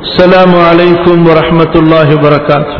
السلام عليكم ورحمة الله وبركاته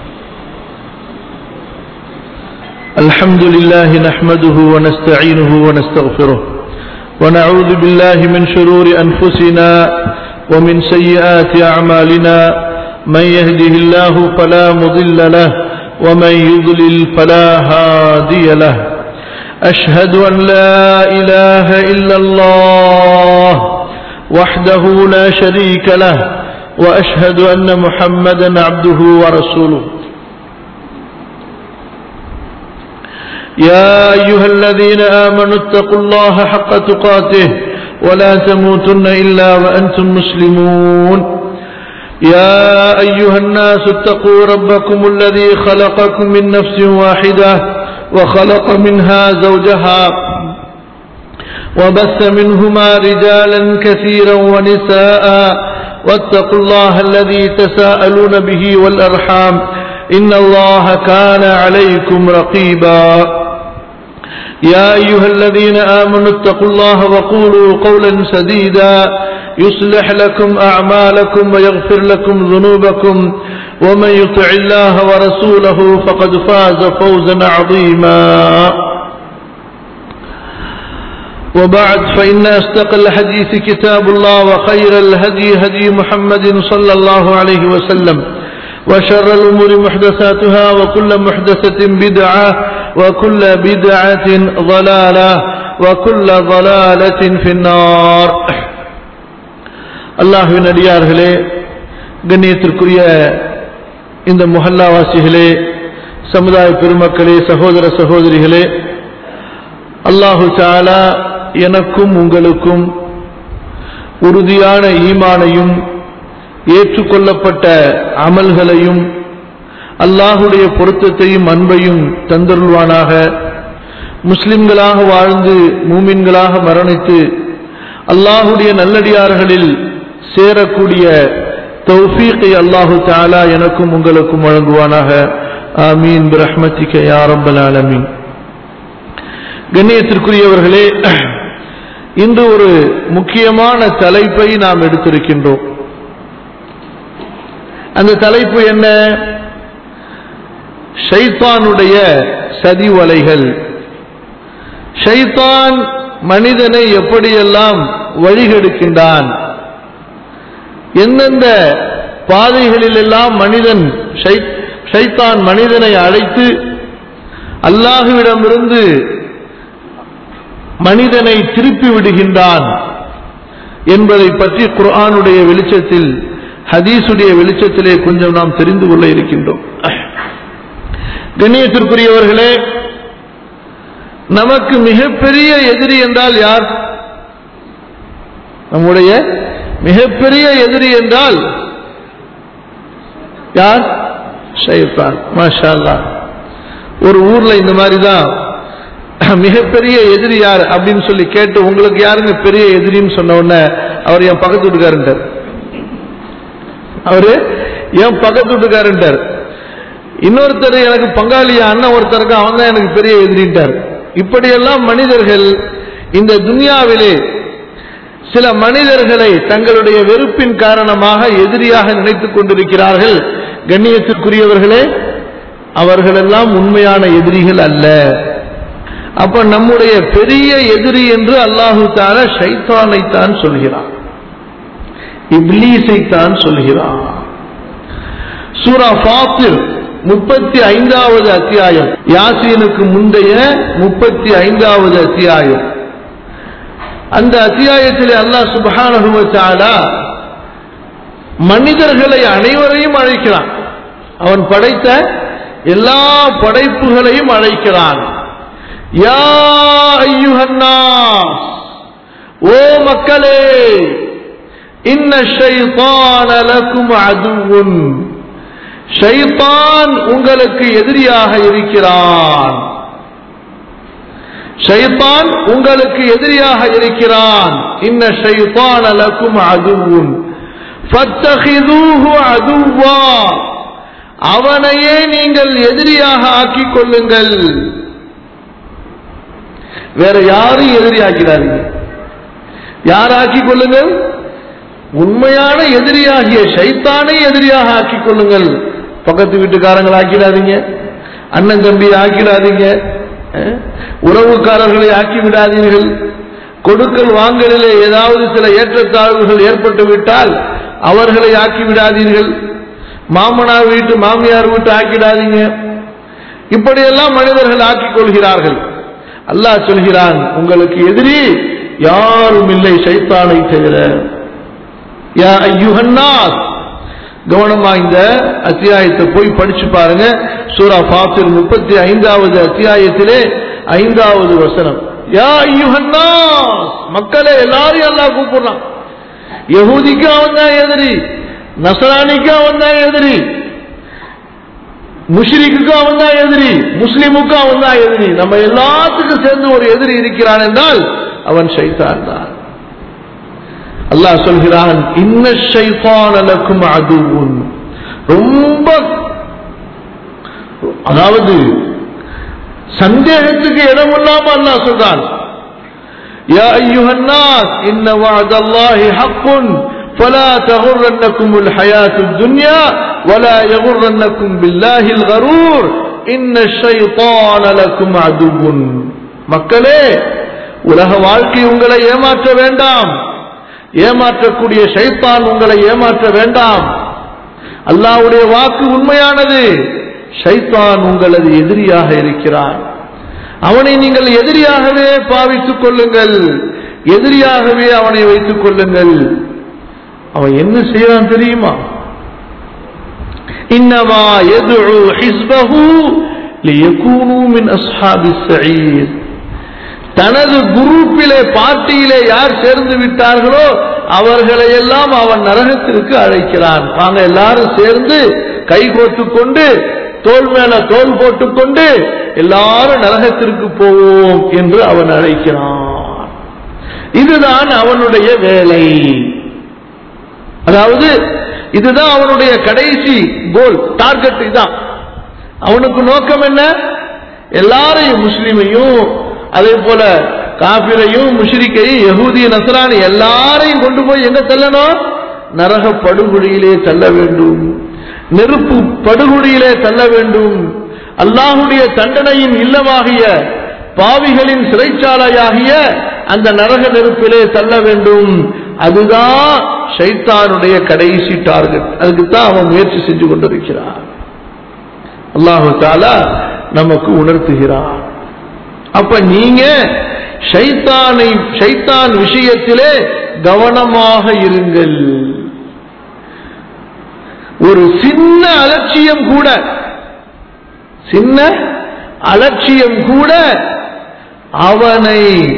الحمد لله نحمده ونستعينه ونستغفره ونعوذ بالله من شرور أنفسنا ومن سيئات أعمالنا من يهده الله فلا مضل له ومن يضلل فلا هادي له أشهد أن لا إله إلا الله وحده لا شريك له وأشهد أن محمدا عبده ورسوله يا أيها الذين آمنوا اتقوا الله حق تقاته ولا تموتن إلا وأنتم مسلمون يا أيها الناس اتقوا ربكم الذي خلقكم من نفس واحدة وخلق منها زوجها وبث منهما رجالا كثيرا ونساء واتقوا الله الذي تساءلون به والأرحام إن الله كان عليكم رقيبا يا أيها الذين آمنوا اتقوا الله وقولوا قولا سديدا يصلح لكم أعمالكم ويغفر لكم ذنوبكم ومن يطع الله ورسوله فقد فاز فوزا عظيما وبعد فإن أصدق الحديث كتاب الله وخير الهدي هدي محمد صلى الله عليه وسلم وشر الأمور محدثاتها وكل محدثة بدعة وكل بدعة ضلالة وكل ضلالة في النار அல்லாஹுவின் அடியார்களே கண்ணியத்திற்குரிய இந்த முஹல்லாவாசிகளே சமுதாய பெருமக்களே சகோதர சகோதரிகளே அல்லாஹு சாலா எனக்கும் உங்களுக்கும் உறுதியான ஈமானையும் ஏற்றுக்கொள்ளப்பட்ட அமல்களையும் அல்லாஹுடைய பொருத்தத்தையும் அன்பையும் தந்தருள்வானாக முஸ்லிம்களாக வாழ்ந்து மூமின்களாக மரணித்து அல்லாஹுடைய நல்லடியார்களில் சேரக்கூடிய தௌஃபீக்கை அல்லாஹு தாலா எனக்கும் உங்களுக்கும் வழங்குவானாக ஆமீன் பிரஹ்மத்திக யாரம்பல் ஆலமீன் கண்ணியத்திற்குரியவர்களே இன்று ஒரு முக்கியமான தலைப்பை நாம் எடுத்திருக்கின்றோம் அந்த தலைப்பு என்ன ஷைத்தானுடைய சதி வலைகள் ஷைத்தான் மனிதனை எப்படியெல்லாம் வழிகெடுக்கின்றான் எந்தெந்த பாதைகளிலெல்லாம் மனிதன் ஷைத்தான் மனிதனை அழைத்து அல்லாஹுவிடமிருந்து மனிதனை திருப்பி விடுகின்றான் என்பதை பற்றி குர்ஆனுடைய வெளிச்சத்தில் ஹதீசுடைய வெளிச்சத்திலே கொஞ்சம் நாம் தெரிந்து கொள்ள இருக்கின்றோம் கண்ணியத்திற்குரியவர்களே நமக்கு மிகப்பெரிய எதிரி என்றால் யார் நம்முடைய மிகப்பெரிய எதிரி என்றால் யார் ஷைத்தான் மாஷா ஒரு ஊர்ல இந்த மாதிரி தான் மிகப்பெரிய எதிரி யார் அப்படின்னு சொல்லி கேட்டு உங்களுக்கு யாருங்க பெரிய எதிரின்னு சொன்ன உடனே அவர் என் பக்கத்து வீட்டுக்காரன்ட்டார் அவரு என் பக்கத்து வீட்டுக்காரன்ட்டார் இன்னொருத்தர் எனக்கு பங்காளி அண்ணன் ஒருத்தருக்கு அவன் தான் எனக்கு பெரிய எதிரின்ட்டார் இப்படியெல்லாம் மனிதர்கள் இந்த துனியாவிலே சில மனிதர்களை தங்களுடைய வெறுப்பின் காரணமாக எதிரியாக நினைத்துக் கொண்டிருக்கிறார்கள் கண்ணியத்திற்குரியவர்களே அவர்களெல்லாம் உண்மையான எதிரிகள் அல்ல அப்ப நம்முடைய பெரிய எதிரி என்று அல்லாஹு தால ஷைத்தானைத்தான் சொல்கிறான் இப்லீஸைத்தான் சொல்கிறான் சூரா ஃபாத்திர் முப்பத்தி ஐந்தாவது அத்தியாயம் யாசீனுக்கு முந்தைய முப்பத்தி ஐந்தாவது அத்தியாயம் அந்த அத்தியாயத்தில் அல்லாஹ் சுபஹானஹுவத்தாலா மனிதர்களை அனைவரையும் அழைக்கிறான் அவன் படைத்த எல்லா படைப்புகளையும் அழைக்கிறான் யா ஐயுஹன்னாஸ் ஓ மக்களே இன்ன ஷைத்தான லக்கும் அதுவுன் ஷைத்தான் உங்களுக்கு எதிரியாக இருக்கிறான் ஷைத்தான் உங்களுக்கு எதிரியாக இருக்கிறான் இன்ன ஷைத்தான் லக்கும் அதுவுன் ஃபத்தஹிதூஹு அதுவா அவனையே நீங்கள் எதிரியாக ஆக்கிக் கொள்ளுங்கள் வேற யாரும் எதிரி ஆக்கிறார்கள் யார் ஆக்கிக் கொள்ளுங்கள் உண்மையான எதிரியாகிய ஷைத்தானை எதிரியாக ஆக்கிக் கொள்ளுங்கள் பக்கத்து வீட்டுக்காரங்களை ஆக்கிடாதீங்க அண்ணன் தம்பி ஆக்கிடாதீங்க அஹ், உறவுக்காரர்களை ஆக்கி விடாதீர்கள் கொடுக்கல் வாங்கலிலே ஏதாவது சில ஏற்றத்தாழ்வுகள் ஏற்பட்டு விட்டால் அவர்களை ஆக்கி விடாதீர்கள் மாமனார் வீட்டு மாமியார் வீட்டு ஆக்கிடாதீங்க இப்படியெல்லாம் மனிதர்கள் ஆக்கிக் கொள்கிறார்கள் அல்லாஹ் சொல்கிறான் உங்களுக்கு எதிரி யாரும் இல்லை சைத்தானை தவிர யா ஐயுஹன்னாஸ் கவனமா இந்த அத்தியாயத்தை போய் படிச்சு பாருங்க சூரா ஃபாத்திர் முப்பத்தி ஐந்தாவது அத்தியாயத்திலே ஐந்தாவது வசனம் யா ஐயுஹன்னாஸ் மக்களே எல்லாரையும் அல்லாஹ் கூப்பிடுறான் யஹூதிக்கு அவன் தான் எதிரி நசரானிக்கு அவன் தான் எதிரி முஷ்ரிக்குக்கும் அவன் தான் எதிரி முஸ்லிமுக்கும் அவன் தான் எதிரி நம்ம எல்லாத்துக்கும் சேர்ந்து ஒரு எதிரி இருக்கிறான் என்றால் அவன் ஷைத்தான் தான் அல்லாஹ் சொல்கிறான் இன்ன ஷைத்தான் லக்கும் அதுவும் ரொம்ப அதாவது சந்தேகத்துக்கு இடம் இல்லாம அல்லாஹ் சொல்றான் يا أيها الناس إن وعد الله حق فلا تغرنكم الحياة الدنيا ولا يغرنكم بالله الغرور إن الشيطان لكم عدو மக்களே உலக வாழ்க்கை உங்களை ஏமாற்ற வேண்டாம் ஏமாற்றக்கூடிய ஷைத்தான் உங்களை ஏமாற்ற வேண்டாம் அல்லாஹ்வுடைய வாக்கு உண்மையானது ஷைத்தான் உங்களது எதிரியாக இருக்கிறான் அவனை நீங்கள் எதிரியாகவே பாவித்துக் கொள்ளுங்கள் எதிரியாகவே அவனை வைத்துக் கொள்ளுங்கள் அவன் என்ன செய்யறான் தெரியுமா இன்னமா எதுஉ ஹிஸ்பஹு லியகூனு மின் அஸ்ஹாபிஸ் ஸஈர் தனது குரூப்பிலே பார்ட்டியிலே யார் சேர்ந்து விட்டார்களோ அவர்களை எல்லாம் அவன் நரகத்திற்கு அழைக்கிறான் நாங்க எல்லாரும் சேர்ந்து கை கோத்துக் கொண்டு தோல் மேல தோல் போட்டுக்கொண்டு எல்லாரும் நரகத்திற்கு போவோம் என்று அவன் அழைக்கிறான் இதுதான் அவனுடைய வேலை அதாவது இதுதான் அவனுடைய கடைசி கோல் டார்கெட் இதுதான் அவனுக்கு நோக்கம் என்ன எல்லாரையும் முஸ்லிமையும் அதே போல காபிரையும் முஷ்ரிக்கையும் யகூதிய நசரானி எல்லாரையும் கொண்டு போய் எங்க செல்லணும் நரக படுகொலியிலே செல்ல வேண்டும் நெருப்பு படுகொலியிலே செல்ல வேண்டும் அல்லாஹுடைய தண்டனையின் இல்லமாகிய பாவிகளின் சிறைச்சாலையாகிய அந்த நரக நெருப்பிலே செல்ல வேண்டும் அதுதான் ஷைத்தானுடைய கடைசி டார்கெட் அதுக்கு தான் அவன் முயற்சி செஞ்சு கொண்டிருக்கிறான் அல்லாஹு தாலா நமக்கு உணர்த்துகிறான் அப்ப நீங்க ஷைத்தானை ஷைத்தான் விஷயத்திலே கவனமாக இருங்கள் ஒரு சின்ன அலட்சியம் கூட சின்ன அலட்சியம் கூட அவனை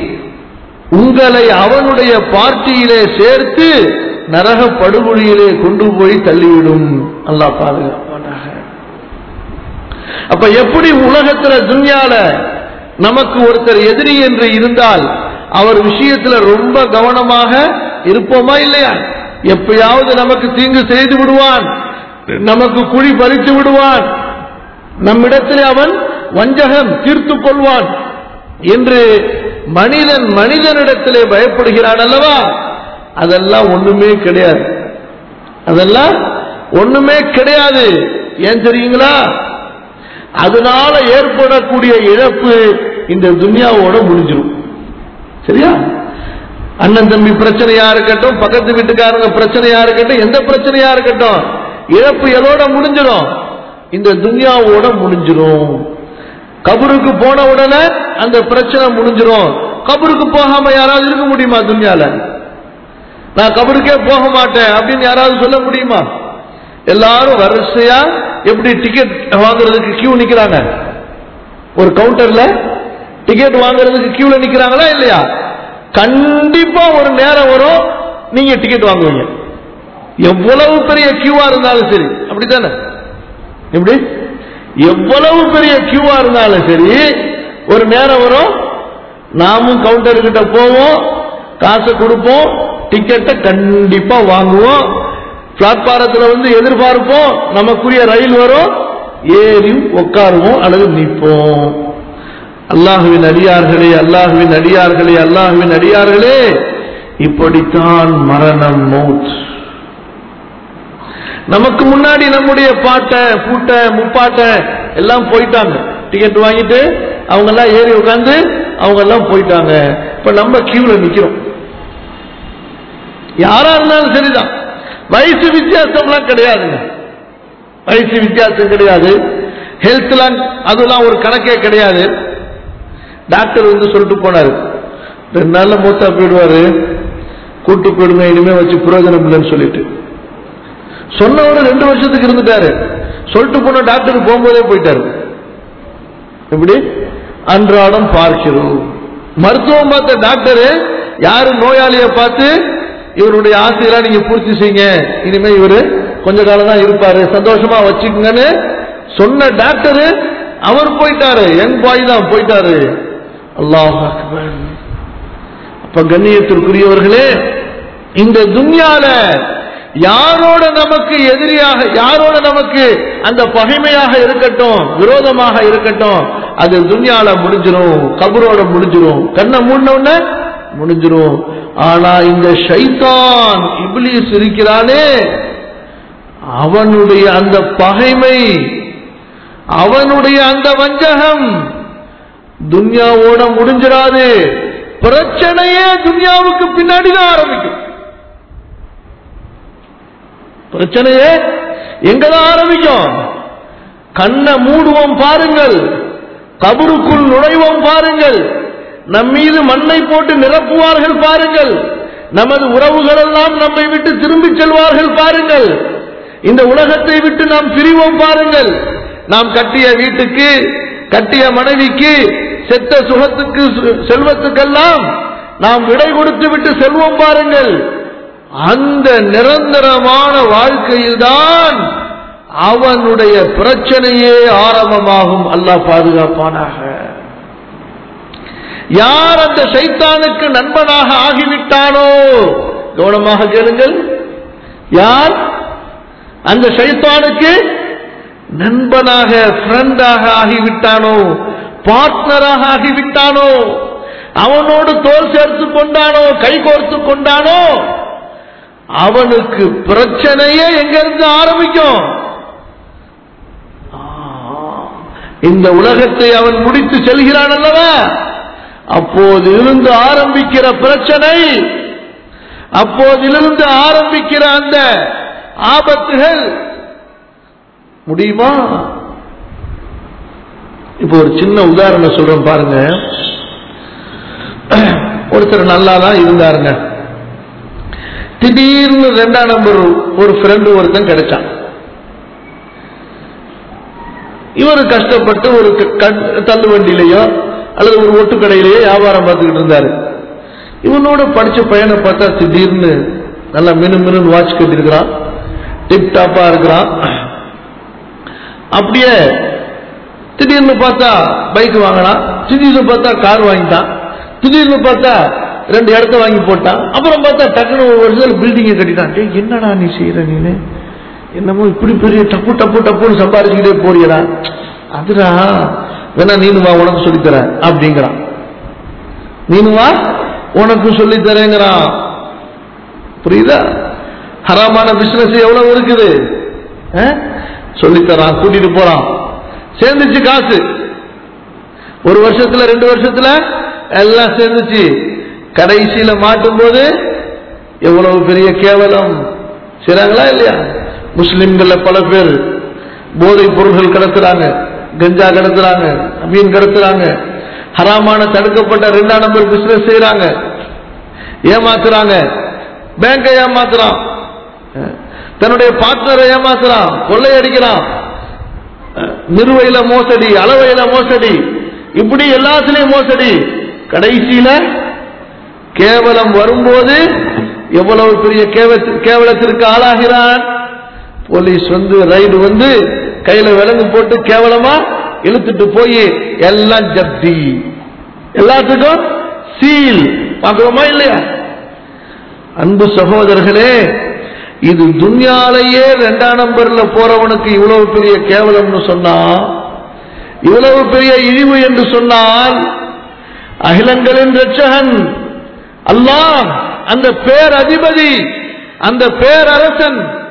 உங்களை அவனுடைய பார்ட்டியிலே சேர்த்து நரக படுகொலியிலே கொண்டு போய் தள்ளிவிடும் அல்லாஹ் பாதுகாப்பானாக அப்ப எப்படி உலகத்துல துன்யால நமக்கு ஒருத்தர் எதிரி என்று இருந்தால் அவர் விஷயத்துல ரொம்ப கவனமாக இருப்போமா இல்லையா எப்பயாவது நமக்கு தீங்கு செய்து விடுவான் நமக்கு குழி பறித்து விடுவான் நம்மிடத்தில் அவன் வஞ்சகம் தீர்த்து கொள்வான் என்று மனிதன் மனிதனிடத்திலே பயப்படுகிறான் அல்லவா அதெல்லாம் ஒண்ணுமே கிடையாது அதெல்லாம் ஒண்ணுமே கிடையாது ஏன் தெரியுங்களா அதனால ஏற்படக்கூடிய இழப்பு இந்த துன்யாவோட முடிஞ்சிடும் சரியா அண்ணன் தம்பி பிரச்சனையா இருக்கட்டும் பக்கத்து வீட்டுக்காரங்க பிரச்சனையா இருக்கட்டும் எந்த பிரச்சனையா இருக்கட்டும் இழப்பு எதோட முடிஞ்சிடும் இந்த துன்யாவோட முடிஞ்சிடும் கபருக்கு போன உடனே அந்த பிரச்சனை முடிஞ்சிடும் கபருக்கு போகாம யாராவது இருக்க முடியுமா துன்யால நான் கபருக்கே போக மாட்டேன் அப்படின்னு யாராவது சொல்ல முடியுமா எல்லாரும் வரிசையா எப்படி டிக்கெட் வாங்குறதுக்கு கியூ நிக்கிறாங்க ஒரு கவுண்டர்ல டிக்கெட் வாங்குறதுக்கு கியூல நிக்கிறாங்களா இல்லையா கண்டிப்பா ஒரு நேரம் வரும் நீங்க டிக்கெட் வாங்குவீங்க எவ்வளவு பெரிய கியூவா இருந்தாலும் சரி அப்படித்தானே எப்படி எவ்வளவு பெரிய கியூவா இருந்தாலும் சரி ஒரு நேரம் வரும் நாமும் கவுண்டர் கிட்ட போவோம் காசை கொடுப்போம் டிக்கெட்டை கண்டிப்பா வாங்குவோம் பிளாட்பாரத்தில் வந்து எதிர்பார்ப்போம் நமக்குரிய ரயில் வரும் ஏறி உட்காருவோம் அல்லது நிற்போம் அல்லாஹுவின் அடியார்களே அல்லாஹுவின் அடியார்களே அல்லாஹுவின் அடியார்களே இப்படித்தான் மரணம் மௌத் நமக்கு முன்னாடி நம்முடைய பாட்டை பூட்டை முப்பாட்டை எல்லாம் போயிட்டாங்க டிக்கெட் வாங்கிட்டு அவங்க எல்லாம் ஏறி உட்காந்து அவங்க எல்லாம் போயிட்டாங்க இப்ப நம்ம கியூல நிக்கிறோம் யாரா இருந்தாலும் சரிதான் வயசு வித்தியாசம்லாம் கிடையாதுங்க வயசு வித்தியாசம் கிடையாது ஹெல்த்லாம் அதெல்லாம் ஒரு கணக்கே கிடையாது டாக்டர் வந்து சொல்லிட்டு போனாரு ரெண்டு நாள்ல மூத்தா போயிடுவாரு கூட்டு போயிடுங்க இனிமே வச்சு பிரயோஜனம் இல்லைன்னு சொல்லிட்டு சொன்னவர் ரெண்டு வருஷத்துக்கு இருந்துட்டாரு சொல்லிட்டு போன டாக்டர் போகும்போதே போயிட்டாரு எப்படி அன்றாடம் பார்க்கிறோம் மருத்துவம் பார்த்த டாக்டர் யாரு நோயாளியை பார்த்து இவருடைய ஆசையெல்லாம் நீங்க பூர்த்தி செய்யுங்க இனிமே இவரு கொஞ்ச காலம் தான் இருப்பாரு சந்தோஷமா வச்சுக்கங்கன்னு சொன்ன டாக்டர் அவர் போயிட்டாரு யங் பாய் தான் போயிட்டாரு அல்லாஹ் அக்பர் அப்ப கண்ணியத்திற்குரியவர்களே இந்த துன்யால யாரோட நமக்கு எதிரியாக யாரோட நமக்கு அந்த பகைமையாக இருக்கட்டும் விரோதமாக இருக்கட்டும் அது துன்யால முடிஞ்சிரும் கபரோட முடிஞ்சிரும் கண்ணை மூடின முடிஞ்சிரும் ஆனா இந்த ஷைத்தான் இப்லீஸ் இருக்கிறானே அவனுடைய அந்த பகைமை அவனுடைய அந்த வஞ்சகம் துன்யாவோட முடிஞ்சிடாது பிரச்சனையே துன்யாவுக்கு பின்னாடி தான் ஆரம்பிக்கும் பிரச்சனையே எங்கதான் ஆரம்பிக்கும் கண்ணை மூடுவோம் பாருங்கள் கபருக்குள் நுழைவோம் பாருங்கள் நம் மீது மண்ணை போட்டு நிரப்புவார்கள் பாருங்கள் நமது உறவுகள் எல்லாம் நம்மை விட்டு திரும்பி செல்வார்கள் பாருங்கள் இந்த உலகத்தை விட்டு நாம் பிரிவோம் பாருங்கள் நாம் கட்டிய வீட்டுக்கு கட்டிய மனைவிக்கு செத்த சுகத்துக்கு சு- செல்வத்துக்கெல்லாம் நாம் விடை கொடுத்து விட்டு செல்வோம் பாருங்கள் அந்த நிரந்தரமான வாழ்க்கையில்தான் அவனுடைய பிரச்சனையே ஆரம்பமாகும் அல்லாஹ் பாதுகாப்பானாக யார் அந்த சைத்தானுக்கு நண்பனாக ஆகிவிட்டானோ கவனமாக கேளுங்கள் யார் அந்த சைத்தானுக்கு நண்பனாக ஃப்ரெண்டாக ஆகிவிட்டானோ பார்ட்னராக ஆகிவிட்டானோ அவனோடு தோல் சேர்த்து கொண்டானோ கை கோர்த்து கொண்டானோ அவனுக்கு பிரச்சனையே எங்கிருந்து ஆரம்பிக்கும் ஆ, இந்த உலகத்தை அவன் முடித்து செல்கிறான் அல்லவா அப்போதிலிருந்து ஆரம்பிக்கிற பிரச்சனை அப்போதிலிருந்து ஆரம்பிக்கிற அந்த ஆபத்துகள் முடியுமா இப்போ ஒரு சின்ன உதாரணம் சொல்றேன் பாருங்க ஒருத்தர் நல்லா தான் இருந்தாருங்க திடீர்னு ரெண்டாம் நம்பர் ஒரு ஃப்ரெண்டு ஒருத்தன் கிடைச்சான் இவர் கஷ்டப்பட்டு ஒரு க- கண்- தள்ளு வண்டியிலேயோ அல்லது ஒரு ஒட்டு கடையிலேயோ வியாபாரம் பார்த்துக்கிட்டு இருந்தாரு இவனோட படிச்ச பையனை பார்த்தா திடீர்னு நல்லா மினு மினு வாட்ச் கட்டிருக்கிறான் டிப் டாப்பா இருக்கிறான் அப்படியே திடீர்னு பார்த்தா பைக் வாங்கினான் திடீர்னு பார்த்தா கார் வாங்கிட்டான் திடீர்னு பார்த்தா ரெண்டு இடத்த வாங்கி போட்டான் அப்புறம் பார்த்தா டக்குனு ஒரு வருஷத்துல பில்டிங்கை கட்டிட்டான் டேய், என்னடா நீ செய்யற நீனு என்னமோ இப்படி பெரிய டப்பு டப்பு டப்புன்னு சம்பாரிச்சுக்கிட்டே போறியடா அதுடா வேணா நீனு வா உனக்கு சொல்லித்தரேன் அப்படிங்கிறான் நீனு வா உனக்கு சொல்லித்தரேங்கிறான் புரியுதா ஹராமான பிசினஸ் எவ்வளவு இருக்குது அஹ்? சொல்லித்தரான் கூட்டிட்டு போறான் சேர்ந்துச்சு காசு ஒரு வருஷத்துல ரெண்டு வருஷத்துல எல்லாம் சேர்ந்துச்சு கடைசியில மாட்டும் போது எவ்வளவு பெரிய கேவலம் செய்றாங்களா இல்லையா முஸ்லிம்கள்ல பல பேர் போதைப் பொருள்கள் கடத்துறாங்க கஞ்சா கடத்துறாங்க மீன் கடத்துறாங்க ஹராமான தடுக்கப்பட்ட ரெண்டாம் நம்பர் பிசினஸ் செய்யறாங்க ஏமாத்துறாங்க பேங்கை ஏமாத்துறான் தன்னுடைய பார்ட்னரை ஏமாத்துறான் கொள்ளையடிக்கிறான் நிறுவையில மோசடி அளவையில மோசடி இப்படி எல்லாத்துலயும் மோசடி கடைசியில கேவலம் வரும்போது எவ்வளவு பெரிய கேவ- கேவலத்திற்கு ஆளாகிறான் போலீஸ் வந்து ரைடு வந்து கையில விலங்கு போட்டு கேவலமா இழுத்துட்டு போய் எல்லாம் ஜப்தி எல்லாத்துக்கும் சீல் பார்க்கிறோமா இல்லையா அன்பு சகோதரர்களே இது துன்யாலேயே ரெண்டாம் நம்பர்ல போறவனுக்கு இவ்வளவு பெரிய கேவலம்னு சொன்னா இவ்வளவு பெரிய இழிவு என்று சொன்னால் அகிலங்களின் ரட்சகன் அல்லாஹ் அந்த பேரதிபதி அந்த பேரரசன்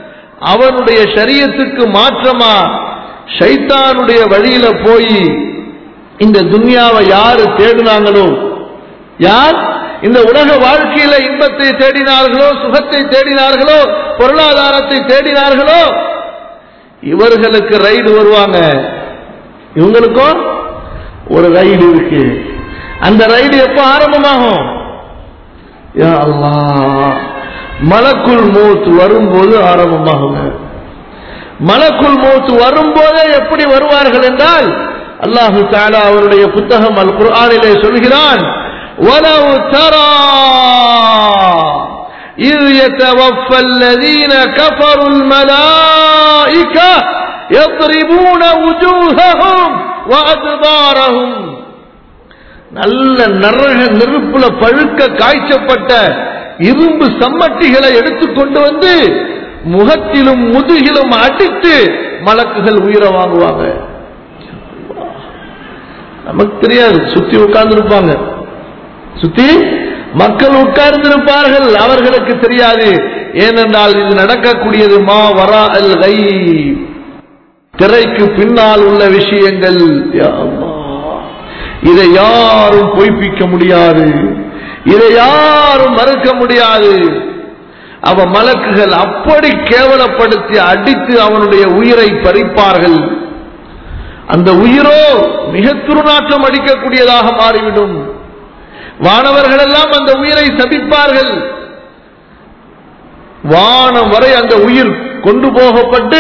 அவனுடைய ஷரியத்துக்கு மாற்றமா ஷைத்தானுடைய வழியில போய் இந்த துன்யாவை யாரு தேடினாங்களோ யார் இந்த உலக வாழ்க்கையில இன்பத்தை தேடினார்களோ சுகத்தை தேடினார்களோ பொருளாதாரத்தை தேடினார்களோ இவர்களுக்கு ரைடு வருவாங்க இவங்களுக்கும் ஒரு ரைடு இருக்கு அந்த ரைடு எப்ப ஆரம்பமாகும் யா அல்லாஹ் மலக்குள் மூத் வரும்போது ஆரம்பமாகுங்க மலக்குள் மூத் வரும்போதே எப்படி வருவார்கள் என்றால் அல்லாஹு தாலா அவருடைய புத்தகம் அல் குர்ஆனிலே சொல்கிறான் وَلَوْ تَرَى إِذْ يَتَوَفَّى الَّذِينَ كَفَرُوا الْمَلَائِكَةَ يَضْرِبُونَ وُجُوهَهُمْ وَأَدْبَارَهُمْ நல்ல நரக நெருப்புல பழுக்க காய்ச்சப்பட்ட இரும்பு சம்மட்டிகளை எடுத்துக்கொண்டு வந்து முகத்திலும் முதுகிலும் அடித்து மலக்குகள் உயிரை வாங்குவாங்க நமக்கு தெரியாது சுத்தி உட்கார்ந்து இருப்பாங்க சுத்தி மக்கள் உட்கார்ந்து இருப்பார்கள் அவர்களுக்கு தெரியாது ஏனென்றால் இது நடக்கக்கூடியது மா வரா அல் கை திரைக்கு பின்னால் உள்ள விஷயங்கள் யா அல்லாஹ். இதை யாரும் பொய்ப்பிக்க முடியாது இதை யாரும் மறுக்க முடியாது அவ மலக்குகள் அப்படி கேவலப்படுத்தி அடித்து அவனுடைய உயிரை பறிப்பார்கள் அந்த உயிரோ மிக துருநாற்றம் அடிக்கக்கூடியதாக மாறிவிடும் வானவர்கள் எல்லாம் அந்த உயிரை சபிப்பார்கள் வானம் வரை அந்த உயிர் கொண்டு போகப்பட்டு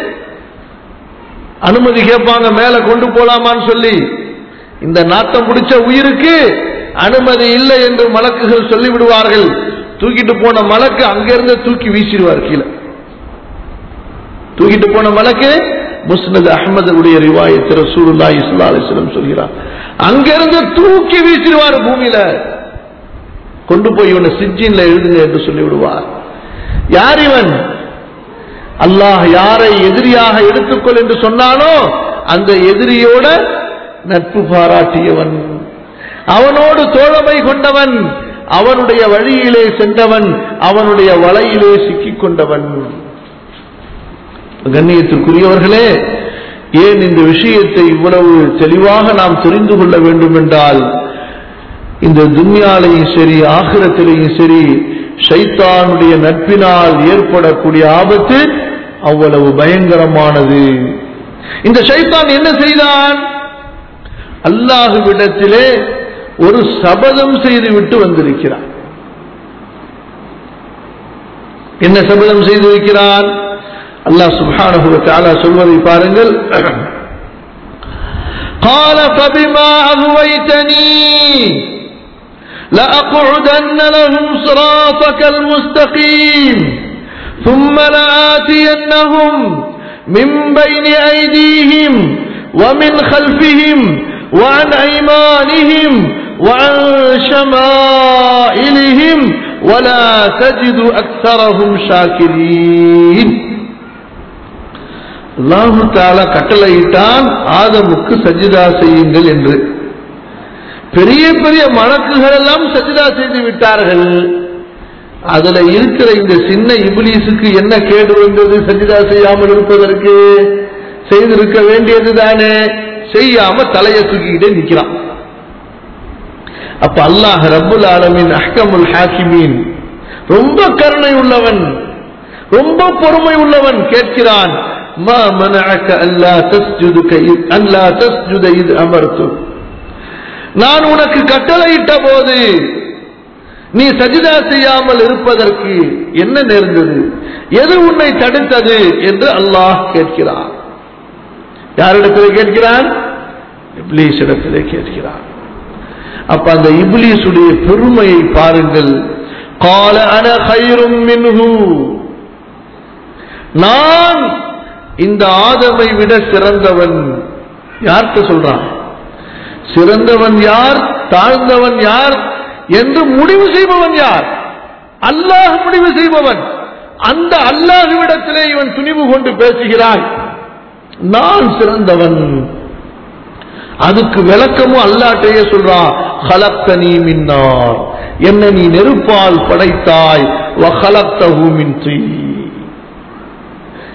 அனுமதி கேட்பாங்க மேல கொண்டு போலாமான்னு சொல்லி இந்த நாட்டம் பிடிச்ச உயிருக்கு அனுமதி இல்லை என்று மலக்குகள் சொல்லிவிடுவார்கள் தூக்கிட்டு போன மலக்கு அங்கிருந்து தூக்கி வீசிடுவார் கீழே தூக்கிட்டு போன மலக்கு முஸ்னத் அஹமதுடைய ரிவாயத் ரசூலுல்லாஹி ஸல்லல்லாஹு அலைஹி வஸல்லம் சொல்கிறார் அங்கிருந்து தூக்கி வீசிடுவார் பூமியில கொண்டு போய் இவனை சிஜின்ல எழுதுங்க என்று சொல்லி விடுவார் யார் இவன் அல்லாஹ் யாரை எதிரியாக எடுத்துக்கொள் என்று சொன்னானோ அந்த எதிரியோட நட்பு பாராட்டியவன் அவனோடு தோழமை கொண்டவன் அவனுடைய வழியிலே சென்றவன் அவனுடைய வலையிலே சிக்கிக் கொண்டவன் கண்ணியத்திற்குரியவர்களே ஏன் இந்த விஷயத்தை இவ்வளவு தெளிவாக நாம் தெரிந்து கொள்ள வேண்டும் என்றால் இந்த துன்யாலையும் சரி ஆகிரத்திலையும் சரி ஷைத்தானுடைய நட்பினால் ஏற்படக்கூடிய ஆபத்து அவ்வளவு பயங்கரமானது இந்த ஷைத்தான் என்ன செய்தான் அல்லாஹுவிடத்திலே ஒரு சபதம் செய்து விட்டு வந்திருக்கிறான் என்ன சபதம் செய்து வைக்கிறான் அல்லாஹ் சுப்ஹானஹு வ தஆலா சொல்வதை பாருங்கள் قال فبما أغويتني لأقعدن لهم صراطك المستقيم ثم لآتينهم من بين أيديهم ومن خلفهم وعن أيمانهم وعن شمائلهم ولا تجد أكثرهم شاكرين அல்லாஹு தாலா கட்டளையிட்டான் ஆதமுக்கு சஜிதா செய்யுங்கள் என்று பெரிய பெரிய மலக்குகள் எல்லாம் சஜிதா செய்து விட்டார்கள் அதுல இருக்கிற இந்த சின்ன இபிலிஸுக்கு என்ன கேடு வந்தது சஜிதா செய்யாமல் இருப்பதற்கு செய்திருக்க வேண்டியது தானே செய்யாம தலையை தூக்கிக்கிட்டே நிக்கிறான் அப்ப அல்லாஹ் ரப்புல் ஆலமின் அஹ்கமுல் ஹாக்கிமீன் ரொம்ப கருணை உள்ளவன் ரொம்ப பொறுமை உள்ளவன் கேட்கிறான் ما منعك ألا تسجد إذ ألا تسجد إذ أمرتك நான் உனக்கு கட்டளையிட்ட போது நீ சஜிதா செய்யாமல் இருப்பதற்கு என்ன நேர்ந்தது எது உன்னை தடுத்தது என்று அல்லாஹ் கேட்கிறான் யாரிடத்திலே கேட்கிறான் இப்லீஸ் இடத்திலே கேட்கிறான் அப்ப அந்த இப்லீஸுடைய பெருமையை பாருங்கள் கால அன ஹைரும் மின்ஹு நான் இந்த ஆதமை விட சிறந்தவன் யார்கிட்ட சொல்றான் சிறந்தவன் யார் தாழ்ந்தவன் யார் என்று முடிவு செய்பவன் யார் அல்லாஹ் முடிவு செய்பவன் அந்த அல்லாஹுவிடத்திலே இவன் துணிவு கொண்டு பேசுகிறான் நான் சிறந்தவன் அதுக்கு விளக்கமும் அல்லாட்டையே சொல்றான் ஹலக்தனி மின்னார் என்ன நீ நெருப்பால் படைத்தாய் வஹலக்தஹு மின் தீ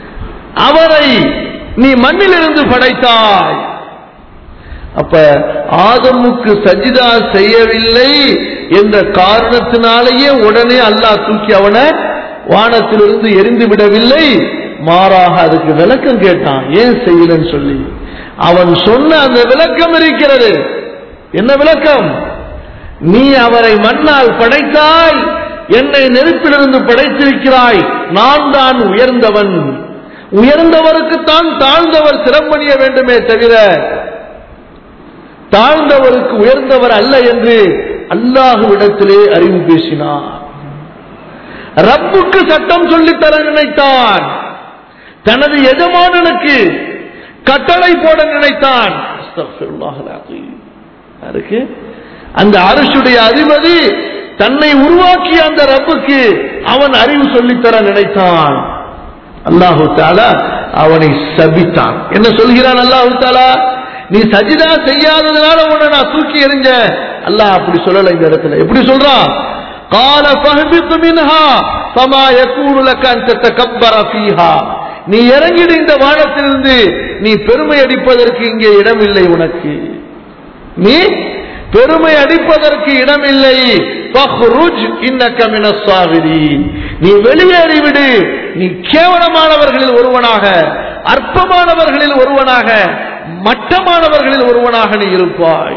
நீ மண்ணிலிருந்து படைத்தாய் அப்ப ஆதமுக்கு சஜிதா செய்யவில்லை என்ற காரணத்தினாலேயே உடனே அல்லாஹ் தூக்கி அவனை வானத்திலிருந்து எரிந்து விடவில்லை மாறாக அதுக்கு விளக்கம் கேட்டான் ஏன் செய்யலன்னு சொல்லி அவன் சொன்ன அந்த விளக்கம் இருக்கிறது என்ன விளக்கம் நீ அவரை மண்ணால் படைத்தாய் என்னை நெருப்பிலிருந்து படைத்திருக்கிறாய் நான் தான் உயர்ந்தவன் உயர்ந்தவருக்குத்தான் தாழ்ந்தவர் சிரமணிய வேண்டுமே தவிர தாழ்ந்தவருக்கு உயர்ந்தவர் அல்ல என்று அல்லாஹுவிடத்திலே அறிவு பேசினார் ரப்புக்கு சட்டம் சொல்லித்தர நினைத்தான் தனது எஜமானனுக்கு கட்டளை போட நினைத்தான் அஸ்தக்ஃபிருல்லாஹ் அல்-அஸீம். யாருக்கு அந்த அரசுடைய அதிபதி தன்னை உருவாக்கிய அந்த ரப்புக்கு அவன் அறிவு சொல்லித்தர நினைத்தான் அல்லாஹு தாலா அவனை சபித்தான் என்ன சொல்கிறான் அல்லாஹு தாலா நீ சஜிதா செய்யாததுனால உன்னை நான் தூக்கி எறிஞ்ச அல்லாஹ் அப்படி சொல்லல இந்த இடத்துல எப்படி சொல்றான் قال فاهبط منها فما يكون لك ان تتكبر فيها நீ இறங்கிடு இந்த வானத்திலிருந்து நீ பெருமை அடிப்பதற்கு இங்கே இடமில்லை உனக்கு நீ பெருமை அடிப்பதற்கு இடமில்லை ஃபஹ்ருஜ் இன்னக மினஸ் சாகிரீன். நீ வெளியேறிவிடு நீ கேவலமானவர்களில் ஒருவனாக அற்பமானவர்களில் ஒருவனாக மட்டமானவர்களில் ஒருவனாக நீ இருப்பாய்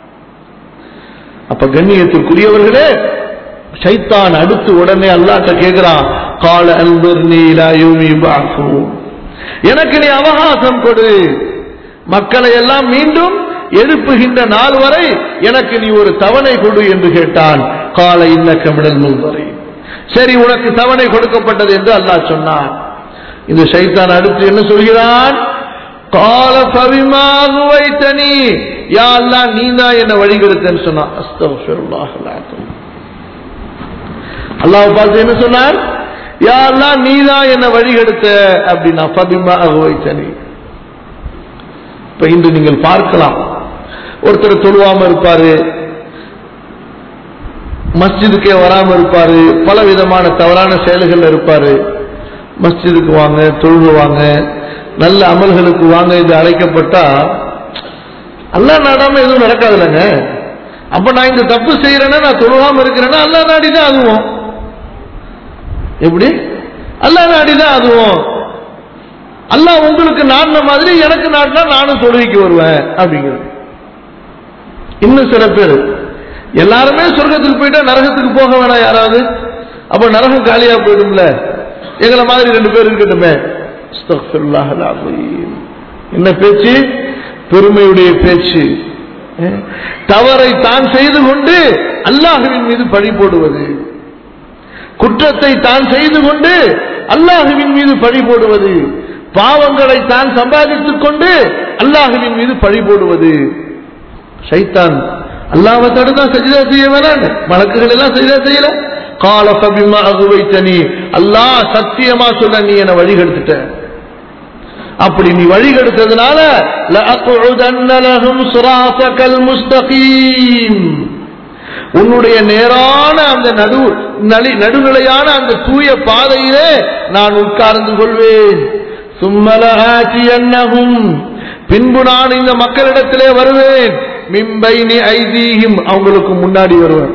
அப்ப கண்ணியத்திற்குரியவர்களே சைத்தான் அடுத்து உடனே அல்லாட்ட கேட்கிறான் கால அன்பர் நீலாயுமி எனக்கு நீ அவகாசம் கொடு மக்களை எல்லாம் மீண்டும் எழுப்புகின்ற நாள் வரை எனக்கு நீ ஒரு தவணை கொடு என்று கேட்டான் கால இன்ன கமிழல் வரை சரி உனக்கு தவணை கொடுக்கப்பட்டது என்று அல்லாஹ் சொன்னான் இந்த சைத்தான் அடுத்து என்ன சொல்கிறான் கால பவிமாகுவைத்தனி யா அல்லாஹ் நீ தான் என்ன வழிகெடுத்தேன்னு சொன்னான் அஸ்தக்ஃபிருல்லாஹ் அல்-அஸீம். அல்லாஹ் பார்த்து என்ன சொன்னார் யா அல்லாஹ் நீ தான் என்ன வழிகெடுத்த அப்படின்னா பபிமாகுவைத்தனி இப்ப இன்று நீங்கள் பார்க்கலாம் ஒருத்தர் தொழுவாம இருப்பாரு மஸ்ஜிதுக்கே வராம இருப்பாரு பல விதமான தவறான செயல்கள் இருப்பாரு மஸ்ஜிதுக்கு வாங்க தொழுகுவாங்க நல்ல அமல்களுக்கு வாங்க என்று அழைக்கப்பட்டா அல்லா நாடாம எதுவும் நடக்காதுல்லங்க அப்ப நான் இந்த தப்பு செய்யறேன்னா நான் தொழுவாம இருக்கிறேன்னா அல்லா நாடிதான் அதுவும் எப்படி அல்லா நாடிதான் அதுவும் அல்லாஹ் உங்களுக்கு நாடின மாதிரி எனக்கு நாடினா நானும் தொழுகைக்கு வருவேன் அப்படிங்கிறது இன்னும் சில பேர் எல்லாருமே சொர்க்கத்துக்கு போயிட்டா நரகத்துக்கு போக வேணாம் யாராவது அப்ப நரகம் காலியா போயிடும்ல எங்களை மாதிரி ரெண்டு பேர் இருக்கட்டுமே அஸ்தக்ஃபிருல்லாஹ் அல்-அஸீம். என்ன பேச்சு பெருமையுடைய பேச்சு அஹ், தவறை தான் செய்து கொண்டு அல்லாஹுவின் மீது பழி போடுவது குற்றத்தை தான் செய்து கொண்டு அல்லாஹுவின் மீது பழி போடுவது பாவங்களை தான் சம்பாதித்துக் கொண்டு அல்லாஹுவின் மீது பழி போடுவது சைத்தான் அல்லாவை தடுதான் சஜிதா செய்ய வேணாம் மலக்குகள் எல்லாம் சஜிதா செய்யல கால சபிமா அகுவைத்தனி அல்லாஹ் சத்தியமா சொல்ல நீ என்ன வழிகெடுத்துட்ட அப்படி நீ வழிகெடுத்ததுனால لأقعدن لهم صراطك المستقيم உன்னுடைய நேரான அந்த நடு நலி நடுநிலையான அந்த தூய பாதையிலே நான் உட்கார்ந்து கொள்வேன் சும்மலாச்சியன்னகும் பின்பு நான் இந்த மக்களிடத்திலே வருவேன் மிம்பைனி ஐதீஹிம் அவங்களுக்கு முன்னாடி வருவேன்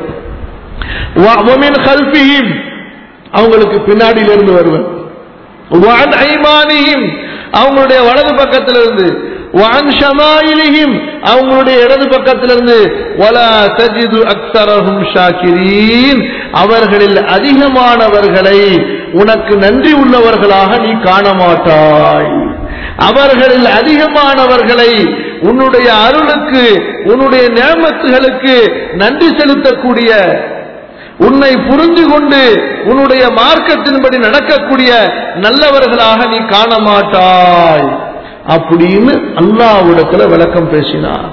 வமின் கல்பிஹிம் அவங்களுக்கு பின்னாடியிலிருந்து வருவேன் وعن أيمانهم அவங்களுடைய வலது பக்கத்திலிருந்து وعن شمائلهم அவங்களுடைய இடது பக்கத்திலிருந்து ولا تجد أكثرهم شاكرين அவர்களில் அதிகமானவர்களை உனக்கு நன்றி உள்ளவர்களாக நீ காண மாட்டாய் அவர்களில் அதிகமானவர்களை உன்னுடைய அருளுக்கு உன்னுடைய நேமத்துகளுக்கு நன்றி செலுத்தக்கூடிய உன்னை புரிந்து கொண்டு உன்னுடைய மார்க்கத்தின்படி நடக்கக்கூடிய நல்லவர்களாக நீ காண மாட்டாய் அப்படின்னு அல்லாவிடத்துல விளக்கம் பேசினார்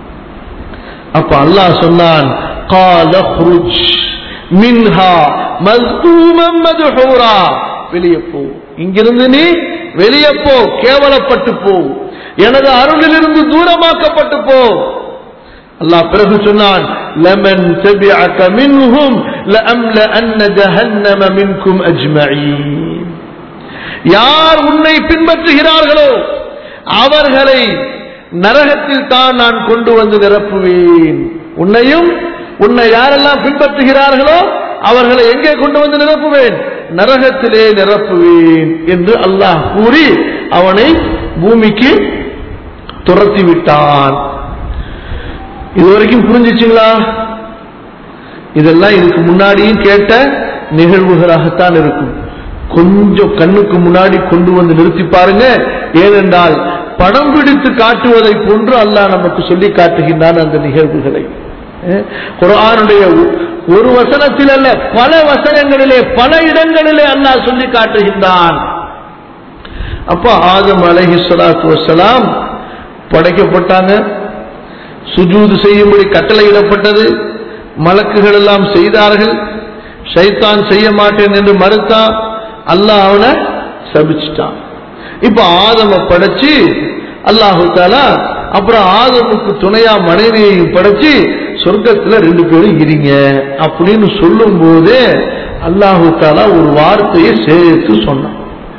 அப்ப அல்லாஹ் சொன்னான் قال اخرج منها مذءوما مدحورا வெளியே போ இங்கிருந்து நீ வெளியே போ கேவலப்பட்டு போ எனது அருளிலிருந்து தூரமாக்கப்பட்டு போ அல்லாஹ் பிறகு சொன்னான் லமன் தபிஅக மின்ஹும் லஅம்லஅன்ன ஜஹன்னம மின்கும் அஜ்மஈன் யார் உன்னை பின்பற்றுகிறார்களோ அவர்களை நரகத்தில் தான் நான் கொண்டு வந்து நிரப்புவேன் உன்னையும் உன்னை யாரெல்லாம் பின்பற்றுகிறார்களோ அவர்களை எங்கே கொண்டு வந்து நிரப்புவேன் நரகத்திலே நிரப்புவேன் என்று அல்லாஹ் கூறி அவனை பூமிக்கு துரத்தி விட்டான் இதுவரைக்கும் புரிஞ்சிச்சுங்களா இதெல்லாம் இதுக்கு முன்னாடியும் கேட்ட நிகழ்வுகளாகத்தான் இருக்கும் கொஞ்சம் கண்ணுக்கு முன்னாடி கொண்டு வந்து நிறுத்தி பாருங்க ஏனென்றால் படம் பிடித்து காட்டுவதை போன்று அல்லாஹ் நமக்கு சொல்லி காட்டுகின்றான் அந்த நிகழ்வுகளை அஹ் குர்ஆனுடைய ஒ- ஒரு வசனத்தில் அல்ல பல வசனங்களிலே பல இடங்களிலே அல்லாஹ் சொல்லி காட்டுகின்றான் அப்ப ஆதம் அலைஹி ஸலாத்து வஸ்ஸலாம் படைக்கப்பட்டாங்க சுஜூது செய்யும்படி கட்டளையிடப்பட்டது மலக்குகள் எல்லாம் செய்தார்கள் ஷைத்தான் செய்ய மாட்டேன் என்று மறுத்தான் அல்லாஹ் அவனை சபிச்சிட்டான் இப்ப ஆதம படைச்சு அல்லாஹு தாலா அப்புறம் ஆதமுக்கு துணையா மனைவியையும் படைச்சு சொர்க்கத்துல ரெண்டு பேரும் இருங்க அப்படின்னு சொல்லும் போதே அல்லாஹு தாலா ஒரு வார்த்தையை சேர்த்து சொன்னான்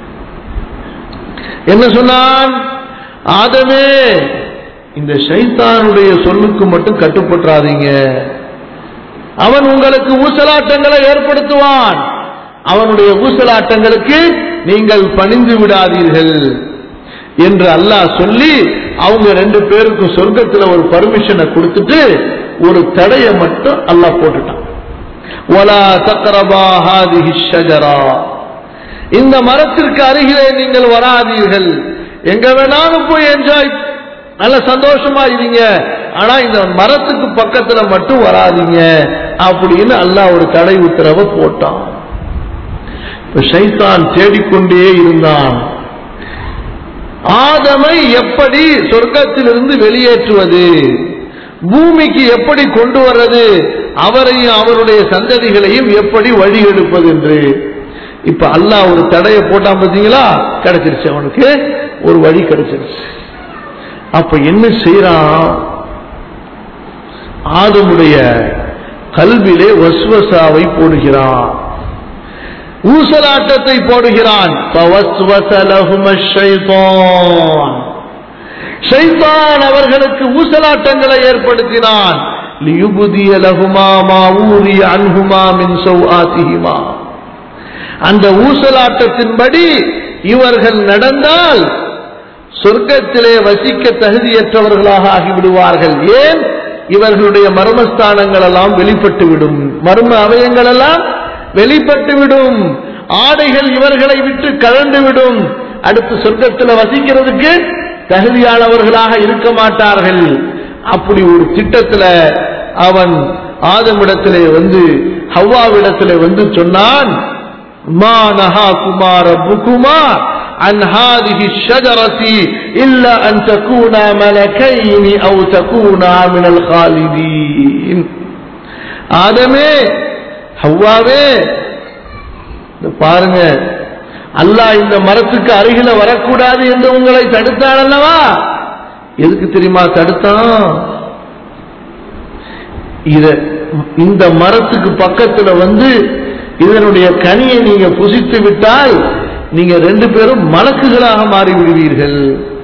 என்ன சொன்னான் ஆதமே இந்த ஷைத்தானுடைய சொல்லுக்கு மட்டும் கட்டுப்பட்டுறாதீங்க அவன் உங்களுக்கு ஊசலாட்டங்களை ஏற்படுத்துவான் அவனுடைய ஊசலாட்டங்களுக்கு நீங்கள் பணிந்து விடாதீர்கள் என்று அல்லாஹ் சொல்லி அவங்க ரெண்டு பேருக்கும் சொர்க்கத்துல ஒரு பர்மிஷனை கொடுத்துட்டு ஒரு தடையை மட்டும் அல்லாஹ் போட்டுட்டான் وَلَا تَقْرَبَا هَذِهِ الشَّجَرَةَ இந்த மரத்திற்கு அருகிலே நீங்கள் வராதீர்கள் எங்க வேணாலும் போய் என்ஜாய் நல்ல சந்தோஷமா இருங்க ஆனா இந்த மரத்துக்கு பக்கத்துல மட்டும் வராதீங்க அப்படின்னு அல்லாஹ் ஒரு தடை உத்தரவை போட்டான் இப்ப ஷைத்தான் தேடிக்கொண்டே இருந்தான் ஆதமை எப்படி சொர்க்கத்திலிருந்து வெளியேற்றுவது பூமிக்கு எப்படி கொண்டு வர்றது அவரையும் அவருடைய சந்ததிகளையும் எப்படி வழி எடுப்பது என்று இப்ப அல்லாஹ் ஒரு தடையை போட்டான் பார்த்தீங்களா கிடைச்சிருச்சு அவனுக்கு ஒரு வழி கிடைச்சிருச்சு அப்ப என்ன செய்யறான் ஆதமுடைய கல்விலே வஸ்வசாவை போடுகிறான் ஊசலாட்டத்தை போடுகிறான் فَوَسْوَسَ لَهُمَا الشَّيْطَانُ ஷைத்தான் அவர்களுக்கு ஊசலாட்டங்களை ஏற்படுத்தினான் لِيُبْدِيَ لَهُمَا مَا وُورِيَ عَنْهُمَا مِنْ سَوْآتِهِمَا அந்த ஊசலாட்டத்தின்படி இவர்கள் நடந்தால் சொர்க்கத்திலே வசிக்க தகுதியற்றவர்களாக ஆகிவிடுவார்கள் ஏன் இவர்களுடைய மர்மஸ்தானங்கள் எல்லாம் வெளிப்பட்டு விடும் மர்ம அவயங்கள் எல்லாம் வெளிப்பட்டு விடும் ஆடைகள் இவர்களை விட்டு கலந்து விடும் அடுத்து சொர்க்கத்தில் வசிக்கிறதுக்கு தகுதியானவர்களாக இருக்க மாட்டார்கள் அப்படி ஒரு திட்டத்துல அவன் ஆதமிடத்திலே வந்து ஹவ்வாவிடத்திலே வந்து சொன்னான் ما نهاكما ربكما عن هذه الشجرة إلا أن تكونا ملكين أو تكونا من الخالدين ஆதமே ஹவ்வாவே இந்த பாருங்க அல்லாஹ் இந்த மரத்துக்கு அருகில வரக்கூடாது என்று உங்களை தடுத்தான் அல்லவா எதுக்கு தெரியுமா தடுத்தான் இத இந்த மரத்துக்கு பக்கத்துல வந்து இதனுடைய கனியை நீங்க புசித்து விட்டால் நீங்க ரெண்டு பேரும் மலக்குகளாக மாறி விடுவீர்கள்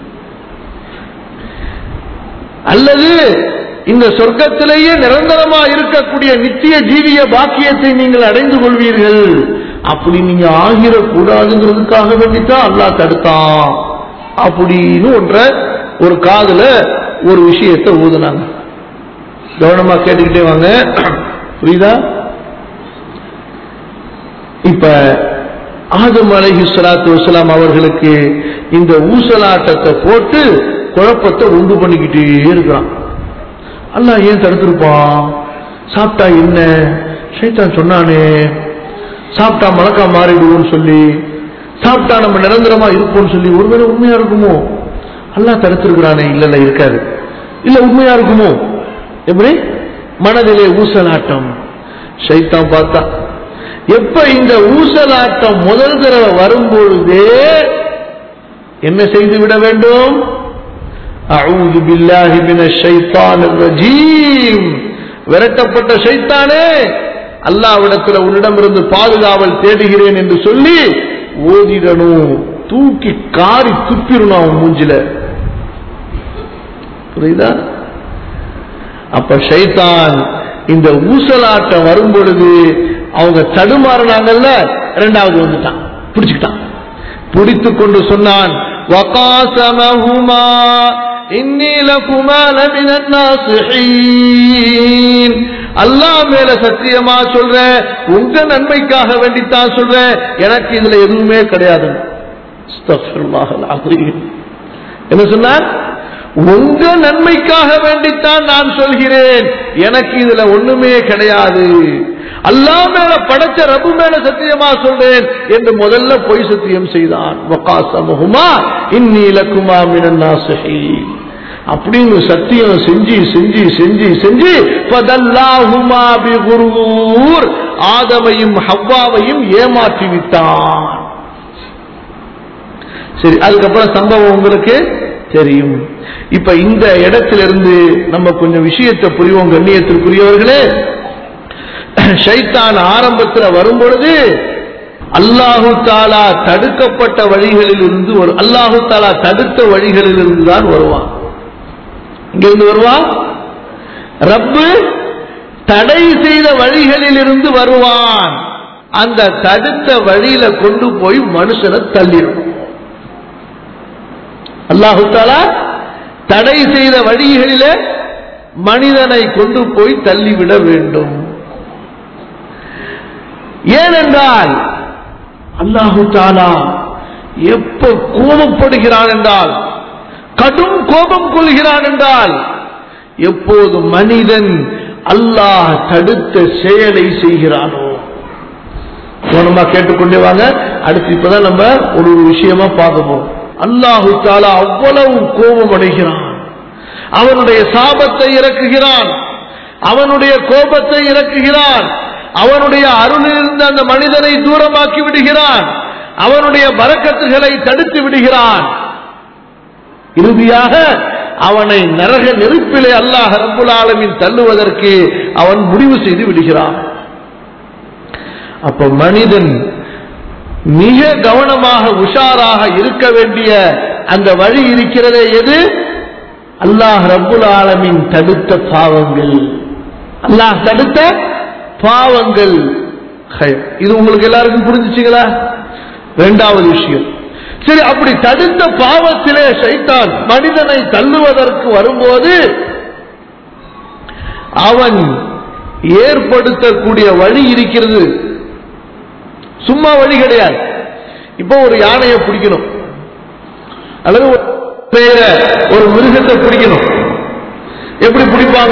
அல்லது இந்த சொர்க்கத்திலேயே நிரந்தரமா இருக்கக்கூடிய நித்திய ஜீவிய பாக்கியத்தை நீங்கள் அடைந்து கொள்வீர்கள் அப்படி நீங்க ஆகிடக்கூடாதுங்கிறதுக்காக வேண்டித்தான் அல்லாஹ் தடுத்தான் அப்படின்னு ஒன்ற ஒரு காதுல ஒரு விஷயத்தை ஊதுனாங்க கவனமா கேட்டுக்கிட்டே வாங்க புரியுதா இப்ப ஆதம் அலைஹி ஸலாத்து வஸலாம் அவர்களுக்கு இந்த ஊசலாட்டத்தை போட்டு குழப்பத்தை உண்டு பண்ணிக்கிட்டே இருக்கிறான் அல்லாஹ் ஏன் தடுத்திருப்பான் சாப்பிட்டா என்ன ஷைத்தான் சொன்னானே சாப்பிட்டா மலக்கா மாறிடுவோம்னு சொல்லி சாப்பிட்டா நம்ம நிரந்தரமா இருப்போம்னு சொல்லி ஒருவேளை உண்மையா இருக்குமோ அல்லாஹ் தடுத்திருக்கிறானே இல்ல இல்ல இருக்காது இல்ல உண்மையா இருக்குமோ எப்படி மனதிலே ஊசலாட்டம் ஷைத்தான் பார்த்தா எப்ப இந்த ஊசலாட்டம் முதல் தடவை வரும்பொழுதே என்ன செய்து விட வேண்டும் அஊது பில்லாஹி மினஷ் ஷைத்தானிர் ரஜீம் விரட்டப்பட்ட ஷைத்தானே அல்லாவிடத்துல உன்னிடமிருந்து பாதுகாவல் தேடுகிறேன் என்று சொல்லி ஓதிடணும் தூக்கி காரி துப்பிடணும் அவன் மூஞ்சில புரியுதா அப்ப ஷைத்தான் இந்த ஊசலாட்டம் வரும் பொழுது அவங்க தடுமாறினாங்கல்ல இரண்டாவது வந்துட்டான் பிடிச்சுக்கிட்டான் பிடித்து கொண்டு சொன்னான் وقاسمهما إني لكما لمن الناصحين அல்லாஹ் மேல சத்தியமா சொல்றேன் உங்க நன்மைக்காக வேண்டித்தான் சொல்றேன் எனக்கு இதுல எதுவுமே கிடையாது அஸ்தக்ஃபிருல்லாஹ் அல்-அஸீம். என்ன சொன்னார் உங்க நன்மைக்காக வேண்டித்தான் நான் சொல்கிறேன் எனக்கு இதுல ஒண்ணுமே கிடையாது அல்லாஹ் மேல படைச்ச ரபு மேல சத்தியமா சொல்றேன் என்று முதல்ல பொய் சத்தியம் செய்தான் வகாசமுகுமா இந்நீலக்குமா மினன் நாசிஹீன் அப்படின்னு சத்தியம் செஞ்சு செஞ்சு செஞ்சு செஞ்சு ஃபதல்லாஹுமா பிகுரூர் ஆதமையும் ஹவ்வாவையும் ஏமாற்றி விட்டான் சரி அதுக்கப்புறம் சம்பவம் உங்களுக்கு தெரியும் இப்ப இந்த இடத்திலிருந்து நம்ம கொஞ்சம் விஷயத்தை புரிவோம் கண்ணியத்திற்குரியவர்களே ஷைத்தான் ஆரம்பத்தில் வரும் பொழுது அல்லாஹு தாலா தடுக்கப்பட்ட வழிகளில் இருந்து வரும் அல்லாஹு தாலா தடுத்த வழிகளில் இருந்து தான் வருவான் இங்கிருந்து வருவான் ரப்பு தடை செய்த வழிகளில் இருந்து வருவான் அந்த தடுத்த வழியில கொண்டு போய் மனுஷனை தள்ளிடும் அல்லாஹு தாலா தடை செய்த வழிகளிலே மனிதனை கொண்டு போய் தள்ளிவிட வேண்டும் ஏனென்றால் அல்லாஹு தாலா எப்ப கோபப்படுகிறான் என்றால் கடும் கோபம் கொள்கிறான் என்றால் எப்போது மனிதன் அல்லாஹ் தடுத்த செயலை செய்கிறானோ கவனமா கேட்டுக்கொண்டே வாங்க அடுத்து இப்பதான் நம்ம ஒரு ஒரு விஷயமா பார்க்கணும் அல்லாஹு தாலா அவ்வளவு கோபம் அடைகிறான் அவனுடைய சாபத்தை இறக்குகிறான் அவனுடைய கோபத்தை இறக்குகிறான் அவனுடைய அருளிலிருந்து அந்த மனிதனை தூரமாக்கி விடுகிறான் அவனுடைய பறக்கத்துகளை தடுத்து விடுகிறான் இறுதியாக அவனை நரக நெருப்பிலே அல்லாஹ் ரப்புல் ஆலமின் தள்ளுவதற்கு அவன் முடிவு செய்து விடுகிறான் அப்ப மனிதன் மிக கவனமாக உஷாராக இருக்க வேண்டிய அந்த வழி இருக்கிறதே எது அல்லாஹ் ரப்புல் ஆலமின் தடுத்த பாவங்கள் அல்லாஹ் தடுத்த பாவங்கள் ஹைர். இது உங்களுக்கு எல்லாருக்கும் புரிஞ்சுச்சுங்களா இரண்டாவது விஷயம் சரி அப்படி தடுத்த பாவத்திலே சைத்தான் மனிதனை தள்ளுவதற்கு வரும்போது அவன் ஏற்படுத்தக்கூடிய வழி இருக்கிறது சும்மா வழி கிடையாது இப்போ ஒரு யானையை பிடிக்கணும் அல்லது ஒரு பேர ஒரு மிருகத்தை பிடிக்கணும் எப்படி பிடிப்பாங்க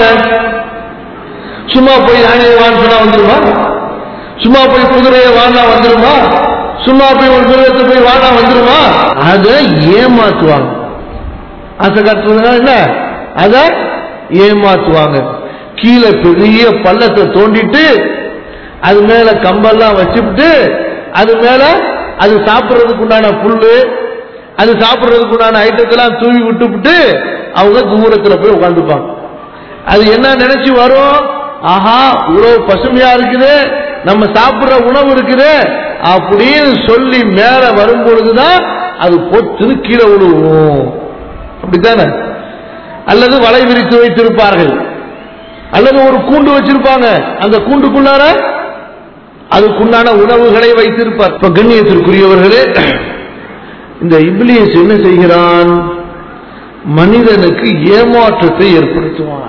சும்மா போய் யானையை வான்னு சொன்னா வந்துருமா சும்மா போய் குதிரையை வானா வந்துருமா சும்மா போய் ஒரு மிருகத்தை போய் வானா வந்துருமா அதை ஏமாத்துவாங்க ஆசை காட்டுறதுனா என்ன அதை ஏமாத்துவாங்க கீழே பெரிய பள்ளத்தை தோண்டிட்டு அது மேல கம்பெல்லாம் வச்சுவிட்டு அது மேல அது சாப்பிடுறதுக்கு உண்டான புல்லு அது சாப்பிடுறதுக்கு உண்டான ஐட்டத்தெல்லாம் தூவி விட்டுவிட்டு அவங்க தூரத்துல போய் உட்காந்துப்பாங்க அது என்ன நினைச்சு வரும் ஆஹா இவ்வளவு பசுமையா இருக்குது நம்ம சாப்பிடுற உணவு இருக்குது அப்படின்னு சொல்லி மேல வரும் பொழுதுதான் அது பொத்துன்னு கீழே விழுவும் அப்படித்தானே அல்லது வலை விரித்து வைத்திருப்பார்கள் அல்லது ஒரு கூண்டு வச்சிருப்பாங்க அந்த கூண்டுக்குள்ளார அதுக்குண்டான உணவுகளை வைத்திருப்பார் இப்ப கண்ணியத்திற்குரியவர்களே இந்த இப்லீஸ் என்ன செய்கிறான் மனிதனுக்கு ஏமாற்றத்தை ஏற்படுத்துவான்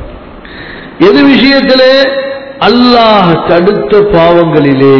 எது விஷயத்திலே அல்லாஹ் தடுத்த பாவங்களிலே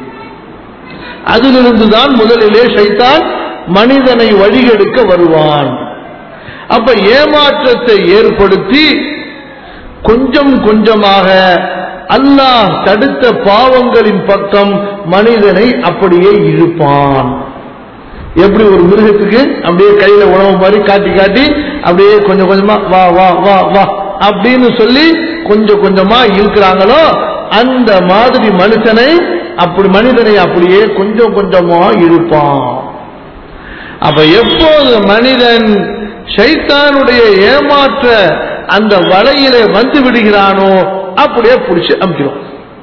அதிலிருந்துதான் முதலிலே ஷைத்தான் மனிதனை வழிகெடுக்க வருவான் அப்ப ஏமாற்றத்தை ஏற்படுத்தி கொஞ்சம் கொஞ்சமாக அல்லாஹ் தடுத்த பாவங்களின் பக்கம் மனிதனை அப்படியே இழுப்பான் எப்படி ஒரு மிருகத்துக்கு அப்படியே கையில உணவு மாதிரி காட்டி காட்டி அப்படியே கொஞ்சம் கொஞ்சமா வா வா வா வா அப்படின்னு சொல்லி கொஞ்சம் கொஞ்சமா இழுக்கிறாங்களோ அந்த மாதிரி மனுஷனை அப்படி மனிதனை அப்படியே கொஞ்சம் கொஞ்சமா இழுப்பான் அப்ப எப்போது மனிதன் ஷைத்தானுடைய ஏமாற்ற அந்த வலையிலே வந்து விடுகிறானோ அப்படியே பிடிச்சு அமுக்கிறோம்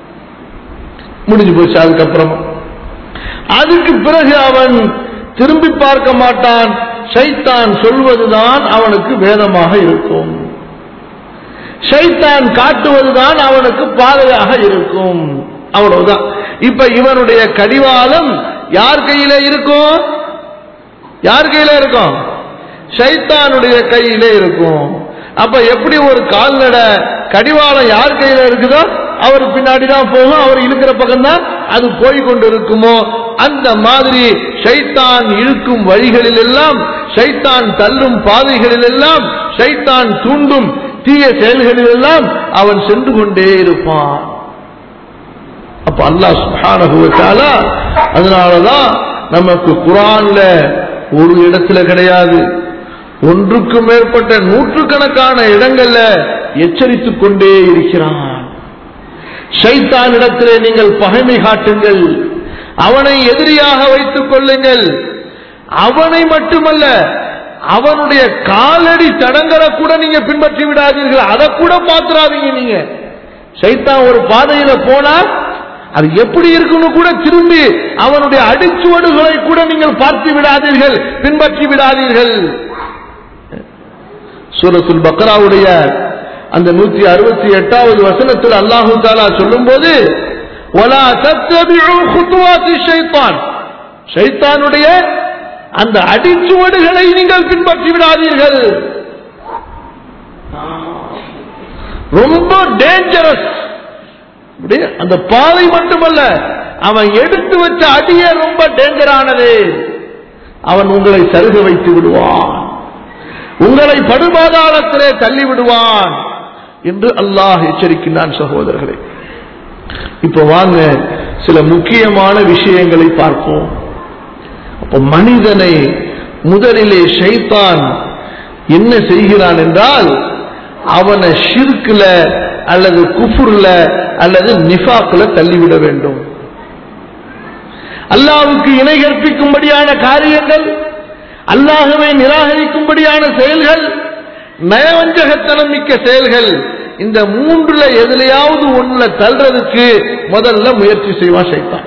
முடிஞ்சு போச்சு அதுக்கப்புறம் அதுக்கு பிறகு அவன் திரும்பி பார்க்க மாட்டான் ஷைத்தான் சொல்வதுதான் அவனுக்கு வேதமாக இருக்கும் ஷைத்தான் காட்டுவதுதான் அவனுக்கு பாதையாக இருக்கும் அவ்வளவுதான் இப்ப இவனுடைய கடிவாளம் யார் கையில இருக்கும் யார் கையில இருக்கும் ஷைத்தானுடைய கையில இருக்கும் அப்ப எப்படி ஒரு கால்நடை கடிவாளம் யார் கையில இருக்குதோ அவர் பின்னாடி தான் போகும் அவர் இழுக்கிற பக்கம் தான் அது போய் கொண்டு இருக்குமோ அந்த மாதிரி ஷைத்தான் இழுக்கும் வழிகளில் எல்லாம் ஷைத்தான் தள்ளும் பாதைகளில் எல்லாம் ஷைத்தான் தூண்டும் தீய செயல்களில் எல்லாம் அவன் சென்று கொண்டே இருப்பான் அப்ப அல்லாஹ் சுப்ஹானஹு வ தஆலா அதனாலதான் நமக்கு குரான்ல ஒரு இடத்துல கிடையாது ஒன்றுக்கும் மேற்பட்ட நூற்றுக்கணக்கான இடங்கள்ல எச்சரித்துக் கொண்டே இருக்கிறான் ஷைத்தான் இடத்திலே நீங்கள் பகைமை காட்டுங்கள் அவனை எதிரியாக வைத்துக் கொள்ளுங்கள் அவனை மட்டுமல்ல அவனுடைய காலடி தடங்களை கூட நீங்க பின்பற்றி விடாதீர்கள் அதை கூட பாத்துறாதீங்க நீங்க சைத்தான் ஒரு பாதையில போனா அது எப்படி இருக்குன்னு கூட திரும்பி அவனுடைய அடிச்சுவடுகளை கூட நீங்கள் பார்த்து விடாதீர்கள் பின்பற்றி விடாதீர்கள் சூரத்துல் பக்ராவுடைய அந்த நூத்தி அறுபத்தி எட்டாவது வசனத்தில் அல்லாஹு தாலா சொல்லும் போது ஒலா தத்தபிஉ குத்துவாத்தி ஷைத்தான் ஷைத்தானுடைய அந்த அடிச்சுவடுகளை நீங்கள் பின்பற்றி விடாதீர்கள் ரொம்ப டேஞ்சரஸ் அந்த பாதை மட்டுமல்ல அவன் எடுத்து வச்ச அடியே ரொம்ப டேஞ்சரானது அவன் உங்களை சருக வைத்து விடுவான் உங்களை படுபாதாளத்திலே தள்ளி விடுவான் என்று அல்லாஹ் எச்சரிக்கின்றான் சகோதரர்களே இப்ப வாங்க சில முக்கியமான விஷயங்களை பார்ப்போம் அப்ப மனிதனை முதலிலே ஷைத்தான் என்ன செய்கிறான் என்றால் அவனை ஷிர்க்ல அல்லது குஃபுர்ல அல்லது நிஃபாக்ல தள்ளிவிட வேண்டும் அல்லாவுக்கு இணை கற்பிக்கும்படியான காரியங்கள் அல்லாஹுவை நிராகரிக்கும்படியான செயல்கள் நயவஞ்சகத்தனம் மிக்க செயல்கள் இந்த மூன்றுல எதுலையாவது ஒண்ணுல தள்ளுறதுக்கு முதல்ல முயற்சி செய்வான் சைத்தான்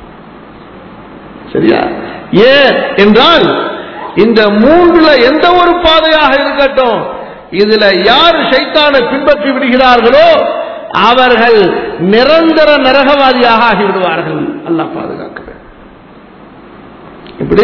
சரியா ஏன் என்றால் இந்த மூன்றுல எந்த ஒரு பாதையாக இருக்கட்டும் இதுல யார் சைத்தானை பின்பற்றி விடுகிறார்களோ அவர்கள் நிரந்தர நரகவாதியாக ஆகிவிடுவார்கள் அல்லாஹ் பாதுகாக்க இப்படி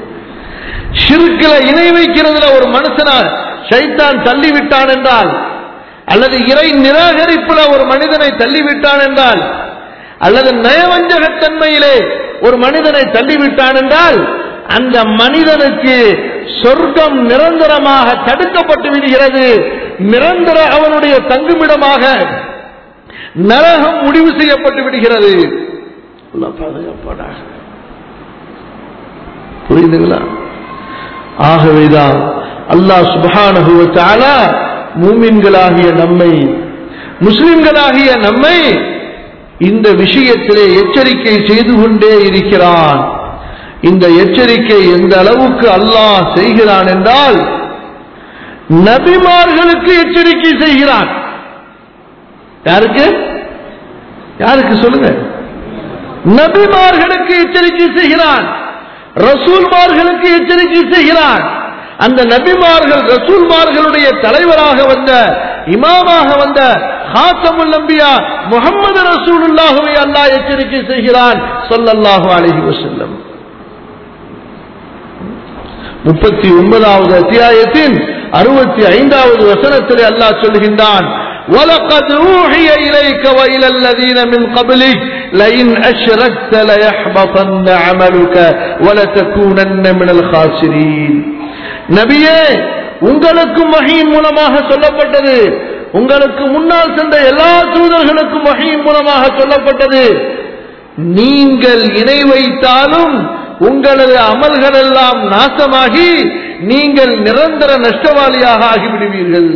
ஷிர்கில இணை வைக்கிறதுல ஒரு மனுஷனா சைத்தான் தள்ளிவிட்டான் என்றால் அல்லது இறை நிராகரிப்புல ஒரு மனிதனை தள்ளிவிட்டான் என்றால் அல்லது நயவஞ்சகத்தன்மையிலே ஒரு மனிதனை தள்ளிவிட்டான் என்றால் அந்த மனிதனுக்கு சொர்க்கம் நிரந்தரமாக தடுக்கப்பட்டு விடுகிறது நிரந்தர அவனுடைய தங்குமிடமாக நரகம் முடிவு செய்யப்பட்டு விடுகிறது பாதுகாப்பாடாக புரியுதுங்களா ஆகவேதான் அல்லாஹ் சுபஹானகுவத்தால மூமின்களாகிய நம்மை முஸ்லிம்களாகிய நம்மை இந்த விஷயத்திலே எச்சரிக்கை செய்து கொண்டே இருக்கிறான் இந்த எச்சரிக்கை எந்த அளவுக்கு அல்லாஹ் செய்கிறான் என்றால் நபிமார்களுக்கு எச்சரிக்கை செய்கிறான் யாருக்கு யாருக்கு சொல்லுங்க நபிமார்களுக்கு எச்சரிக்கை செய்கிறான் ரசூல்மார்களுக்கு எச்சரிக்கை செய்கிறான் அந்த நபிமார்கள் ரசூல்மார்களுடைய தலைவராக வந்த இமாமாக வந்த ஹாத்தமுல் நம்பியா முகமது ரசூலுல்லாஹுவை அல்லாஹ் எச்சரிக்கை செய்கிறான் சொல்லல்லாஹு அலஹி வசல்லம் முப்பத்தி ஒன்பதாவது அத்தியாயத்தின் அறுபத்தி ஐந்தாவது வசனத்தில் அல்லாஹ் சொல்கின்றான் وَلَقَدْ أُوحِيَ إِلَيْكَ وَإِلَى الَّذِينَ مِنْ قَبْلِكَ لَئِنْ أَشْرَكْتَ لَيَحْبَطَنَّ عَمَلُكَ وَلَتَكُونَنَّ مِنَ الْخَاسِرِينَ நபியே உங்களுக்கும் வகையின் மூலமாக சொல்லப்பட்டது உங்களுக்கு முன்னால் சென்ற எல்லா தூதர்களுக்கும் வகையின் மூலமாக சொல்லப்பட்டது நீங்கள் இணை வைத்தாலும் உங்களது அமல்கள் எல்லாம் நாசமாகி நீங்கள் நிரந்தர நஷ்டவாளியாக ஆகிவிடுவீர்கள்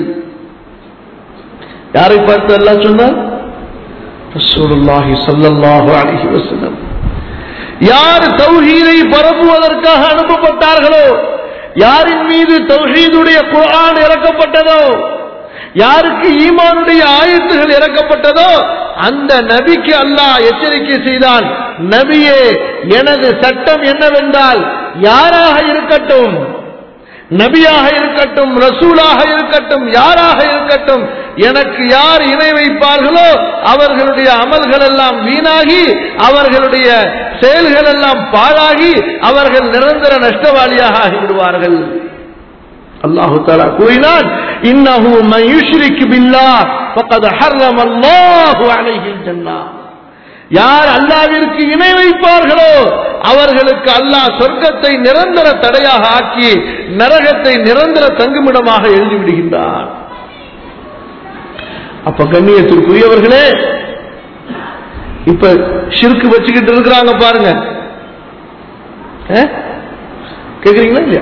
யாரை பார்த்து எல்லாம் சொன்னார் ரசூலுல்லாஹி ஸல்லல்லாஹு அலைஹி வஸல்லம் யார் தௌஹீதை பரப்புவதற்காக அனுப்பப்பட்டார்களோ யாரின் மீது தௌஹீதுடைய குர்ஆன் இறக்கப்பட்டதோ யாருக்கு ஈமானுடைய ஆயத்துகள் இறக்கப்பட்டதோ அந்த நபிக்கு அல்லாஹ் எச்சரிக்கை செய்தான் நபியே எனது சட்டம் என்னவென்றால் யாராக இருக்கட்டும் நபியாக இருக்கட்டும் ரசூலாக இருக்கட்டும் யாராக இருக்கட்டும் எனக்கு யார் இணை வைப்பார்களோ அவர்களுடைய அமல்கள் எல்லாம் வீணாகி அவர்களுடைய செயல்கள் எல்லாம் பாழாகி அவர்கள் நிரந்தர நஷ்டவாளியாக ஆகிவிடுவார்கள் அல்லாஹு தாலா கூறினான் இன்னஹு மன் யுஷ்ரிக் பில்லாஹ் ஃபக்கத் ஹர்ரம அல்லாஹு அலைஹில் ஜன்னah யார் அல்லாவிற்கு இணை வைப்பார்களோ அவர்களுக்கு அல்லாஹ் சொர்க்கத்தை நிரந்தர தடையாக ஆக்கி நரகத்தை நிரந்தர தங்குமிடமாக எழுதி விடுகின்றான் அப்ப கண்ணியத்திற்குரியவர்களே இப்ப ஷிருக்கு வச்சுக்கிட்டு இருக்கிறாங்க பாருங்க அஹ்? கேக்குறீங்களா இல்லையா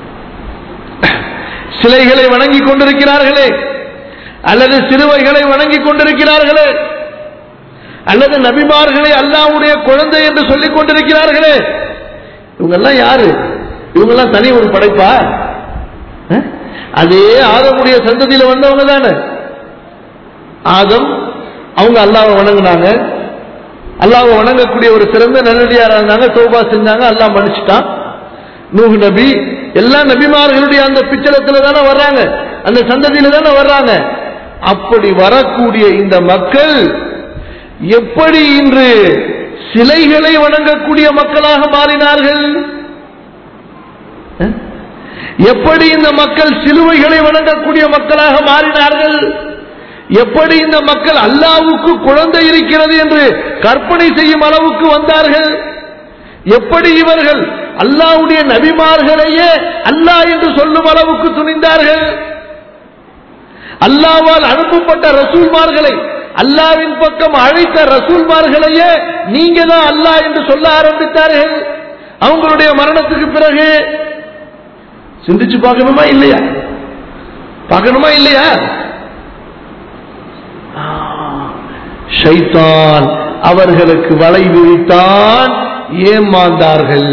சிலைகளை வணங்கி கொண்டிருக்கிறார்களே அல்லது சிறுவைகளை வணங்கி கொண்டிருக்கிறார்களே அல்லது நபிமார்களை அல்லாவுடைய குழந்தை என்று சொல்லிக் கொண்டிருக்கிறார்களே இவங்கெல்லாம் யாரு இவங்கெல்லாம் தனி ஒரு படைப்பா அஹ்? அதே ஆதமுடைய சந்ததியில வந்தவங்க தானே ஆதம் அவங்க அல்லாவை வணங்குனாங்க அல்லாவை வணங்கக்கூடிய ஒரு சிறந்த நல்லடியாரா இருந்தாங்க தௌபா செஞ்சாங்க அல்லாஹ் மன்னிச்சுட்டான் நூஹ் நபி எல்லா நபிமார்களுடைய அந்த பிச்சலத்துல தானே வர்றாங்க அந்த சந்ததியில தானே வர்றாங்க அப்படி வரக்கூடிய இந்த மக்கள் எப்படி இன்று சிலைகளை வணங்கக்கூடிய மக்களாக மாறினார்கள் அஹ்? எப்படி இந்த மக்கள் சிலுவைகளை வணங்கக்கூடிய மக்களாக மாறினார்கள் எப்படி இந்த மக்கள் அல்லாவுக்கு குழந்தை இருக்கிறது என்று கற்பனை செய்யும் அளவுக்கு வந்தார்கள் எப்படி இவர்கள் அல்லாவுடைய நபிமார்களையே அல்லாஹ் என்று சொல்லும் அளவுக்கு துணிந்தார்கள் அல்லாவால் அனுப்பப்பட்ட ரசூல்மார்களை அல்லாவின் பக்கம் அழைத்த ரசூல்மார்களையே நீங்க தான் அல்லாஹ் என்று சொல்ல ஆரம்பித்தார்கள் அவங்களுடைய மரணத்துக்கு பிறகு சிந்திச்சு பார்க்கணுமா இல்லையா பார்க்கணுமா இல்லையா ஆ, ஷைத்தான் அவர்களுக்கு வலை விரித்தான் ஏமாந்தார்கள்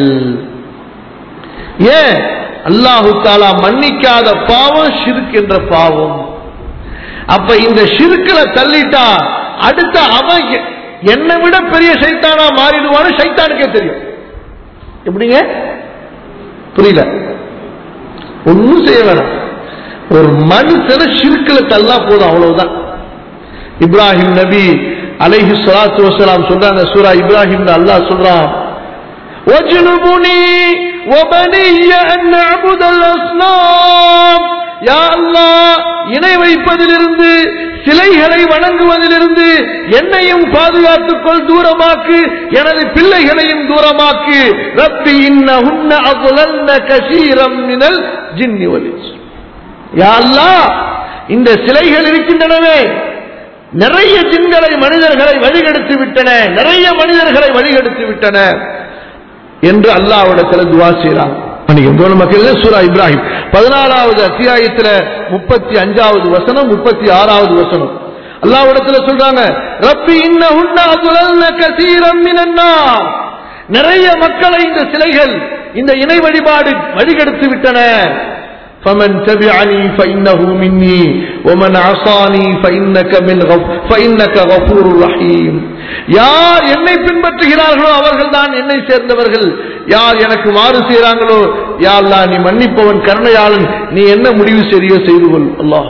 ஏன் அல்லாஹு தாலா மன்னிக்காத பாவம் ஷிர்க் என்ற பாவம் அப்ப இந்த ஷிர்க்ல தள்ளிட்டா அடுத்த அவன் எ- என்னை விட பெரிய சைத்தானா மாறிடுவான்னு சைத்தானுக்கே தெரியும் எப்படிங்க புரியல ஒன்னும் செய்ய வேணாம் ஒரு மனுஷனை ஷிர்க்ல தள்ளா போதும் அவ்வளவுதான் இப்ராஹிம் நபி அலைஹி ஸலாத்து வஸலாம் சொல்றாங்க சூரா இப்ராஹிம் அல்லாஹ் சொல்றான் وَاجْنُبْنِي وَبَنِيَّ أَن نَّعْبُدَ الْأَصْنَامَ யா அல்லாஹ் இணை வைப்பதிலிருந்து சிலைகளை வணங்குவதிலிருந்து என்னையும் பாதுகாத்துக் கொள் தூரமாக்கு எனது பிள்ளைகளையும் தூரமாக்கு ரப்பி இன்னஹுன்ன அضللن كثيرا من الجن والانس யா அல்லாஹ் இந்த சிலைகள் இருக்கின்றனவே நிறைய ஜின்களை மனிதர்களை வழிகெடுத்து விட்டன நிறைய மனிதர்களை வழிகெடுத்து விட்டன என்று அல்லாஹ்விடத்தில் துவா செய்கிறான் மக்கள் சூரா இப்ராஹிம் பதினாலாவது அத்தியாயத்துல முப்பத்தி அஞ்சாவது வசனம் முப்பத்தி ஆறாவது வசனம் அல்லாஹ்விடத்துல சொல்றாங்க ரப்பி இன்னஹுன்ன அதுலல்ன கசீரம் மினன்னார் நிறைய மக்களை இந்த சிலைகள் இந்த இணை வழிபாடு வழிகெடுத்து விட்டன فمن تبعني فإنه مني ومن عصاني فإنك من غف فإنك غفور رحيم யார் என்னை பின்பற்றுகிறார்களோ அவர்கள் தான் என்னை சேர்ந்தவர்கள் யார் எனக்கு மாறு செய்கிறாங்களோ யா அல்லாஹ் நீ மன்னிப்பவன் கருணையாளன் நீ என்ன முடிவு செய்யோ செய்து கொள் அல்லாஹ்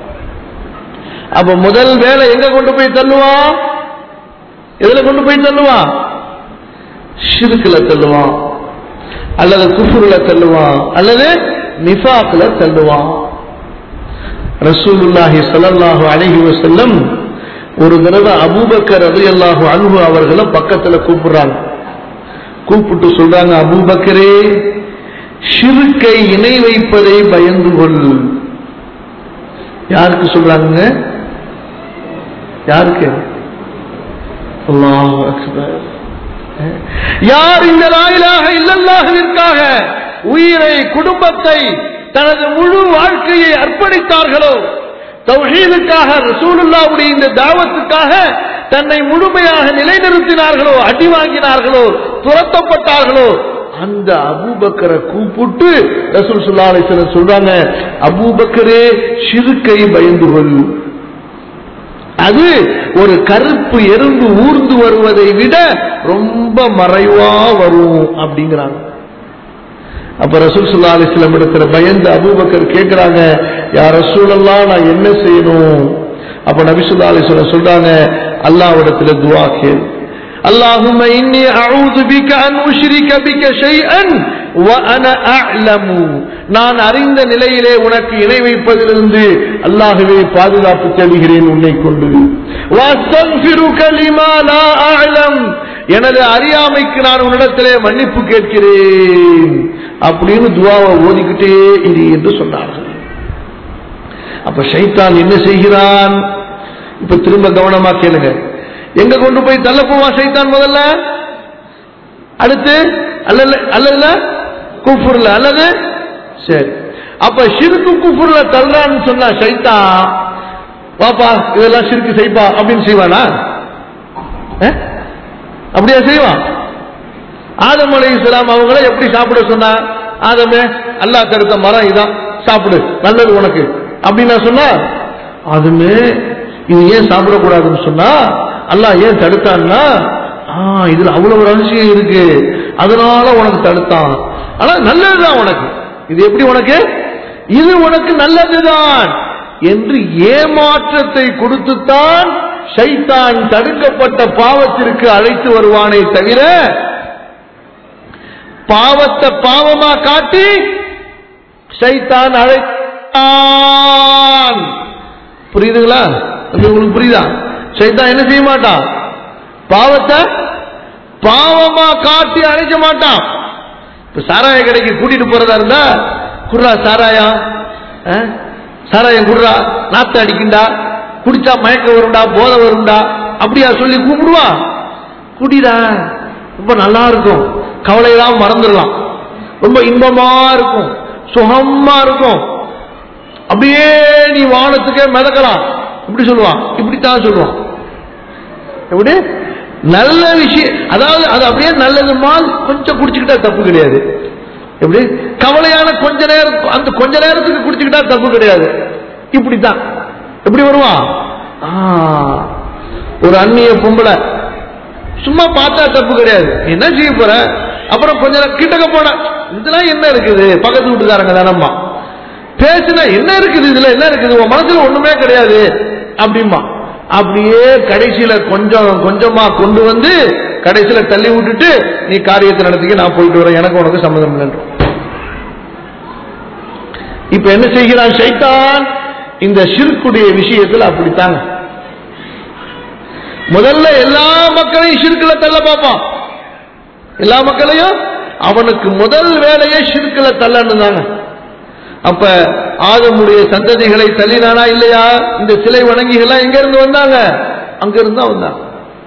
அப்ப முதல் வேலை எங்க கொண்டு போய் தள்ளுவான் எதுல கொண்டு போய் தள்ளுவான் ஷிருக்குல தள்ளுவான் அல்லது குஃபுர்ல தள்ளுவான் அல்லது நிஃபாக்ல தள்ளுவான் ரசூலுல்லாஹி ஸல்லல்லாஹு அலைஹி வஸல்லம் ஒரு தடவை அபூபக்கர் ரலியல்லாஹு அன்ஹு அவர்களை பக்கத்துல கூப்பிடுறாங்க கூப்பிட்டு சொல்றாங்க அபூபக்கரே ஷிருக்கை இணை வைப்பதை பயந்து கொள் யாருக்கு சொல்றாங்க யாருக்கு அல்லாஹ் அக்பர் யார் இந்த லாயிலாக இல்லல்லாஹுவிற்காக உயிரை குடும்பத்தை தனது முழு வாழ்க்கையை அர்ப்பணித்தார்களோ தௌஹீதுக்காக ரசூலுல்லாவுடைய இந்த தாவத்துக்காக தன்னை முழுமையாக நிலைநிறுத்தினார்களோ அடி வாங்கினார்களோ துரத்தப்பட்டார்களோ அந்த அபூபக்கரை கூப்பிட்டு ரசூல் சுல்லா அலிஸ்வரர் சொல்றாங்க அபூபக்கரே சிறுக்கை பயந்து கொள் அது ஒரு கருப்பு எறும்பு ஊர்ந்து வருவதை விட ரொம்ப மறைவா வரும் அப்படிங்கிறாங்க அப்ப ரசூல் சுல்லா அலிஸ்லாம் இடத்துல பயந்து அபூபக்கர் கேட்கிறாங்க யார் ரசூலெல்லாம் நான் என்ன செய்யணும் அப்ப நபி சுல்லா அலிஸ்லாம் சொல்றாங்க அல்லாவிடத்துல துவா கேள் اللهم إني أعوذ بك أن أشرك بك شيئا وأنا أعلم நான் அறிந்த நிலையிலே உனக்கு இணை வைப்பதிலிருந்து அல்லாஹுவே பாதுகாப்பு தேடுகிறேன் உன்னை கொண்டு وأستغفرك لما لا أعلم எனது அறியாமைக்கு நான் உன்னிடத்திலே மன்னிப்பு கேட்கிறேன் அப்படின்னு துவாவை ஓதிக்கிட்டே இரு என்று சொன்னார்கள் அப்ப ஷைத்தான் என்ன செய்கிறான் இப்ப திரும்ப கவனமா கேளுங்க எங்க கொண்டு போய் தள்ள போவா சைத்தான் முதல்ல அடுத்து அல்ல அல்லது குஃபுர்ல அல்லது சரி அப்ப ஷிருக்கு குஃபுர்ல தள்ளான்னு சொன்னா சைத்தான் வாப்பா இதெல்லாம் ஷிருக்கு செய்ப்பா அப்படின்னு செய்வானா அஹ்? அப்படியா செய்வான் ஆதம் அலை இஸ்லாம் அவங்கள எப்படி சாப்பிட சொன்னா ஆதமே அல்லாஹ் தடுத்த மரம் இதான் சாப்பிடு நல்லது உனக்கு அப்படின்னு சொன்னா அதுமே இது ஏன் சாப்பிடக்கூடாதுன்னு சொன்னா அல்லாஹ் ஏன் தடுத்தான்னா ஆ, இதுல அவ்வளவு ரகசியம் இருக்கு அதனால உனக்கு தடுத்தான் ஆனா நல்லதுதான் உனக்கு இது எப்படி உனக்கு இது உனக்கு நல்லதுதான் என்று ஏமாற்றத்தை கொடுத்துத்தான் ஷைத்தான் தடுக்கப்பட்ட பாவத்திற்கு அழைத்து வருவானே தவிர பாவத்தை பாவமா காட்டி ஷைத்தான் அழைத்தான் புரியுதுங்களா அது உங்களுக்கு புரியுதா சைத்தான் என்ன செய்ய மாட்டான் பாவத்தை பாவமா காட்டி அழைக்க மாட்டான் இப்ப சாராய கடைக்கு கூட்டிட்டு போறதா இருந்தா குர்ரா சாராயா அஹ்? சாராயம் குர்ரா நாத்த அடிக்குண்டா குடிச்சா மயக்க வரும்டா போதை வரும்டா அப்படியா சொல்லி கூப்பிடுவான் குடிடா ரொம்ப நல்லா இருக்கும் கவலையெல்லாம் மறந்துடலாம் ரொம்ப இன்பமா இருக்கும் சுகமா இருக்கும் அப்படியே நீ வானத்துக்கே மிதக்கலாம் இப்படி சொல்லுவான் இப்படித்தான் சொல்லுவான் எப்படி நல்ல விஷயம் அதாவது அது அப்படியே நல்லதுமா கொஞ்சம் குடிச்சுக்கிட்டா தப்பு கிடையாது எப்படி கவலையான கொஞ்ச நேரம் அந்த கொஞ்ச நேரத்துக்கு குடிச்சுக்கிட்டா தப்பு கிடையாது இப்படித்தான் எப்படி வருவான் ஆ, ஒரு அந்நிய பொம்பளை சும்மா பார்த்தா தப்பு கிடையாது நீ என்ன செய்ய போற அப்புறம் கொஞ்ச நேரம் கிட்டக்க போன இதெல்லாம் என்ன இருக்குது பக்கத்து வீட்டுக்காரங்க தானம்மா பேசுனா என்ன இருக்குது இதுல என்ன இருக்குது உன் மனசுல ஒண்ணுமே கிடையாது அப்படிமா அப்படியே கடைசியில கொஞ்சம் கொஞ்சமா கொண்டு வந்து கடைசியில தள்ளி விட்டுட்டு நீ காரியத்தை நடத்திக்க நான் போயிட்டு வரேன் எனக்கு உனக்கு சம்மதம் இல்லைன்றோம் இப்ப என்ன செய்கிறான் சைத்தான் இந்த ஷிர்க்குடைய விஷயத்துல அப்படித்தாங்க முதல்ல எல்லா மக்களையும் ஷிர்க்குல தள்ள பார்ப்பான் எல்லா மக்களையும் அவனுக்கு முதல் வேலையே ஷிர்க்குல தள்ளன்னு தாங்க அப்ப ஆதமுடைய சந்ததிகளை தள்ளினானா இல்லையா இந்த சிலை வணங்கிகள்லாம் எங்க இருந்து வந்தாங்க அங்க இருந்து தான் வந்தாங்க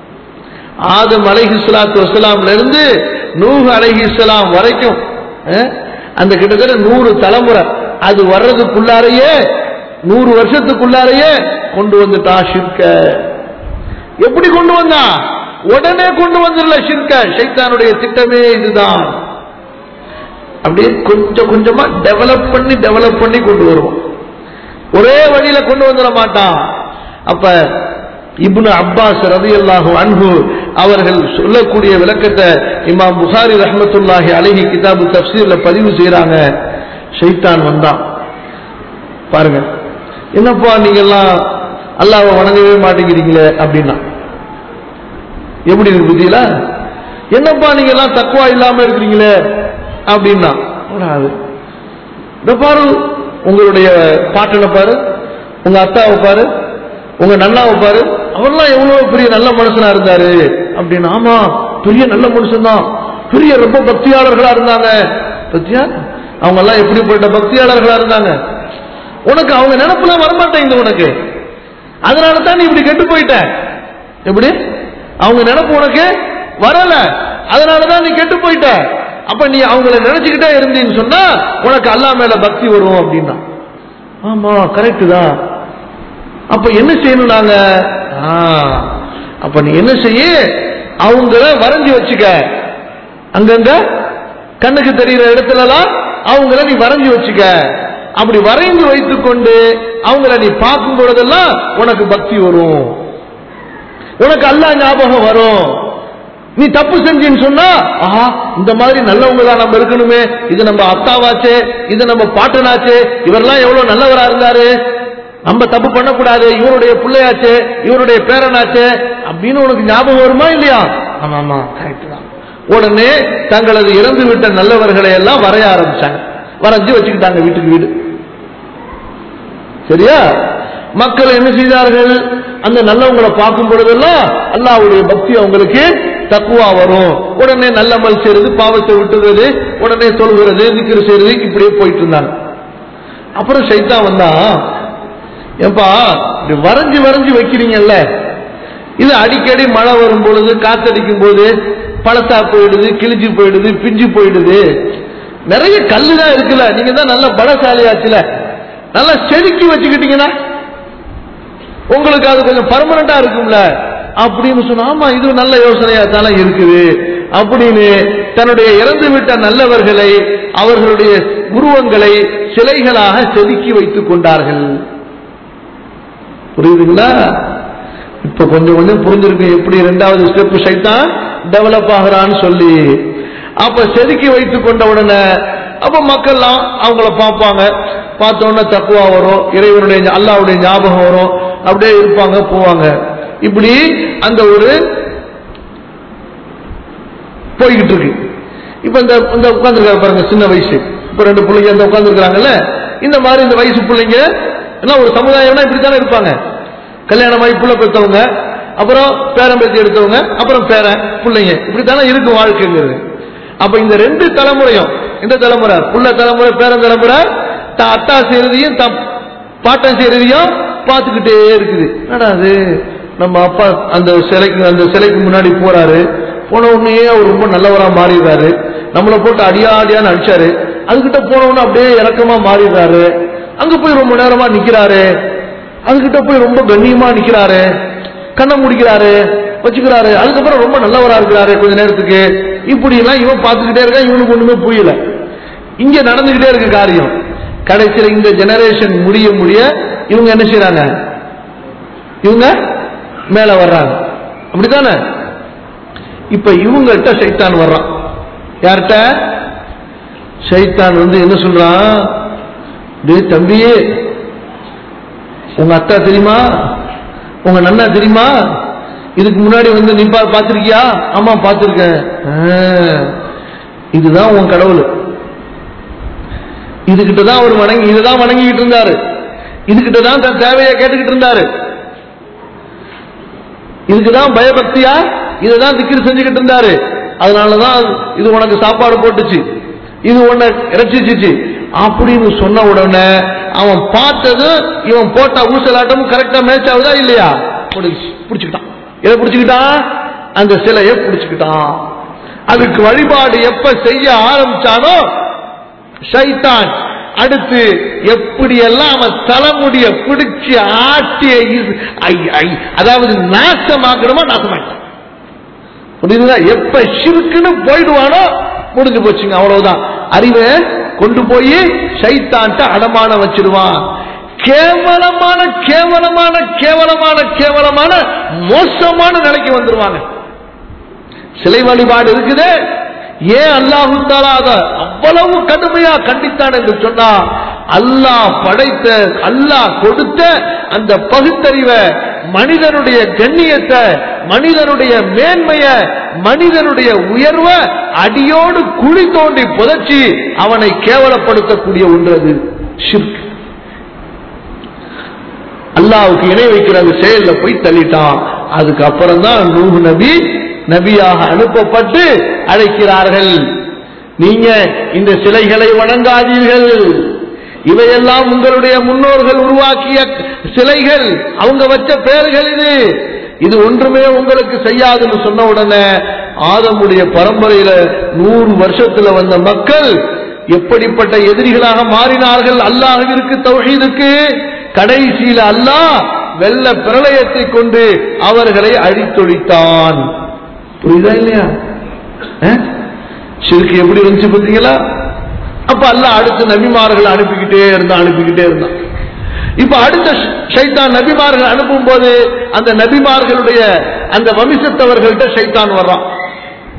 ஆதம் அலைஹி ஸலாத்து வஸலாம்ல இருந்து நூஹ் அலைஹி ஸலாம் வரைக்கும் அஹ், அந்த கிட்டத்தட்ட நூறு தலைமுறை அது வர்றதுக்குள்ளாரையே நூறு வருஷத்துக்குள்ளாரையே கொண்டு வந்துட்டான் ஷிர்க எப்படி கொண்டு வந்தான் உடனே கொண்டு வந்துடல ஷிர்க ஷைத்தானுடைய திட்டமே இதுதான் அப்படியே கொஞ்சம் கொஞ்சமா டெவலப் பண்ணி டெவலப் பண்ணி கொண்டு வருவோம் ஒரே வழியில கொண்டு வந்துட மாட்டான் அப்ப இப்னு அப்பாஸ் ரதியல்லாஹு அன்ஹு அவர்கள் சொல்லக்கூடிய விளக்கத்தை இமாம் புகாரி ரஹ்மத்துல்லாஹி அலைஹி கிதாபு தஃப்சீர்ல பதிவு செய்றாங்க ஷைத்தான் வந்தான் பாருங்க என்னப்பா நீங்க எல்லாம் அல்லாஹ்வை வணங்கவே மாட்டேங்கிறீங்களே அப்படின்னா எப்படி இருக்கு புத்தியில என்னப்பா நீங்க எல்லாம் தக்குவா இல்லாம இருக்கிறீங்களே அப்படின்னா வராது இந்த பாரு உங்களுடைய பாட்டனை பாரு உங்க அத்தாவை பாரு உங்க நன்னாவை பாரு அவர்லாம் எவ்வளவு பெரிய நல்ல மனுஷனா இருந்தாரு அப்படின்னு ஆமா பெரிய நல்ல மனுஷன் தான் பெரிய ரொம்ப பக்தியாளர்களா இருந்தாங்க பத்தியா அவங்க எல்லாம் எப்படிப்பட்ட பக்தியாளர்களா இருந்தாங்க உனக்கு அவங்க நினப்புலாம் வரமாட்டேங்குது உனக்கு அதனால தான் நீ இப்படி கெட்டு போயிட்ட எப்படி அவங்க நினப்பு உனக்கு வரல அதனால தான் நீ கெட்டு போயிட்ட அப்ப நீ அவங்கள நினைச்சுக்கிட்டே இருந்தீன்னு சொன்னா உனக்கு அல்லா மேல பக்தி வரும் அப்படின்னா ஆமா கரெக்ட் தான் அப்ப என்ன செய்யணும் நாங்க ஆ, அப்ப நீ என்ன செய்ய அவங்கள வரைஞ்சு வச்சுக்க அங்கங்க கண்ணுக்கு தெரிகிற இடத்துலலாம் அவங்கள நீ வரைஞ்சு வச்சுக்க அப்படி வரைந்து வைத்துக்கொண்டு அவங்கள நீ பார்க்கும் பொழுதெல்லாம் உனக்கு பக்தி வரும் உனக்கு அல்லாஹ் ஞாபகம் வரும் நீ தப்பு செஞ்சேன்னு சொன்னா ஆஹா இந்த மாதிரி நல்லவங்க தான் நம்ம இருக்கணுமே இது நம்ம அத்தாவாச்சே இது நம்ம பாட்டனாச்சே இவரெல்லாம் எவ்வளவு நல்லவரா இருந்தாரு நம்ம தப்பு பண்ணக்கூடாது இவருடைய பிள்ளையாச்சே இவருடைய பேரனாச்சே அப்படின்னு உனக்கு ஞாபகம் வருமா இல்லையா ஆமா ஆமா கரெக்ட் தான் உடனே தங்களது இறந்து விட்ட நல்லவர்களை எல்லாம் வரைய ஆரம்பிச்சாங்க வரைஞ்சு வச்சுக்கிட்டாங்க வீட்டுக்கு வீடு சரியா மக்கள் என்ன செய்தார்கள் அந்த நல்லவங்களை பார்க்கும் பொழுதெல்லாம் அல்லாவுடைய பக்தி அவங்களுக்கு தக்குவா வரும் உடனே நல்லமல் செய்யறது பாவத்தை விட்டுறது உடனே சொல்கிறது நிக்கிற செய்யறது இப்படியே போயிட்டு இருந்தாங்க அப்புறம் சைத்தான் வந்தா ஏப்பா இப்படி வரைஞ்சு வரைஞ்சு வைக்கிறீங்கல்ல இது அடிக்கடி மழை வரும் பொழுது காத்தடிக்கும் போது பழசா போயிடுது கிழிஞ்சு போயிடுது பிஞ்சு போயிடுது நிறைய கல்லு தான் இருக்குல்ல நீங்க தான் நல்ல பலசாலியாச்சுல நல்லா செதுக்கி வச்சுக்கிட்டீங்கன்னா உங்களுக்கு அது கொஞ்சம் பர்மனண்டா இருக்கும்ல அப்படின்னு சொன்னா ஆமா இது நல்ல யோசனையா தானே இருக்குது அப்படின்னு தன்னுடைய இறந்து விட்ட நல்லவர்களை அவர்களுடைய உருவங்களை சிலைகளாக செதுக்கி வைத்துக் கொண்டார்கள் புரியுதுங்களா இப்ப கொஞ்சம் கொஞ்சம் புரிஞ்சிருக்கு எப்படி ரெண்டாவது ஸ்டெப் சைத்தான் டெவலப் ஆகிறான்னு சொல்லி அப்ப செதுக்கி வைத்துக் கொண்ட உடனே அப்ப மக்கள்லாம் அவங்கள பார்ப்பாங்க பார்த்த உடனே தக்குவா வரும் இறைவனுடைய ஞா- அல்லாஹ்வுடைய ஞாபகம் வரும் அப்படியே இருப்பாங்க போவாங்க இப்படி அந்த ஒரு போய்கிட்டு இருக்கு இப்ப இந்த இந்த உட்கார்ந்துருக்காரு பாருங்க சின்ன வயசு இப்ப ரெண்டு பிள்ளைங்க இந்த உட்கார்ந்துருக்காங்கல்ல இந்த மாதிரி இந்த வயசு பிள்ளைங்க எல்லாம் ஒரு சமுதாயம்னா இப்படித்தானே இருப்பாங்க கல்யாணமாகி புள்ள பெற்றவங்க அப்புறம் பேரன் பேத்தி எடுத்தவங்க அப்புறம் பேரன் பிள்ளைங்க இப்படித்தானே இருக்கும் வாழ்க்கைங்கிறது அப்ப இந்த ரெண்டு தலைமுறையும் இந்த தலைமுறை புள்ள தலைமுறை பேரன் தலைமுறை தான் அத்தா செய்யறதையும் தான் பாட்டன் செய்யறதையும் பார்த்துக்கிட்டே இருக்குது என்னடா அது நம்ம அப்பா அந்த சிலைக்கு அந்த சிலைக்கு முன்னாடி போறாரு போன உடனே அவர் ரொம்ப நல்லவரா மாறிடுறாரு நம்மளை போட்டு அடியா அடியான்னு அடிச்சாரு அதுகிட்ட போன உடனே அப்படியே இறக்கமா மாறிடுறாரு அங்க போய் ரொம்ப நேரமா நிக்கிறாரு அதுகிட்ட போய் ரொம்ப கண்ணியமா நிக்கிறாரு கண்ணை முடிக்கிறாரு வச்சுக்கிறாரு அதுக்கப்புறம் ரொம்ப நல்லவரா இருக்கிறாரு கொஞ்ச நேரத்துக்கு இப்படி எல்லாம் இவன் பார்த்துக்கிட்டே இருக்கான் இவனுக்கு ஒண்ணுமே புரியல இங்க நடந்துகிட்டே இருக்கு காரியம் கடைசியில இந்த ஜெனரேஷன் முடிய முடிய இவங்க என்ன செய்றாங்க இவங்க மேல வர்றாங்க அப்படித்தானே இப்ப இவங்கள்ட்ட சைத்தான் வர்றான் யார்கிட்ட சைத்தான் வந்து என்ன சொல்றான் டேய் தம்பியே உங்க அத்தா தெரியுமா உங்க நன்னா தெரியுமா இதுக்கு முன்னாடி வந்து நீ பா பார்த்திருக்கியா ஆமா பார்த்திருக்கேன் ஆ, இதுதான் உன் கடவுள் இதுகிட்ட தான் அவர் வணங்கி இதுதான் வணங்கிக்கிட்டு இருந்தாரு இதுகிட்ட தான் தன் தேவையை கேட்டுக்கிட்டு இருந்தாரு இதுக்குதான் பயபக்தியா இதுதான் திக்கிர் செஞ்சுக்கிட்டு இருந்தாரு அதனாலதான் இது உனக்கு சாப்பாடு போட்டுச்சு இது உன்னை ரட்சிச்சுச்சு அப்படின்னு சொன்ன உடனே அவன் பார்த்தது இவன் போட்ட ஊசலாட்டமும் கரெக்டா மேட்ச் ஆகுதா இல்லையா பிடிச்சு பிடிச்சுக்கிட்டான் எதை பிடிச்சுக்கிட்டான் அந்த சிலையை பிடிச்சுக்கிட்டான் அதுக்கு வழிபாடு எப்ப செய்ய ஆரம்பிச்சானோ ஷைத்தான் அடுத்து எப்படியெல்லாம் அவன் தலைமுடிய பிடிச்சு ஆட்டிய இஸ்- ஐ- ஐ- அதாவது நாசமாக்கணுமா நாசமாக்கிட்டான் புரியுதுங்களா எப்ப சிறுக்குன்னு போயிடுவானோ முடிஞ்சு போச்சுங்க அவ்வளவுதான் அறிவை கொண்டு போய் சைத்தான்ட்ட அடமான வச்சிருவான் கேவலமான கேவலமான கேவலமான கேவலமான மோசமான நிலைக்கு வந்துருவாங்க சிலை வழிபாடு இருக்குது ஏன் அல்லாஹு தாலா அத அவ்வளவு கடுமையா கண்டித்தான் என்று சொன்னா அல்லாஹ் படைத்த அல்லாஹ் கொடுத்த அந்த பகுத்தறிவை மனிதனுடைய கண்ணியத்தை மனிதனுடைய மேன்மைய மனிதனுடைய உயர்வை அடியோடு குழி தோண்டி புதைச்சி அவனை கேவலப்படுத்தக்கூடிய ஒன்று அது ஷிர்க் அல்லாவுக்கு இணை வைக்கிற அந்த செயல்ல போய் தள்ளிட்டான் அதுக்கப்புறம் தான் நூஹ் நபி நபியாக அனுப்பப்பட்டு அழைக்கிறார்கள் நீங்க இந்த சிலைகளை வணங்காதீர்கள் இவையெல்லாம் உங்களுடைய முன்னோர்கள் உருவாக்கிய சிலைகள் அவங்க வச்ச பெயர்கள் இது இது ஒன்றுமே உங்களுக்கு செய்யாதுன்னு சொன்ன உடனே ஆதமுடைய பரம்பரையில நூறு வருஷத்துல வந்த மக்கள் எப்படிப்பட்ட எதிரிகளாக மாறினார்கள் அல்லாஹ்விற்கு தௌஹீதுக்கு கடைசியில அல்லாஹ் வெள்ள பிரளயத்தை கொண்டு அவர்களை அழித்தொழித்தான் புரியுதா இல்லையா அஹ்? ஷிர்க் எப்படி இருந்துச்சு பாத்தீங்களா அப்ப அல்லாஹ் அடுத்த நபிமார்கள் அனுப்பிக்கிட்டே இருந்தான் அனுப்பிக்கிட்டே இருந்தான் இப்ப அடுத்த ஷ- ஷைத்தான் நபிமார்கள் அனுப்பும் போது அந்த நபிமார்களுடைய அந்த வம்சத்தவர்கள்ட்ட ஷைத்தான் வர்றான்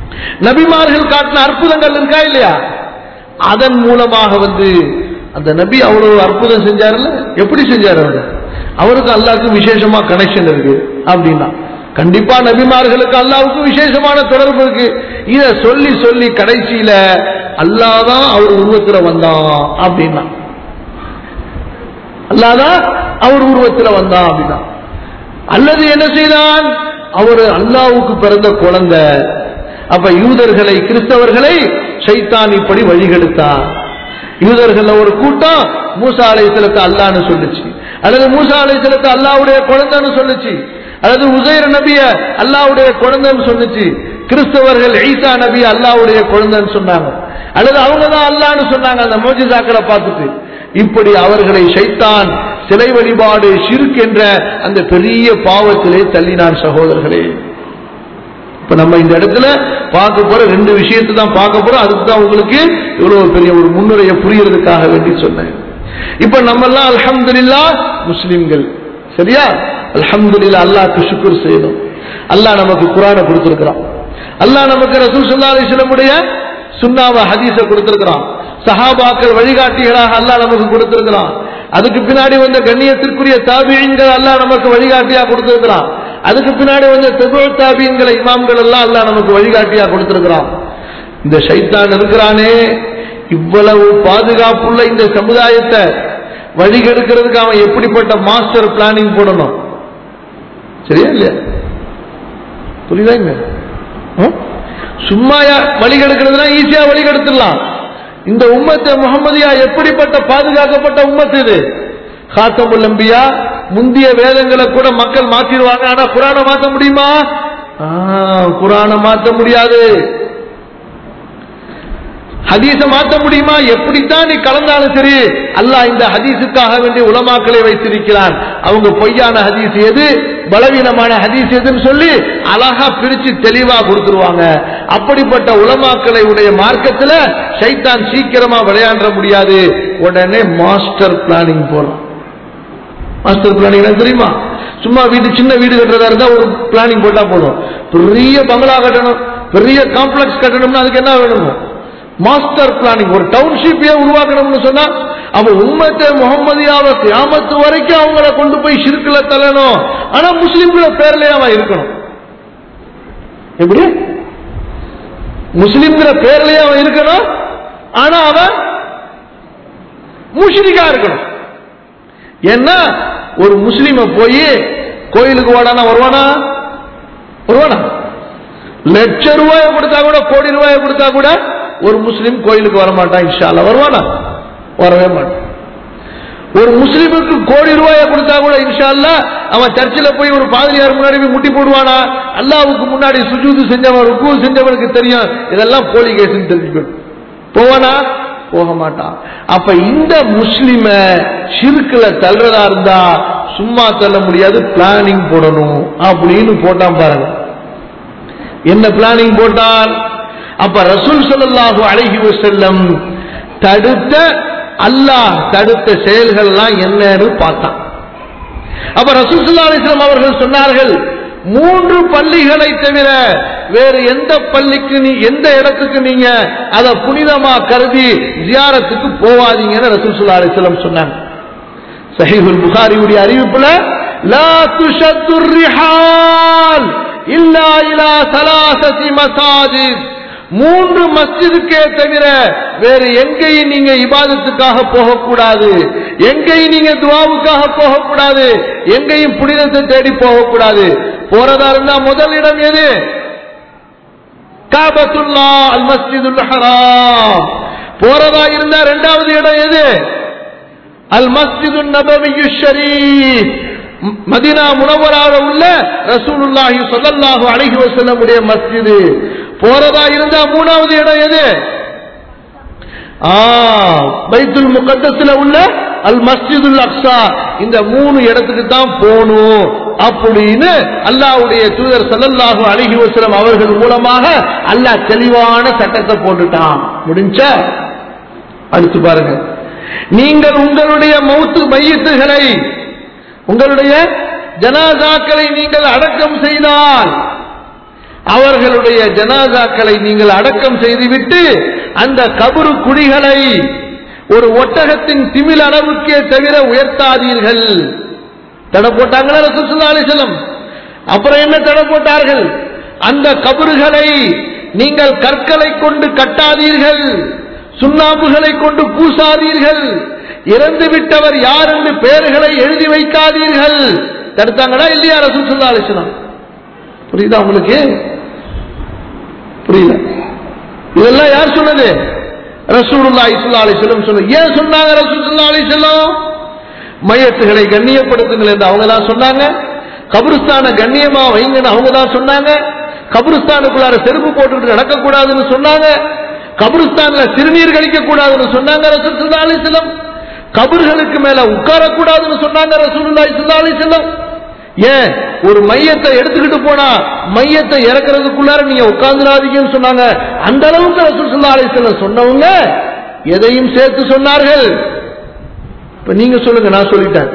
நபிமார்கள் காட்டின அற்புதங்கள் இருக்கா இல்லையா அதன் மூலமாக வந்து அந்த நபி அவ்வளவு அற்புதம் செஞ்சாருல்ல எப்படி செஞ்சாரு அவர் அவருக்கு அல்லாவுக்கு விசேஷமா கனெக்ஷன் இருக்கு அப்படின்னா கண்டிப்பா நபிமார்களுக்கு அல்லாவுக்கு விசேஷமான தொடர்பு இருக்கு இத சொல்லி சொல்லி கடைசியில அல்லாதான் அவர் உருவத்துல வந்தான் அப்படின்னா அல்லாதான் அவர் உருவத்துல வந்தான் அப்படின்னா அல்லது என்ன செய்தான் அவர் அல்லாவுக்கு பிறந்த குழந்தை அப்ப யூதர்களை கிறிஸ்தவர்களை சைத்தான் இப்படி வழிகெடுத்தான் யூதர்கள் ஒரு கூட்டம் மூசா அலைசலத்தை அல்லான்னு சொல்லுச்சு அல்லது மூசா அலைசலத்தை அல்லாவுடைய குழந்தைன்னு சொல்லுச்சு அல்லது உசைர் நபிய அல்லாவுடைய குழந்தைன்னு சொல்லுச்சு கிறிஸ்தவர்கள் ஈசா நபி அல்லாவுடைய குழந்தைன்னு சொன்னாங்க அல்லது அவங்க தான் அல்லான்னு சொன்னாங்க அந்த மோஜிதாக்களை பார்த்துட்டு இப்படி அவர்களை சைத்தான் சிலை வழிபாடு ஷிர்க் என்ற அந்த பெரிய பாவத்திலே தள்ளினான் சகோதரர்களே இப்ப நம்ம இந்த இடத்துல பார்க்க போற ரெண்டு விஷயத்தை தான் பார்க்க போறோம் அதுக்கு தான் உங்களுக்கு இவ்வளவு பெரிய ஒரு முன்னுரையை புரியறதுக்காக வேண்டி சொன்னேன் இப்ப நம்ம எல்லாம் அல்ஹம்துலில்லா முஸ்லிம்கள் சரியா அல்ஹம்துலில்லா அல்லாஹ்க்கு சுக்குர் செய்யணும் அல்லாஹ் நமக்கு குரானை கொடுத்திருக்கிறான் அல்லாஹ் நமக்கு ரசூல் ஸல்லல்லாஹு அலைஹி வஸல்லமுடைய சுன்னாவ ஹதீஸ கொடுத்திருக்கிறான் சஹாபாக்கள் வழிகாட்டிகளாக அல்லாஹ் நமக்கு கொடுத்திருக்கிறான் அதுக்கு பின்னாடி வந்த கண்ணியத்திற்குரிய தாபியங்கள் அல்லாஹ் நமக்கு வழிகாட்டியா கொடுத்திருக்கிறான் அதுக்கு பின்னாடி வந்த தெபுல் தாபியங்களை இமாம்கள் எல்லாம் அல்லாஹ் நமக்கு வழிகாட்டியா கொடுத்திருக்கிறான் இந்த சைத்தான் இருக்கிறானே இவ்வளவு பாதுகாப்புள்ள இந்த சமுதாயத்தை வழிகெடுக்கிறதுக்கு அவன் எப்படிப்பட்ட மாஸ்டர் பிளானிங் போடணும் சரியா இல்லையா புரியுதா இல்ல சும்மா வழிகெடுக்கிறதுனா ஈஸியா வழிகெடுத்துடலாம் இந்த உம்மத்தை முகமதியா எப்படிப்பட்ட பாதுகாக்கப்பட்ட உம்மத்து இது காத்தமுல் அம்பியா முந்திய வேதங்களை கூட மக்கள் மாத்திடுவாங்க ஆனா குரானை மாத்த முடியுமா குரானை மாத்த முடியாது ஹதீஸ மாத்த முடியுமா எப்படித்தான் நீ கலந்தாலும் சரி அல்லாஹ் இந்த ஹதீஸுக்காக வேண்டிய உலமாக்களை வைத்திருக்கிறான் அவங்க பொய்யான ஹதீஸ் எது பலவீனமான ஹதீஸ் எதுன்னு சொல்லி அழகா பிரிச்சு தெளிவா கொடுத்துருவாங்க அப்படிப்பட்ட உலமாக்களை உடைய மார்க்கத்துல சைத்தான் சீக்கிரமா விளையாட முடியாது உடனே மாஸ்டர் பிளானிங் போறோம் மாஸ்டர் பிளானிங் தெரியுமா சும்மா வீடு சின்ன வீடு கட்டுறதா இருந்தா ஒரு பிளானிங் போட்டா போதும் பெரிய பங்களா கட்டணும் பெரிய காம்ப்ளெக்ஸ் கட்டணும்னா அதுக்கு என்ன வேணும் மாஸ்டர் பிளானிங் ஒரு டவுன்ஷிப்பையே உருவாக்கணும்னு சொன்னா அவ உம்மத்தை முகமதியாவை கியாமத்து வரைக்கும் அவங்கள கொண்டு போய் சிறுக்குல தள்ளணும் ஆனா முஸ்லிம்கள பேர்லயே அவன் இருக்கணும் எப்படி முஸ்லிம்ங்கிற பேர்லயே அவன் இருக்கணும் ஆனா அவன் முஷ்ரிகா இருக்கணும் ஏன்னா ஒரு முஸ்லிம போய் கோயிலுக்கு வாடானா வருவானா வருவானா லட்ச ரூபாய கொடுத்தா கூட கோடி ரூபாய கொடுத்தா கூட ஒரு முஸ்லீம் கோயிலுக்கு வர மாட்டான் இன்ஷால்ல வருவானா வரவே மாட்டான் ஒரு முஸ்லீமுக்கு கோடி ரூபாய கொடுத்தா கூட இன்ஷால்ல அவன் சர்ச்சில் போய் ஒரு பாதிரியார் முன்னாடி போய் முட்டி போடுவானா அல்லாவுக்கு முன்னாடி சுஜூது செஞ்சவன் ருக்கு செஞ்சவனுக்கு தெரியும் இதெல்லாம் போலி கேஸ் தெரிஞ்சுக்கணும் போவானா போக மாட்டான் அப்ப இந்த முஸ்லிம சிறுக்குல தள்ளுறதா இருந்தா சும்மா தள்ள முடியாது பிளானிங் போடணும் அப்படின்னு போட்டான் பாருங்க என்ன பிளானிங் போட்டான் அப்ப ரசூல் ஸல்லல்லாஹு அலைஹி வஸல்லம் தடுத்த அல்லாஹ் தடுத்த செயல்கள் எல்லாம் என்னன்னு பார்த்தான் அப்ப ரசூல் ஸல்லல்லாஹு அலைஹி வஸல்லம் அவர்கள் சொன்னார்கள் மூன்று பள்ளிகளை தவிர வேறு எந்த பள்ளிக்கு நீ எந்த இடத்துக்கு நீங்க அதை புனிதமா கருதி ஜியாரத்துக்கு போவாதீங்கன்னு ரசூல் ஸல்லல்லாஹு அலைஹி வஸல்லம் சொன்னாங்க சஹீஹுல் புகாரியுடைய அறிவிப்புல லா துஷத்து ரிஹால் இல்லா இலா சலாசதி மசாஜித் மூன்று மஸ்ஜிதுக்கே தவிர வேறு எங்கேயும் நீங்க இபாதத்துக்காக போகக்கூடாது எங்கேயும் நீங்க துவாவுக்காக போகக்கூடாது எங்கேயும் புனிதத்தை தேடி போகக்கூடாது போறதா இருந்தா முதல் இடம் எது காபத்துல்லா அல் மஸ்ஜிதுல் ஹராம் போறதா இருந்தா இரண்டாவது இடம் எது அல் மஸ்ஜிது நபவியு ஷரீப் மதினா முனவராக உள்ள ரசூலுல்லாஹி ஸல்லல்லாஹு அலைஹி வஸல்லம் உடைய மஸ்ஜிது போறதா இருந்தா மூணாவது இடம் எது ஆ பைத்துல் முகத்தத்துல உள்ள அல் மஸ்ஜிதுல் அக்ஸா இந்த மூணு இடத்துக்கு தான் போகணும் அப்படின்னு அல்லாஹ்வுடைய தூதர் ஸல்லல்லாஹு அலைஹி வஸல்லம் அவர்கள் மூலமாக அல்லாஹ் தெளிவான சட்டத்தை போட்டுட்டான் முடிஞ்சா அடுத்து பாருங்க நீங்கள் உங்களுடைய மௌத்து மையத்துகளை உங்களுடைய ஜனாசாக்களை நீங்கள் அடக்கம் செய்தால் அவர்களுடைய ஜனாதாக்களை நீங்கள் அடக்கம் செய்துவிட்டு அந்த கபரு குழிகளை ஒரு ஒட்டகத்தின் திமில் அளவுக்கே தவிர உயர்த்தாதீர்கள் தடை போட்டாங்களா ரசூலுல்லாஹி அலைஹி வஸல்லம் அப்புறம் என்ன தடை போட்டார்கள் அந்த கபறுகளை நீங்கள் கற்களை கொண்டு கட்டாதீர்கள் சுண்ணாம்புகளை கொண்டு பூசாதீர்கள் இறந்து விட்டவர் யார் என்று பெயர்களை எழுதி வைக்காதீர்கள் தடுத்தாங்களா இல்லையா ரசூல் ஸல்லல்லாஹு அலைஹி வஸல்லம் புரியுதா உங்களுக்கு புரியல இதெல்லாம் யார் சொன்னது ரசூலுல்லாஹி ஸல்லல்லாஹு அலைஹி வஸல்லம் சொன்னது ஏன் சொன்னாங்க ரசூல் ஸல்லல்லாஹு அலைஹி வஸல்லம் மையத்துகளை கண்ணியப்படுத்துங்கள் என்று அவங்க தான் சொன்னாங்க கபிரிஸ்தான கண்ணியமா வைங்கன்னு அவங்க தான் சொன்னாங்க கபிரிஸ்தானுக்குள்ளார செருப்பு போட்டுக்கிட்டு நடக்கக்கூடாதுன்னு சொன்னாங்க கபிரிஸ்தான்ல சிறுநீர் கழிக்க கூடாதுன்னு சொன்னாங்க ரசூல் ஸல்லல்லாஹு அலைஹி வஸல்லம் கபர்களுக்கு மேல உட்காரக்கூடாதுன்னு சொன்னாங்க ரசூலுல்லாஹி ஸல்லல்லாஹு அலைஹி வஸல்லம் ஏன் ஒரு மையத்தை எடுத்துக்கிட்டு போனா மையத்தை இறக்குறதுக்குள்ளார நீங்க உட்கார்ந்துடாதீங்கன்னு சொன்னாங்க அந்த அளவுக்கு ரசூல் ஸல்லல்லாஹு அலைஹி வஸல்லம் சொன்னவங்க எதையும் சேர்த்து சொன்னார்கள் இப்ப நீங்க சொல்லுங்க நான் சொல்லிட்டேன்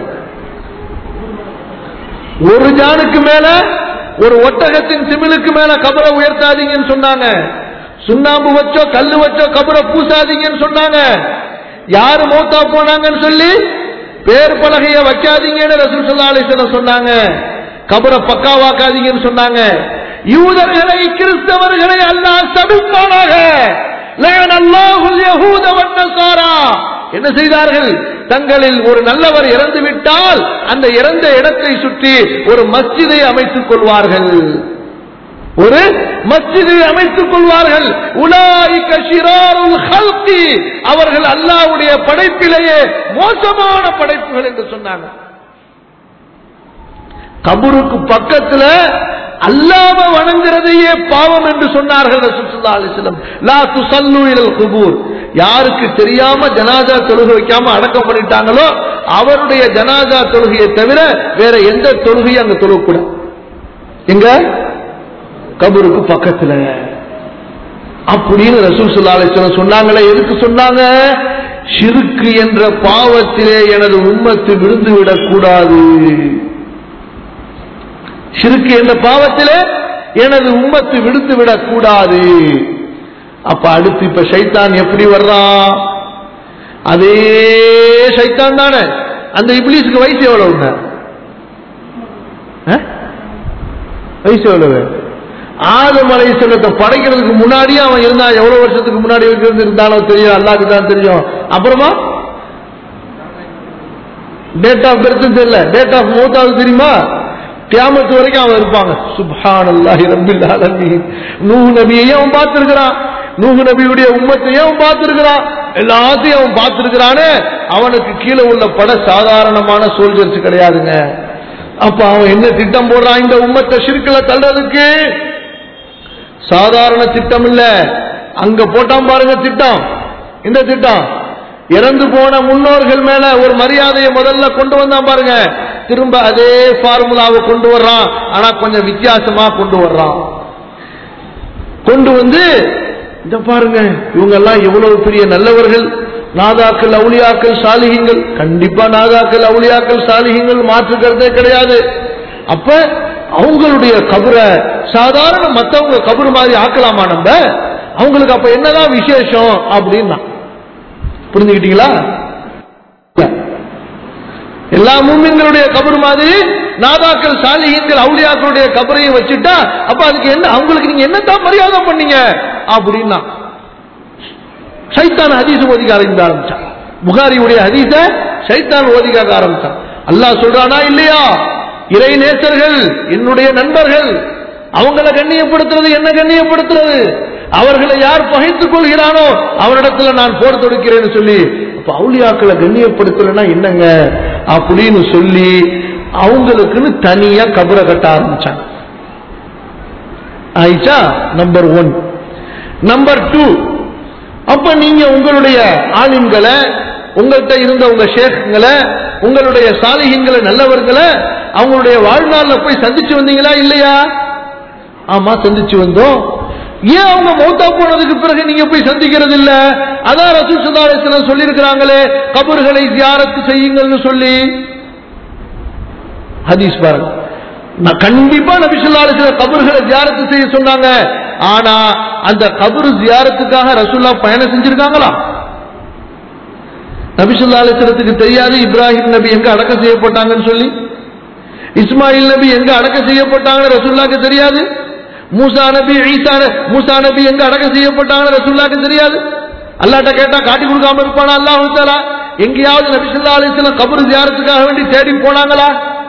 ஒரு ஜானுக்கு மேல ஒரு ஒட்டகத்தின் சிமிலுக்கு மேல கபரை உயர்த்தாதீங்கன்னு சொன்னாங்க சுண்ணாம்பு வச்சோ கல்லு வச்சோ கபரை பூசாதீங்கன்னு சொன்னாங்க யாரு மௌத்தா போனாங்கன்னு சொல்லி பேர் பலகைய வைக்காதீங்கன்னு ரசூல் ஸல்லல்லாஹு அலைஹி வஸல்லம் சொன்னாங்க கபரை பக்காவாக்காதீங்கன்னு சொன்னாங்க யூதர்களை கிறிஸ்தவர்களை அல்லாஹ் சபிப்பானாக லஅன அல்லாஹுல் யஹூத வன்னசாரா என்ன செய்தார்கள் தங்களில் ஒரு நல்லவர் இறந்து விட்டால் அந்த இறந்த இடத்தை சுற்றி ஒரு மஸ்ஜிதை அமைத்துக் கொள்வார்கள் ஒரு மஸ்ஜிதை அமைத்துக் கொள்வார்கள் உலாயிக ஷிராருல் ஹல்கி அவர்கள் அல்லாஹ்வுடைய படைப்பிலேயே மோசமான படைப்புகள் என்று சொன்னாங்க கபருக்கு பக்கத்துல அல்லாம வணங்குறதையே பாவம் என்று சொன்னார்கள் ரசூல் ஸல்லல்லாஹு அலைஹி வஸல்லம் லா துஸல்லு இலல் குபூர் யாருக்கு தெரியாம ஜனாதா தொழுகை வைக்காம அடக்கம் பண்ணிட்டாங்களோ அவருடைய ஜனாதா தொழுகையை தவிர வேற எந்த தொழுகையும் அங்க தொழக்கூடாது எங்க கபருக்கு பக்கத்துல அப்படின்னு ரசூல் ஸல்லல்லாஹு அலைஹி வஸல்லம் சொன்னாங்களே எதுக்கு சொன்னாங்க ஷிருக்கு என்ற பாவத்திலே எனது உம்மத்து விழுந்து விடக்கூடாது ஷிருக்கு என்ற பாவத்திலே எனது உம்மத்து விடுத்து விடக் கூடாது அப்ப அடுத்து இப்ப சைத்தான் எப்படி வர்றான் அதே சைத்தான் தானே அந்த இப்லீஸுக்கு வயசு எவ்வளவுங்க ஆ? வயசு எவ்வளவு ஆதம் அலைஹிஸ்ஸலாத்தை படைக்கிறதுக்கு முன்னாடியே அவன் இருந்தான் எவ்வளவு வருஷத்துக்கு முன்னாடி இருந்து இருந்தானோ தெரியும் அல்லாஹ்க்கு தான் தெரியும் அப்புறமா டேட் ஆஃப் பர்த் தெரியல டேட் ஆஃப் மௌத்தாவது தெரியுமா கியாமத்து வரைக்கும் அவன் இருப்பாங்க சுப்ஹான் அல்லாஹி ரப்பில் ஆலமீன் நூஹ் நபியையும் அவன் பார்த்திருக்கிறான் நூஹ் நபியுடைய உம்மத்தையும் அவன் பார்த்திருக்கிறான் எல்லாத்தையும் அவன் பார்த்திருக்கிறானே அவனுக்கு கீழே உள்ள பட சாதாரணமான சோல்ஜர்ஸ் கிடையாதுங்க அப்ப அவன் என்ன திட்டம் போடுறான் இந்த உம்மத்தை சிறுக்கல தள்ளுறதுக்கு சாதாரண திட்டம் இல்ல அங்க போட்டான் பாருங்க திட்டம் இந்த திட்டம் இறந்து போன முன்னோர்கள் மேல ஒரு மரியாதையை முதல்ல கொண்டு வந்தான் பாருங்க திரும்ப அதே ஃபார்முலாவை கொண்டு வர்றான் ஆனா கொஞ்சம் வித்தியாசமா கொண்டு வர்றான் கொண்டு வந்து இந்த பாருங்க இவங்க எல்லாம் எவ்வளவு பெரிய நல்லவர்கள் நாதாக்கள் அவுளியாக்கள் சாலிகங்கள் கண்டிப்பா நாதாக்கள் அவுளியாக்கள் சாலிகங்கள் மாற்று கருத்தே கிடையாது அப்ப அவங்களுடைய கபரை சாதாரண மத்தவங்க கபரு மாதிரி ஆக்கலாமா நம்ம அவங்களுக்கு அப்ப என்னதான் விசேஷம் அப்படின்னா புரிஞ்சுக்கிட்டீங்களா இல்ல. எல்லா மூமின்களுடைய கபர் மாதிரி நாதாக்கள் சாலிஹீன்கள் அவுலியாக்களுடைய கபரையும் வச்சுட்டா அப்ப அதுக்கு என்ன அவங்களுக்கு நீங்க என்னத்தான் மரியாதை பண்ணீங்க அப்படின்னா சைத்தான் ஹதீஸ் ஓதிக்க ஆரம்பிக்க ஆரம்பிச்சான் புகாரியுடைய ஹதீஸ சைத்தான் ஓதிக்க ஆரம்பிச்சான் அல்லாஹ் சொல்றானா இல்லையா இறை நேசர்கள் என்னுடைய நண்பர்கள் அவங்கள கண்ணியப்படுத்துறது என்ன கண்ணியப்படுத்துறது அவர்களை யார் பகைத்துக் கொள்கிறானோ அவரிடத்துல நான் போர் தொடுக்கிறேன்னு சொல்லி அப்ப அவுளியாக்களை கண்ணியப்படுத்தலைன்னா என்னங்க அப்படின்னு சொல்லி அவங்களுக்குன்னு தனியா கபரை கட்ட ஆரம்பிச்சாங்க Aisha number one number two அப்ப நீங்க உங்களுடைய ஆலிம்களை உங்கள்கிட்ட இருந்த உங்க ஷேக்குங்களை உங்களுடைய சாலிகங்களை நல்லவர்களை அவங்களுடைய வாழ்நாள்ல போய் சந்திச்சு வந்தீங்களா இல்லையா ஆமா சந்திச்சு வந்தோம் ஏன் அவங்க மௌத்தா போனதுக்கு பிறகு நீங்க போய் சந்திக்கிறது இல்ல அதான் ரசூல் சுல்லாசலம் சொல்லி இருக்கிறாங்களே கபர்களை தியாரத்து செய்யுங்கள்னு சொல்லி ஹதீஸ் பாருங்க நான் கண்டிப்பா நபிசுல்லா சில கபர்களை ஜியாரத்து செய்ய சொன்னாங்க ஆனா அந்த கபரு ஜியாரத்துக்காக ரசூல்லா பயணம் செஞ்சிருக்காங்களா நபிசுல்லா அலிஸ்லத்துக்கு தெரியாது இப்ராஹிம் நபி எங்க அடக்கம் செய்யப்பட்டாங்கன்னு சொல்லி இஸ்மாயில் நபி எங்க அடக்கம் செய்யப்பட்டாங்கன்னு ரசூல்லாக்கு தெரியாது மூசா நபி ஈசா ந- மூசா நபி எங்க அடக்கம் செய்யப்பட்டாங்கன்னு ரசூல்லாக்கு தெரியாது அல்லாட்ட கேட்டா காட்டி கொடுக்காம இருப்பானா அல்லாஹ் தாலா எங்கேயாவது நபிசுல்லா அலிஸ்லாம் கபர் ஜியாரத்துக்காக வேண்டி தேடி போனாங்களா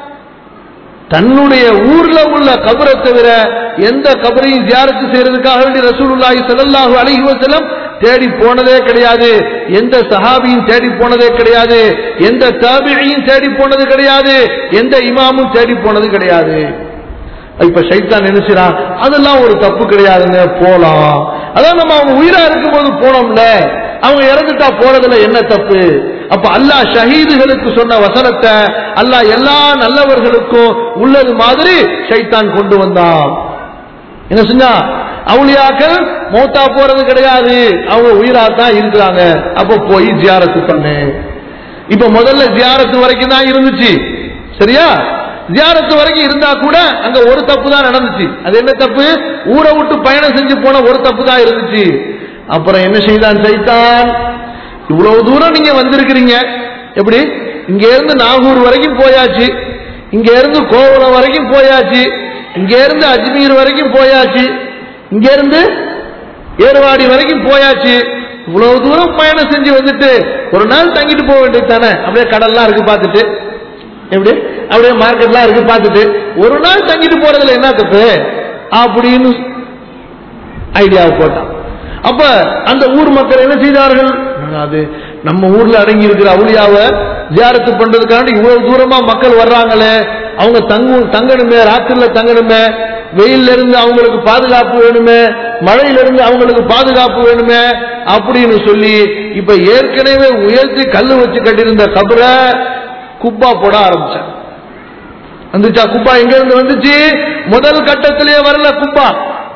தன்னுடைய ஊர்ல உள்ள கபரை தவிர எந்த கபரையும் ஜியாரத்து செய்யறதுக்காக வேண்டி ரசூலுல்லாஹி ஸல்லல்லாஹு அலைஹி வஸல்லம் தேடி போனதே கிடையாது எந்த சஹாபியும் தேடி போனதே கிடையாது எந்த தாபியையும் தேடி போனது கிடையாது எந்த இமாமும் தேடி போனது கிடையாது இப்ப சைத்தான் நினைச்சான் அதெல்லாம் ஒரு தப்பு கிடையாதுங்க போலாம் அதான் நம்ம அவங்க உயிரா இருக்கும்போது போனோம்ல அவங்க இறந்துட்டா போறதுல என்ன தப்பு அப்ப அல்லாஹ் ஷஹீதுகளுக்கு சொன்ன வசனத்தை அல்லாஹ் எல்லா நல்லவர்களுக்கும் உள்ளது மாதிரி சைத்தான் கொண்டு வந்தான் என்ன செஞ்சா அவுளியாக்கள் மௌத்தா போறது கிடையாது அவங்க உயிரா தான் இருக்கிறாங்க அப்ப போய் ஜியாரத்து பண்ணு இப்ப முதல்ல ஜியாரத்து வரைக்கும் தான் இருந்துச்சு சரியா ஜியாரத்து வரைக்கும் இருந்தா கூட அங்க ஒரு தப்பு தான் நடந்துச்சு அது என்ன தப்பு ஊரை விட்டு பயணம் செஞ்சு போன ஒரு தப்பு தான் இருந்துச்சு அப்புறம் என்ன செய்தான் சைத்தான் இவ்வளவு தூரம் நீங்க வந்திருக்கிறீங்க எப்படி இங்க இருந்து நாகூர் வரைக்கும் போயாச்சு இங்க இருந்து கோவளம் வரைக்கும் போயாச்சு இங்க இருந்து அஜ்மீர் வரைக்கும் போயாச்சு இங்க இருந்து ஏர்வாடி வரைக்கும் போயாச்சு இவ்வளவு தூரம் பயணம் செஞ்சு வந்துட்டு ஒரு நாள் தங்கிட்டு போக வேண்டியது தானே அப்படியே கடல்லாம் இருக்கு பார்த்துட்டு எப்படி அப்படியே மார்க்கெட்லாம் இருக்கு பார்த்துட்டு ஒரு நாள் தங்கிட்டு போறதுல என்ன தப்பு அப்படின்னு ஐடியாவை போட்டான் அப்ப அந்த ஊர் மக்கள் என்ன செய்தார்கள் அது நம்ம ஊர்ல அடங்கி இருக்கிற அவுளியாவை ஜியாரத்து பண்றதுக்காண்டி இவ்வளவு தூரமா மக்கள் வர்றாங்களே அவங்க தங்கு தங்கணுமே ராத்திரில தங்கணுமே வெயில்ல இருந்து அவங்களுக்கு பாதுகாப்பு வேணுமே மழையில இருந்து அவங்களுக்கு பாதுகாப்பு வேணுமே அப்படின்னு சொல்லி இப்ப ஏற்கனவே உயர்த்தி கல்லு வச்சு கட்டியிருந்த கபரை குப்பா போட ஆரம்பிச்சாங்க வந்துச்சா குப்பா எங்க இருந்து வந்துச்சு முதல் கட்டத்திலேயே வரல குப்பா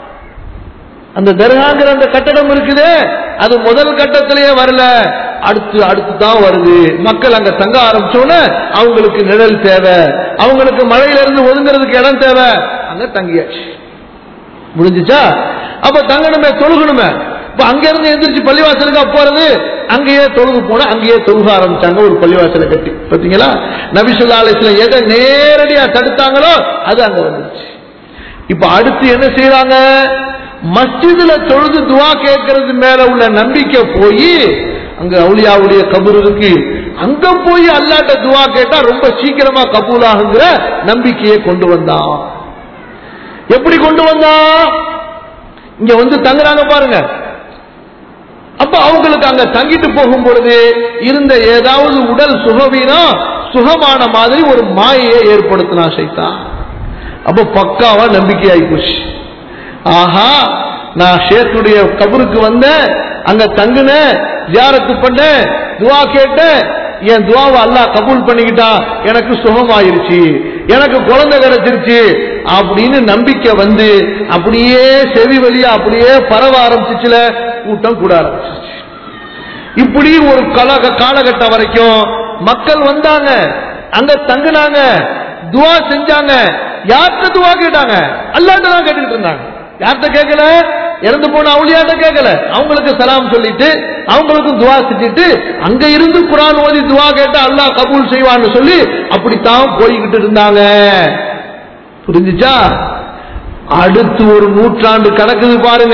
அந்த தர்காங்கிற அந்த கட்டடம் இருக்குது அது முதல் கட்டத்திலேயே வரல அடுத்து அடுத்து தான் வருது மக்கள் அங்க தங்க ஆரம்பிச்சோன்னு அவங்களுக்கு நிழல் தேவை அவங்களுக்கு மழையில இருந்து ஒதுங்கிறதுக்கு இடம் தேவை அங்க தங்கியாச்சு முடிஞ்சுச்சா அப்ப தங்கணுமே தொழுகணுமே இப்ப அங்க இருந்து எந்திரிச்சு பள்ளிவாசலுக்கா போறது அங்கேயே தொழுகு போனா அங்கேயே தொழுக ஆரம்பிச்சாங்க ஒரு பள்ளிவாசலை கட்டி பாத்தீங்களா நபிசுல்லா அலிஸ்ல எதை நேரடியா தடுத்தாங்களோ அது அங்க வந்துருச்சு இப்ப அடுத்து என்ன செய்யறாங்க மஸ்ஜிதுல தொழுது துவா கேட்கறது மேல உள்ள நம்பிக்கை போய் அங்க அவுளியாவுடைய கபூர் இருக்கு அங்க போய் அல்லாட்ட துவா கேட்டா ரொம்ப சீக்கிரமா கபூல் ஆகுங்கிற நம்பிக்கையை கொண்டு வந்தான் எப்படி கொண்டு வந்தான் இங்க வந்து தங்குறாங்க பாருங்க அப்ப அவங்களுக்கு அங்க தங்கிட்டு போகும் பொழுது இருந்த ஏதாவது உடல் சுகவீனம் சுகமான மாதிரி ஒரு மாயையை ஏற்படுத்தினா சைத்தான் அப்ப பக்காவா நம்பிக்கையாகி போச்சு ஆஹா நான் ஷேக்குடைய கபருக்கு வந்தேன் அங்க தங்குனேன் ஜியாரத்து பண்ணேன் துவா கேட்டேன் என் துவாவை அல்லாஹ் கபூல் பண்ணிக்கிட்டான் எனக்கு சுகமாயிருச்சு எனக்கு குழந்தை கிடைச்சிருச்சு அப்படின்னு நம்பிக்கை வந்து அப்படியே செவி வழியா அப்படியே பரவ ஆரம்பிச்சுச்சுல கூட்டம் கூட ஆரம்பிச்சிச்சு இப்படி ஒரு கல காலகட்டம் வரைக்கும் மக்கள் வந்தாங்க அங்க தங்குனாங்க துவா செஞ்சாங்க யார்கிட்ட துவா கேட்டாங்க அல்லாட்ட தான் கேட்டுக்கிட்டு இருந்தாங்க யார்கிட்ட கேட்கல இறந்து போன அவுளியாட்ட கேட்கல அவங்களுக்கு சலாம் சொல்லிட்டு அவங்களுக்கும் துவா செஞ்சுட்டு அங்க இருந்து குரான் ஓதி துவா கேட்டா அல்லாஹ் கபூல் செய்வான்னு சொல்லி அப்படித்தான் போய்கிட்டு இருந்தாங்க புரிஞ்சுச்சா அடுத்து ஒரு நூற்றாண்டு கடக்குது பாருங்க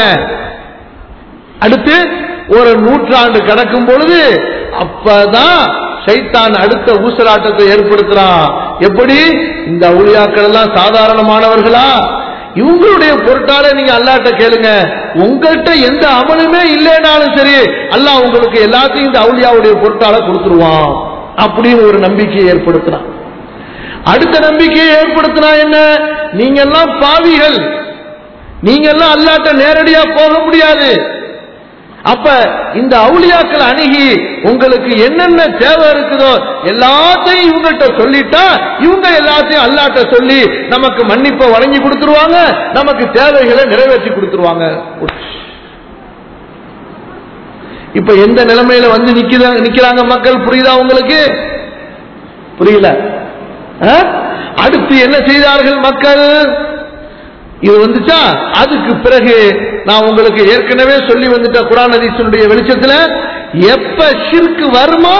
அடுத்து ஒரு நூற்றாண்டு கடக்கும் பொழுது அப்பதான் சைத்தான் அடுத்த ஊசலாட்டத்தை ஏற்படுத்துறான் எப்படி இந்த அவுளியாக்கள் எல்லாம் சாதாரணமானவர்களா இவங்களுடைய பொருட்டால நீங்க அல்லாட்ட கேளுங்க உங்கள்கிட்ட எந்த அமலுமே இல்லைனாலும் சரி அல்லாஹ் உங்களுக்கு எல்லாத்தையும் இந்த அவுளியாவுடைய பொருட்டால கொடுத்துருவான் அப்படின்னு ஒரு நம்பிக்கையை ஏற்படுத்துறான் அடுத்த நம்பிக்கையை ஏற்படுத்தினா என்ன நீங்க எல்லாம் பாவிகள் நீங்க எல்லாம் அல்லாட்ட நேரடியா போக முடியாது அப்ப இந்த அவுளியாக்கள் அணுகி உங்களுக்கு என்னென்ன தேவை இருக்குதோ எல்லாத்தையும் இவங்ககிட்ட சொல்லிட்டா இவங்க எல்லாத்தையும் அல்லாட்ட சொல்லி நமக்கு மன்னிப்பை வழங்கி கொடுத்துருவாங்க நமக்கு தேவைகளை நிறைவேற்றி கொடுத்துருவாங்க இப்ப எந்த நிலைமையில வந்து நிக்கிறாங்க நிக்கிறாங்க மக்கள் புரியுதா உங்களுக்கு புரியல ஆ? அடுத்து என்ன செய்தார்கள் மக்கள் இது வந்துச்சா அதுக்கு பிறகு நான் உங்களுக்கு ஏற்கனவே சொல்லி வந்துட்ட குரான் ஹதீஸினுடைய வெளிச்சத்துல எப்ப ஷிர்க்கு வருமோ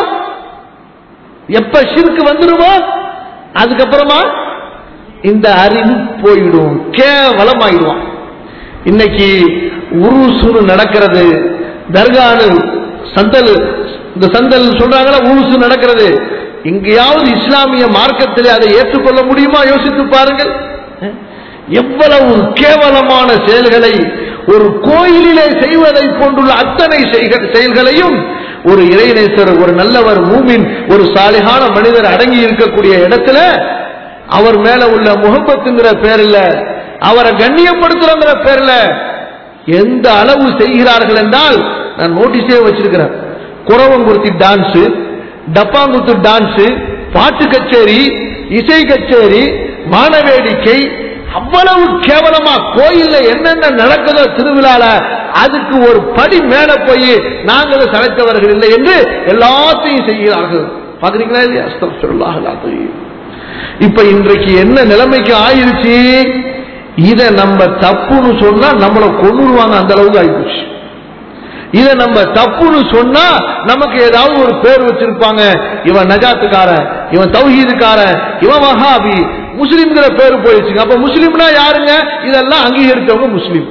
எப்ப ஷிர்க்கு வந்துருமோ அதுக்கப்புறமா இந்த அறிவு போயிடும் கேவலமாயிடுவான் இன்னைக்கு உருசுன்னு நடக்கிறது தர்கானு சந்தல் இந்த சந்தல் சொல்றாங்களா உருசு நடக்கிறது எங்கேயாவது இஸ்லாமிய மார்க்கத்திலே அதை ஏற்றுக்கொள்ள முடியுமா யோசித்து பாருங்கள் எவ்வளவு கேவலமான செயல்களை ஒரு கோயிலிலே செய்வதை போன்றுள்ள அத்தனை செய்க- செயல்களையும் ஒரு இறைநேசர் ஒரு நல்லவர் மூமின் ஒரு சாலிகான மனிதர் அடங்கி இருக்கக்கூடிய இடத்துல அவர் மேல உள்ள முகப்பத்துங்கிற பேர்ல அவரை கண்ணியப்படுத்துறங்கிற பேர்ல எந்த அளவு செய்கிறார்கள் என்றால் நான் நோட்டீஸே வச்சிருக்கிறேன் குறவங்குருத்தி டான்ஸ் டப்பாங்குத்து டான்ஸ் பாட்டு கச்சேரி இசை கச்சேரி மானவேடிக்கை அவ்வளவு கேவலமா கோயில்ல என்னென்ன நடக்குதோ திருவிழால அதுக்கு ஒரு படி மேல போய் நாங்களும் சளைத்தவர்கள் இல்லை என்று எல்லாத்தையும் செய்கிறார்கள் பாக்குறீங்களா இல்லையா அஸ்தக்ஃபிருல்லாஹ் அல்-அஸீம். இப்ப இன்றைக்கு என்ன நிலைமைக்கு ஆயிருச்சு இத நம்ம தப்புன்னு சொன்னா நம்மளை கொன்னுருவாங்க அந்த அளவுக்கு ஆயிப்போச்சு இத நம்ம தப்புன்னு சொன்னா நமக்கு ஏதாவது ஒரு பேர் வச்சிருப்பாங்க இவன் நஜாத்துக்காரன் இவன் தௌஹீதுக்காரன் இவன் வஹாபி முஸ்லிம்ங்கிற பேர் போயிடுச்சுங்க அப்ப முஸ்லிம்னா யாருங்க இதெல்லாம் அங்கீகரித்தவங்க முஸ்லிம்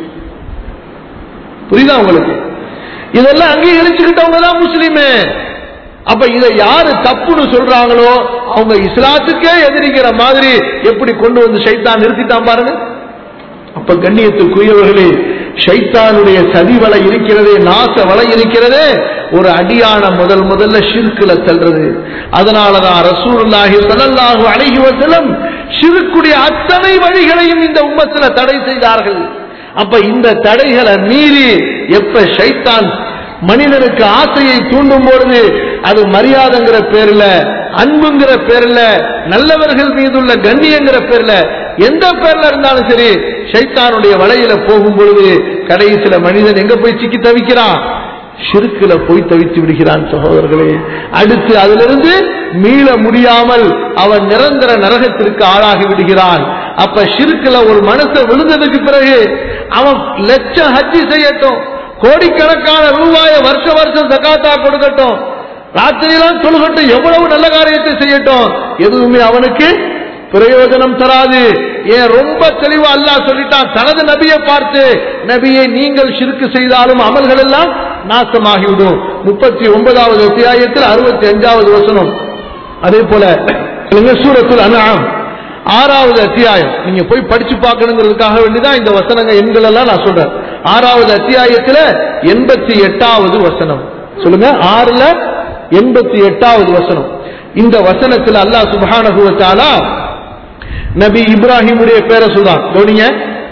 புரியுதா உங்களுக்கு இதெல்லாம் அங்கீகரிச்சுக்கிட்டவங்க தான் முஸ்லிமே அப்ப இதை யாரு தப்புன்னு சொல்றாங்களோ அவங்க இஸ்லாத்துக்கே எதிரிக்கிற மாதிரி எப்படி கொண்டு வந்து சைத்தான் நிறுத்திட்டான் பாருங்க அப்ப கண்ணியத்துக்குரியவர்களே ஷைத்தானுடைய சதி வலை இருக்கிறதே நாச வலை இருக்கிறதே ஒரு அடியான முதல் முதல்ல ஷிர்குல தள்ளுறது அதனாலதான் ரசூலுல்லாஹி ஸல்லல்லாஹு அலைஹி வஸல்லம் ஷிர்க்குடைய அத்தனை வழிகளையும் இந்த உம்மத்துல தடை செய்தார்கள் அப்ப இந்த தடைகளை மீறி எப்ப ஷைத்தான் மனிதனுக்கு ஆசையை தூண்டும் பொழுது அது மரியாதைங்கிற பேர்ல அன்புங்கிற பேர்ல நல்லவர்கள் மீதுள்ள கண்ணியங்கிற பேர்ல எந்த பேர்ல இருந்தாலும் சரி ஷைத்தானுடைய வலையில போகும் பொழுது கடைசியில மனிதன் எங்க போய் சிக்கி தவிக்கிறான் ஷிருக்குல போய் தவித்து விடுகிறான் சகோதரர்களே அடுத்து அதிலிருந்து மீள முடியாமல் அவன் நிரந்தர நரகத்திற்கு ஆளாகி விடுகிறான் அப்ப ஷிருக்குல ஒரு மனசை விழுந்ததுக்கு பிறகு அவன் லட்சம் ஹஜ்ஜி செய்யட்டும் கோடிக்கணக்கான ரூபாய வருஷ வருஷம் தக்காத்தா கொடுக்கட்டும் ராத்திரியெல்லாம் தொழுகட்டும் எவ்வளவு நல்ல காரியத்தை செய்யட்டும் எதுவுமே அவனுக்கு பிரயோஜனம் தராது ஏன் ரொம்ப தெளிவா அல்லாஹ் சொல்லிட்டான் தனது நபியை பார்த்து நபியை நீங்கள் ஷிர்க்கு செய்தாலும் அமல்கள் எல்லாம் நாசமாகிவிடும் முப்பத்தி ஒன்பதாவது அத்தியாயத்தில் அறுபத்தி அஞ்சாவது வசனம் அதே போல இல்லைங்க, சூரத்துல் அன்ஆம் ஆறாவது அத்தியாயம் நீங்க போய் படிச்சு பார்க்கணுங்கிறதுக்காக வேண்டிதான் இந்த வசனங்க எண்கள் எல்லாம் நான் சொல்றேன் ஆறாவது அத்தியாயத்துல எண்பத்தி எட்டாவது வசனம் சொல்லுங்க ஆறுல எண்பத்தி எட்டாவது வசனம் இந்த வசனத்துல அல்லாஹ் சுப்ஹானஹு வ தஆலா நபி இப்ராஹிமுடைய பேரை சொல்றான் கவனிங்க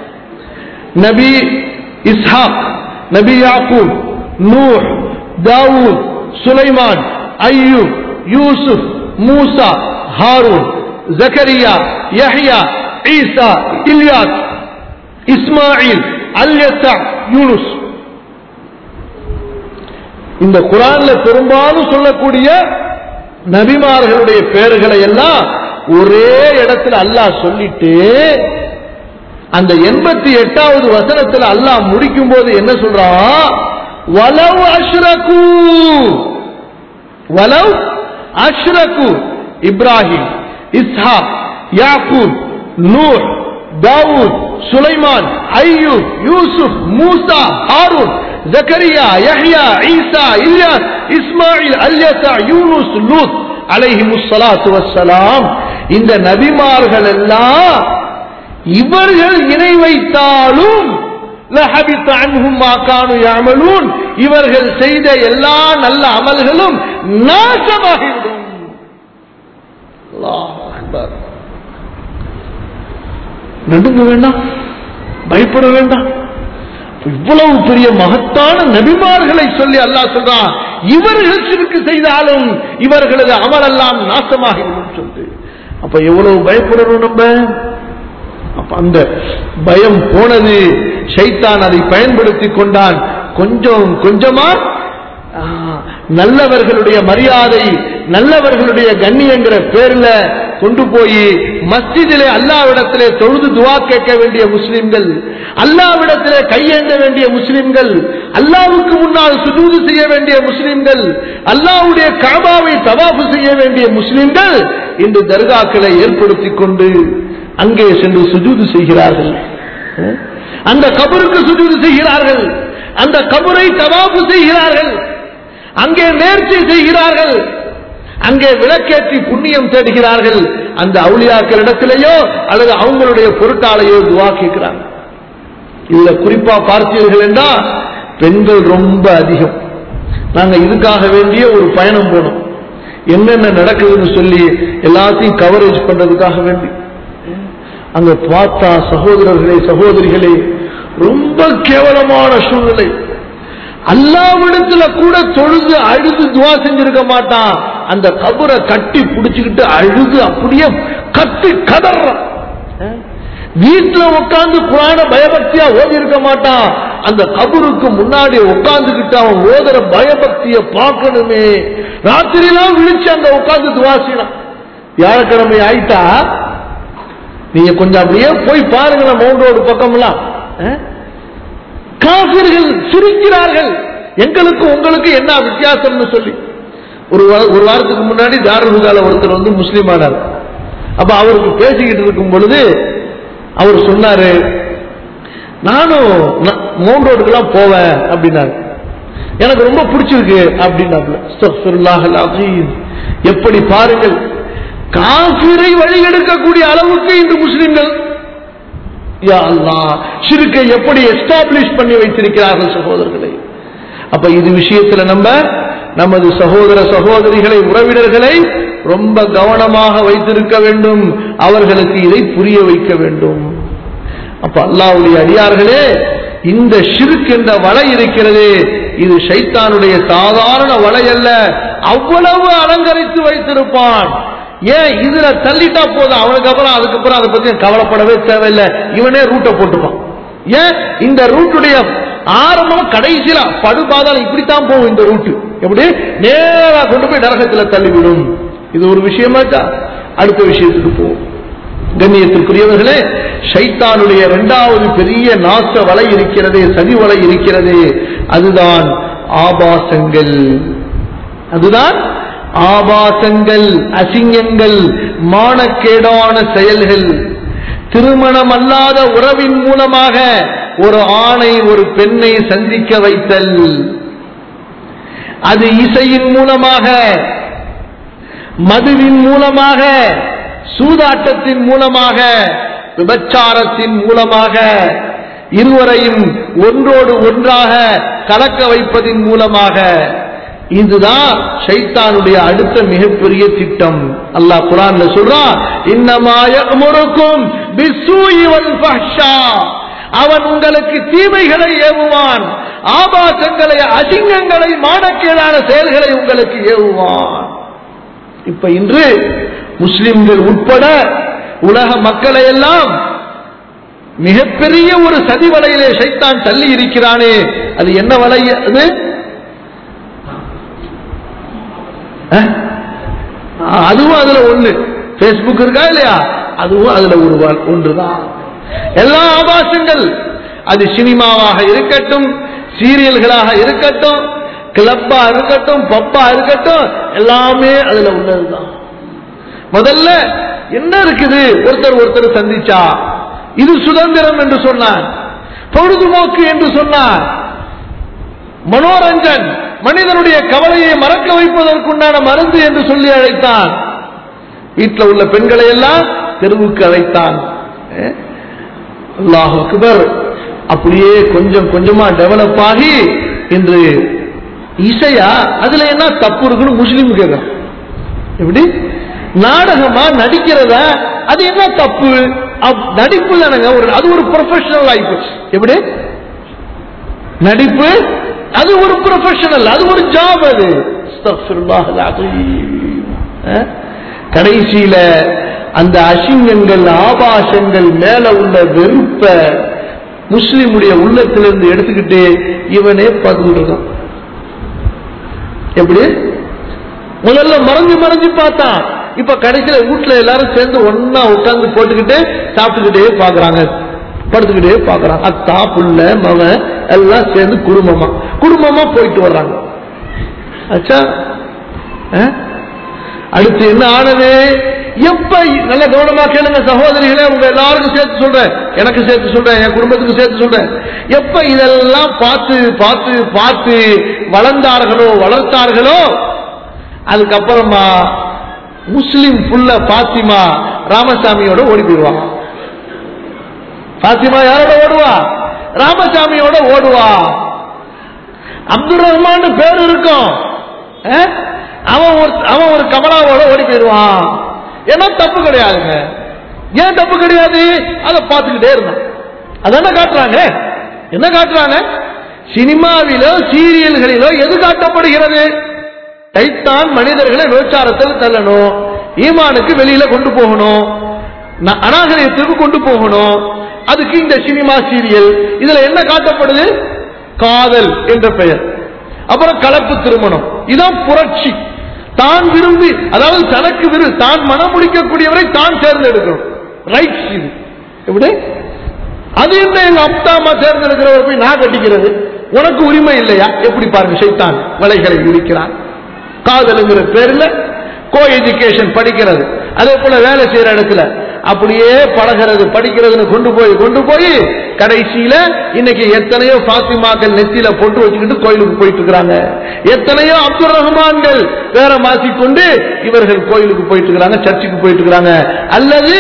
நபி இஸ்ஹாக் நபி யாக்கூப் நூஹ் தாவூத் சுலைமான் அய்யூப் யூசுப் மூசா ஹாரூன் ஜக்கரியா யஹ்யா ஈசா இல்யாஸ் இஸ்மாயில் அல்யசா யூனுஸ் இந்த குரான்ல பெரும்பாலும் சொல்லக்கூடிய நபிமார்களுடைய பெயர்களை எல்லாம் ஒரே இடத்துல அல்லாஹ் சொல்லிட்டு அந்த எண்பத்தி எட்டாவது வசனத்துல அல்லாஹ் முடிக்கும் போது என்ன சொல்றான் வலவ் அஷ்ரகு வலவ் அஷ்ரகு இப்ராஹிம் இஸ்ஹாக் யாக்கூப் நூஹ் தாவூத் சுலைமான் ஐயூப் யூசுப் மூசா ஹாரூன் ஜக்கரியா யஹ்யா ஈசா இல்யாஸ் இஸ்மாயில் அல்யசா யூனுஸ் லூத் அலைஹிமுஸ் ஸலாத்து வஸ்ஸலாம் இந்த நபிமார்கள் எல்லாம் இவர்கள் இணை வைத்தாலும் லஹபித் அன்ஹும் மா கானு யஅமலூன் இவர்கள் செய்த எல்லா நல்ல அமல்களும் நாசமாகிவிடும் அல்லாஹ் அக்பர் நடுங்க வேண்டாம் பயப்பட வேண்டாம் இவ்வளவு பெரிய மகத்தான நபிமார்களை சொல்லி அல்லாஹ் சொல்றான் இவர்கள் சிறுக்கு செய்தாலும் இவர்களது அமலெல்லாம் நாசமாகிவிடும் சொல்லு அப்ப எவ்வளவு பயப்படணும் நம்ம அப்ப அந்த பயம் போனது ஷைத்தான் அதை பயன்படுத்தி கொண்டான் கொஞ்சம் கொஞ்சமா ஆ, நல்லவர்களுடைய மரியாதை நல்லவர்களுடைய கண்ணியங்கிற பேர்ல கொண்டு போய் மஸ்ஜிதிலே அல்லாவிடத்திலே தொழுது துவா கேட்க வேண்டிய முஸ்லிம்கள் அல்லாவிடத்திலே கையேந்த வேண்டிய முஸ்லிம்கள் அல்லாவுக்கு முன்னால் சுஜூது செய்ய வேண்டிய முஸ்லிம்கள் அல்லாவுடைய காபாவை தவாஃபு செய்ய வேண்டிய முஸ்லிம்கள் இன்று தர்காக்களை ஏற்படுத்திக் கொண்டு அங்கே சென்று சுஜூது செய்கிறார்கள் அஹ்? அந்த கபருக்கு சுஜூது செய்கிறார்கள் அந்த கபரை தவாஃபு செய்கிறார்கள் அங்கே நேர்ச்சி செய்கிறார்கள் அங்கே விளக்கேற்றி புண்ணியம் தேடுகிறார்கள் அந்த அவுளியாக்களிடத்திலேயோ அல்லது அவங்களுடைய பொருட்டாலேயோ துவா கேட்கிறாங்க இதுல குறிப்பா பார்த்தீர்கள் என்றால் பெண்கள் ரொம்ப அதிகம் நாங்க இதுக்காக வேண்டிய ஒரு பயணம் போனோம் என்னென்ன நடக்குதுன்னு சொல்லி எல்லாத்தையும் கவரேஜ் பண்றதுக்காக வேண்டி அங்க பார்த்தா சகோதரர்களே சகோதரிகளே ரொம்ப கேவலமான சூழ்நிலை அல்லாவிடத்துல கூட தொழுது அழுது துவா செஞ்சிருக்க மாட்டான் அந்த கபரை கட்டி புடிச்சுக்கிட்டு அழுது அப்படியே கத்தி கதறான் அஹ்? வீட்டுல உட்கார்ந்து குரான பயபக்தியா ஓதி இருக்க மாட்டான் அந்த கபருக்கு முன்னாடி உட்கார்ந்துகிட்டு அவன் ஓதுற பயபக்திய பார்க்கணுமே ராத்திரிலாம் விழிச்சு அங்க உட்கார்ந்து துவா செய்யலாம் வியாழக்கிழமை ஆயிட்டா நீங்க கொஞ்சம் அப்படியே போய் பாருங்களேன் மவுண்ட் ரோடு பக்கம்லாம் அஹ்? காபிர்கள் சிரிக்கிறார்கள் எங்களுக்கு உங்களுக்கு என்ன வித்தியாசம்னு சொல்லி ஒரு வா- ஒரு வாரத்துக்கு முன்னாடி தாருகால ஒருத்தர் வந்து முஸ்லீம் ஆனார் அப்ப அவருக்கு பேசிக்கிட்டு இருக்கும் பொழுது அவர் சொன்னாரு நானும் ந- மவுண்ட் ரோடுக்கெல்லாம் போவேன் அப்படின்னாரு எனக்கு ரொம்ப பிடிச்சிருக்கு அப்படின்னாப்புல அஸ்தக்ஃபிருல்லாஹ் அல்-அஸீம். எப்படி பாருங்கள் காபிரை வழி எடுக்கக்கூடிய அளவுக்கு இன்று முஸ்லிம்கள் யா அல்லாஹ் ஷிர்கை எப்படி எஸ்டாப்ளிஷ் பண்ணி வைத்திருக்கிறார்கள் சகோதரர்களை அப்ப இது விஷயத்துல நம்ம நமது சகோதர சகோதரிகளை உறவினர்களை ரொம்ப கவனமாக வைத்திருக்க வேண்டும் அவர்களுக்கு இதை புரிய வைக்க வேண்டும் அப்ப அல்லாஹ்வுடைய அடியார்களே இந்த ஷிர்க் என்ற வலை இருக்கிறதே இது ஷைத்தானுடைய சாதாரண வலை அல்ல அவ்வளவு அலங்கரித்து வைத்திருப்பான் ஏன் இதுல தள்ளிட்டா போதும் அவனுக்கு அப்புறம் அதுக்கப்புறம் அதை பத்தி கவலைப்படவே தேவையில்லை இவனே ரூட்டை போட்டுப்பான் ஏன் இந்த ரூட்டுடைய ஆரம்பம் கடைசியில படுபாதால் இப்படித்தான் போகும் இந்த ரூட்டு எப்படி நேரா கொண்டு போய் நரகத்துல தள்ளிவிடும் இது ஒரு விஷயமாச்சா அடுத்த விஷயத்துக்கு போவோம் கண்ணியத்திற்குரியவர்களே ஷைத்தானுடைய இரண்டாவது பெரிய நாச வலை இருக்கிறதே சதி வலை இருக்கிறதே அதுதான் ஆபாசங்கள் அதுதான் ஆபாசங்கள் அசிங்கங்கள் மானக்கேடான செயல்கள் திருமணம் அல்லாத உறவின் மூலமாக ஒரு ஆணை ஒரு பெண்ணை சந்திக்க வைத்தல் அது இசையின் மூலமாக மதுவின் மூலமாக சூதாட்டத்தின் மூலமாக விபச்சாரத்தின் மூலமாக இருவரையும் ஒன்றோடு ஒன்றாக கலக்க வைப்பதின் மூலமாக இதுதான் ஷைத்தானுடைய அடுத்த மிகப்பெரிய திட்டம் அல்லாஹ் குரான்ல சொல்றான் இன்னமாய முறுக்கும் அவன் உங்களுக்கு தீமைகளை ஏவுவான் ஆபாசங்களை அசிங்கங்களை மானக்கேடான செயல்களை உங்களுக்கு ஏவுவான் இப்ப இன்று முஸ்லிம்கள் உட்பட உலக மக்களை எல்லாம் மிகப்பெரிய ஒரு சதி வலையிலே சைத்தான் தள்ளி இருக்கிறானே அது என்ன வலை அது அஹ்? அதுவும் அதுல ஒண்ணு பேஸ்புக் இருக்கா இல்லையா அதுவும் அதுல ஒரு வ- ஒன்றுதான் எல்லா ஆபாசங்கள் அது சினிமாவாக இருக்கட்டும் சீரியல்களாக இருக்கட்டும் கிளப்பா இருக்கட்டும் பப்பா இருக்கட்டும் எல்லாமே அதுல உள்ளதுதான் முதல்ல என்ன இருக்குது ஒருத்தர் ஒருத்தர் சந்திச்சா இது சுதந்திரம் என்று சொன்னார் பொழுதுபோக்கு என்று சொன்னார் மனோரஞ்சன் மனிதனுடைய கவலையை மறக்க வைப்பதற்குண்டான மருந்து என்று சொல்லி அழைத்தான் வீட்டில் உள்ள பெண்களை எல்லாம் தெருவுக்கு அழைத்தான் அஹ்? அல்லாஹ் அக்பர் அப்படியே கொஞ்சம் கொஞ்சமா டெவலப் ஆகி இன்று இசையா அதுல என்ன தப்பு இருக்குன்னு முஸ்லீம் கேட்கிறான் எப்படி நாடகமா நடிக்கிறதா அது என்ன தப்பு அப்- நடிப்பு தானங்க ஒரு அது ஒரு ப்ரொஃபஷனல் ஆயிப்போச்சு எப்படி நடிப்பு அது ஒரு ப்ரொஃபஷனல் அது ஒரு ஜாப் அது அஸ்தக்ஃபிருல்லாஹ் அல்-அஸீம். அஹ்? கடைசியில அந்த அசிங்கங்கள் ஆபாசங்கள் மேல உள்ள வெறுப்ப முஸ்லிமுடைய உள்ளத்திலிருந்து எடுத்துக்கிட்டு இவனே பார்த்துக்கிட்டு இருக்கான் எப்படி முதல்ல மறைஞ்சு மறைஞ்சு பார்த்தான் இப்ப கடைசியில வீட்டுல எல்லாரும் சேர்ந்து ஒன்னா உட்கார்ந்து போட்டுக்கிட்டு சாப்பிட்டுக்கிட்டே பாக்குறாங்க படுத்துக்கிட்டே பாக்குறாங்க அத்தா புள்ள மகன் எல்லாம் சேர்ந்து குடும்பமா குடும்பமா போயிட்டு வர்றாங்க ஆச்சா ஆ? அடுத்து என்ன ஆனது எப்ப நல்ல கவனமா கேளுங்க சகோதரிகளே உங்க எல்லாருக்கும் சேர்த்து சொல்றேன் எனக்கு சேர்த்து சொல்றேன் என் குடும்பத்துக்கு சேர்த்து சொல்றேன் எப்ப இதெல்லாம் பார்த்து பார்த்து பார்த்து வளர்ந்தார்களோ வளர்த்தார்களோ அதுக்கப்புறமா முஸ்லிம் புள்ள பாத்திமா ராமசாமியோட ஓடி போயிடுவான் பாத்திமா யாரோட ஓடுவா ராமசாமியோட ஓடுவா அப்துல் ரஹ்மான் பேர் இருக்கும் அஹ்? அவன் ஒரு அவன் ஒரு கமலாவோட ஓடி போயிடுவான் ஏன்னா தப்பு கிடையாதுங்க ஏன் தப்பு கிடையாது அதை பார்த்துக்கிட்டே இருந்தான் அதான காட்டுறாங்க என்ன காட்டுறாங்க சினிமாவிலோ சீரியல்களிலோ எது காட்டப்படுகிறது டைத்தான் மனிதர்களை விபச்சாரத்தில் தள்ளணும் ஈமானுக்கு வெளியில கொண்டு போகணும் ந- அநாகரிகத்திற்கு கொண்டு போகணும் அதுக்கு இந்த சினிமா சீரியல் இதுல என்ன காட்டப்படுது காதல் என்ற பெயர் அப்புறம் கலப்பு திருமணம் இதான் புரட்சி தான் விரும்பி அதாவது தனக்கு விரு தான் மனம் முடிக்கக்கூடியவரை தான் தேர்ந்தெடுக்கணும் ரைட்ஸ் இது எப்படி அது என்ன எங்க அப்பா அம்மா தேர்ந்தெடுக்கிறவர் போய் நான் கட்டிக்கிறது உனக்கு உரிமை இல்லையா எப்படி பாருங்க சைத்தான் வலைகளை விரிக்கிறான் காதலுங்கிற பேர்ல கோ எஜுகேஷன் படிக்கிறது அதே போல வேலை செய்யற இடத்துல அப்படியே பழகிறது படிக்கிறதுன்னு கொண்டு போய் கொண்டு போய் கடைசியில இன்னைக்கு எத்தனையோ பாத்திமாக்கள் நெத்தியில போட்டு வச்சுக்கிட்டு கோயிலுக்கு போயிட்டு இருக்கிறாங்க எத்தனையோ அப்துல் ரஹ்மான்கள் வேற மாசிக்கொண்டு இவர்கள் கோயிலுக்கு போயிட்டு இருக்கிறாங்க சர்ச்சுக்கு போயிட்டு இருக்கிறாங்க அல்லது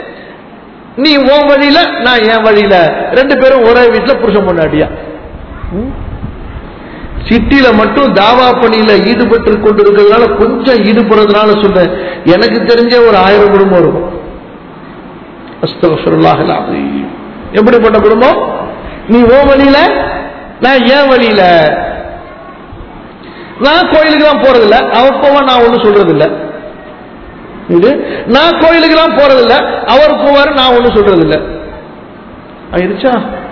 நீ உன் வழியில நான் என் வழியில ரெண்டு பேரும் ஒரே வீட்டுல புருஷன் பொண்டாட்டியா ம்? சிட்டில மட்டும் தாவா பணியில ஈடுபட்டு கொண்டு இருக்கிறதுனால கொஞ்சம் ஈடுபடுறதுனால சொல்றேன் எனக்கு தெரிஞ்ச ஒரு ஆயிரம் குடும்பம் இருக்கும் அஸ்தகஃபிருல்லாஹ் அல்-அஸீம். எப்படிப்பட்ட குடும்பம் நீ ஓ வழியில நான் ஏன் வழியில நான் கோயிலுக்கு தான் போறதில்ல அவர் போவா நான் ஒண்ணும் சொல்றது இல்ல இது நான் கோயிலுக்கு தான் போறதில்ல அவர் போவாரு நான் ஒண்ணும் சொல்றது இல்ல ஆயிடுச்சா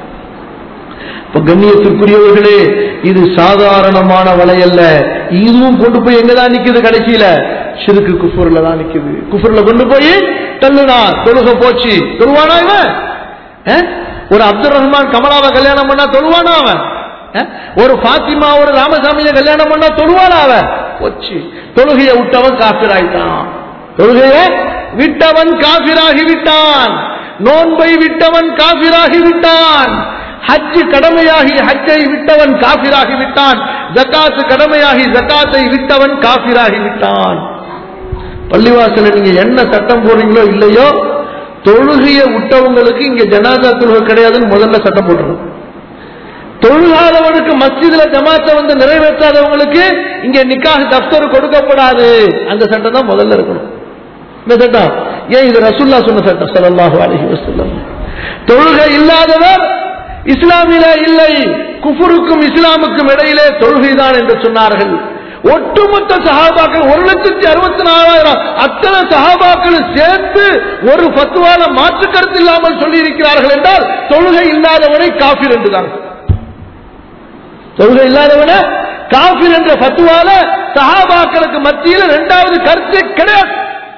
இப்ப கண்ணியத்திற்குரியவர்களே இது சாதாரணமான வலை அல்ல இதுவும் கொண்டு போய் எங்கதான் நிக்குது கடைசியில சிறுக்கு குஃபுர்ல தான் நிக்குது குஃபுர்ல கொண்டு போய் தள்ளுனா தொழுக போச்சு தொழுவானா இவன் அஹ்? ஒரு அப்துல் ரஹ்மான் கமலாவை கல்யாணம் பண்ணா தொழுவானா அவன் அஹ்? ஒரு பாத்திமா ஒரு ராமசாமியை கல்யாணம் பண்ணா தொழுவானா அவன் போச்சு தொழுகையை விட்டவன் காப்பிராயிட்டான் தொழுகையை விட்டவன் காபிராகி விட்டான் நோன்பை விட்டவன் காபிராகி விட்டான் ஹஜ் கடமையாகி ஹஜ்ஜை விட்டவன் காபிராகி விட்டான் ஜக்காத்து கடமையாகி ஜக்காத்தை விட்டவன் காபிராகி விட்டான் பள்ளிவாசல நீங்க என்ன சட்டம் போடுறீங்களோ இல்லையோ தொழுகையை விட்டவங்களுக்கு இங்க ஜனாதா தொழுகை கிடையாதுன்னு முதல்ல சட்டம் போட்டுருவோம் தொழுகாதவனுக்கு மஸ்ஜிதுல ஜமாத்தை வந்து நிறைவேற்றாதவங்களுக்கு இங்க நிக்காஹ் தப்தர் கொடுக்கப்படாது அந்த சட்டம் தான் முதல்ல இருக்கணும் இந்த சட்டம் ஏன் இது ரசுல்லா சொன்ன சட்டம் ஸல்லல்லாஹு அலைஹி வஸல்லம் தொழுகை இல்லாதவர் இஸ்லாமில இல்லை குஃபுருக்கும் இஸ்லாமுக்கும் இடையிலே தொழுகைதான் என்று சொன்னார்கள் ஒட்டுமொத்த சஹாபாக்கள் ஒரு லட்சத்தி அறுபத்தி நாலாயிரம் அத்தனை சஹாபாக்கள் சேர்த்து ஒரு ஃபத்வால மாற்று கருத்து இல்லாமல் சொல்லி இருக்கிறார்கள் என்றால் தொழுகை இல்லாதவனை காஃபிர் என்றுதான் தொழுகை இல்லாதவன காஃபிர் என்ற ஃபத்வால சஹாபாக்களுக்கு மத்தியில் இரண்டாவது கருத்து கிடையாது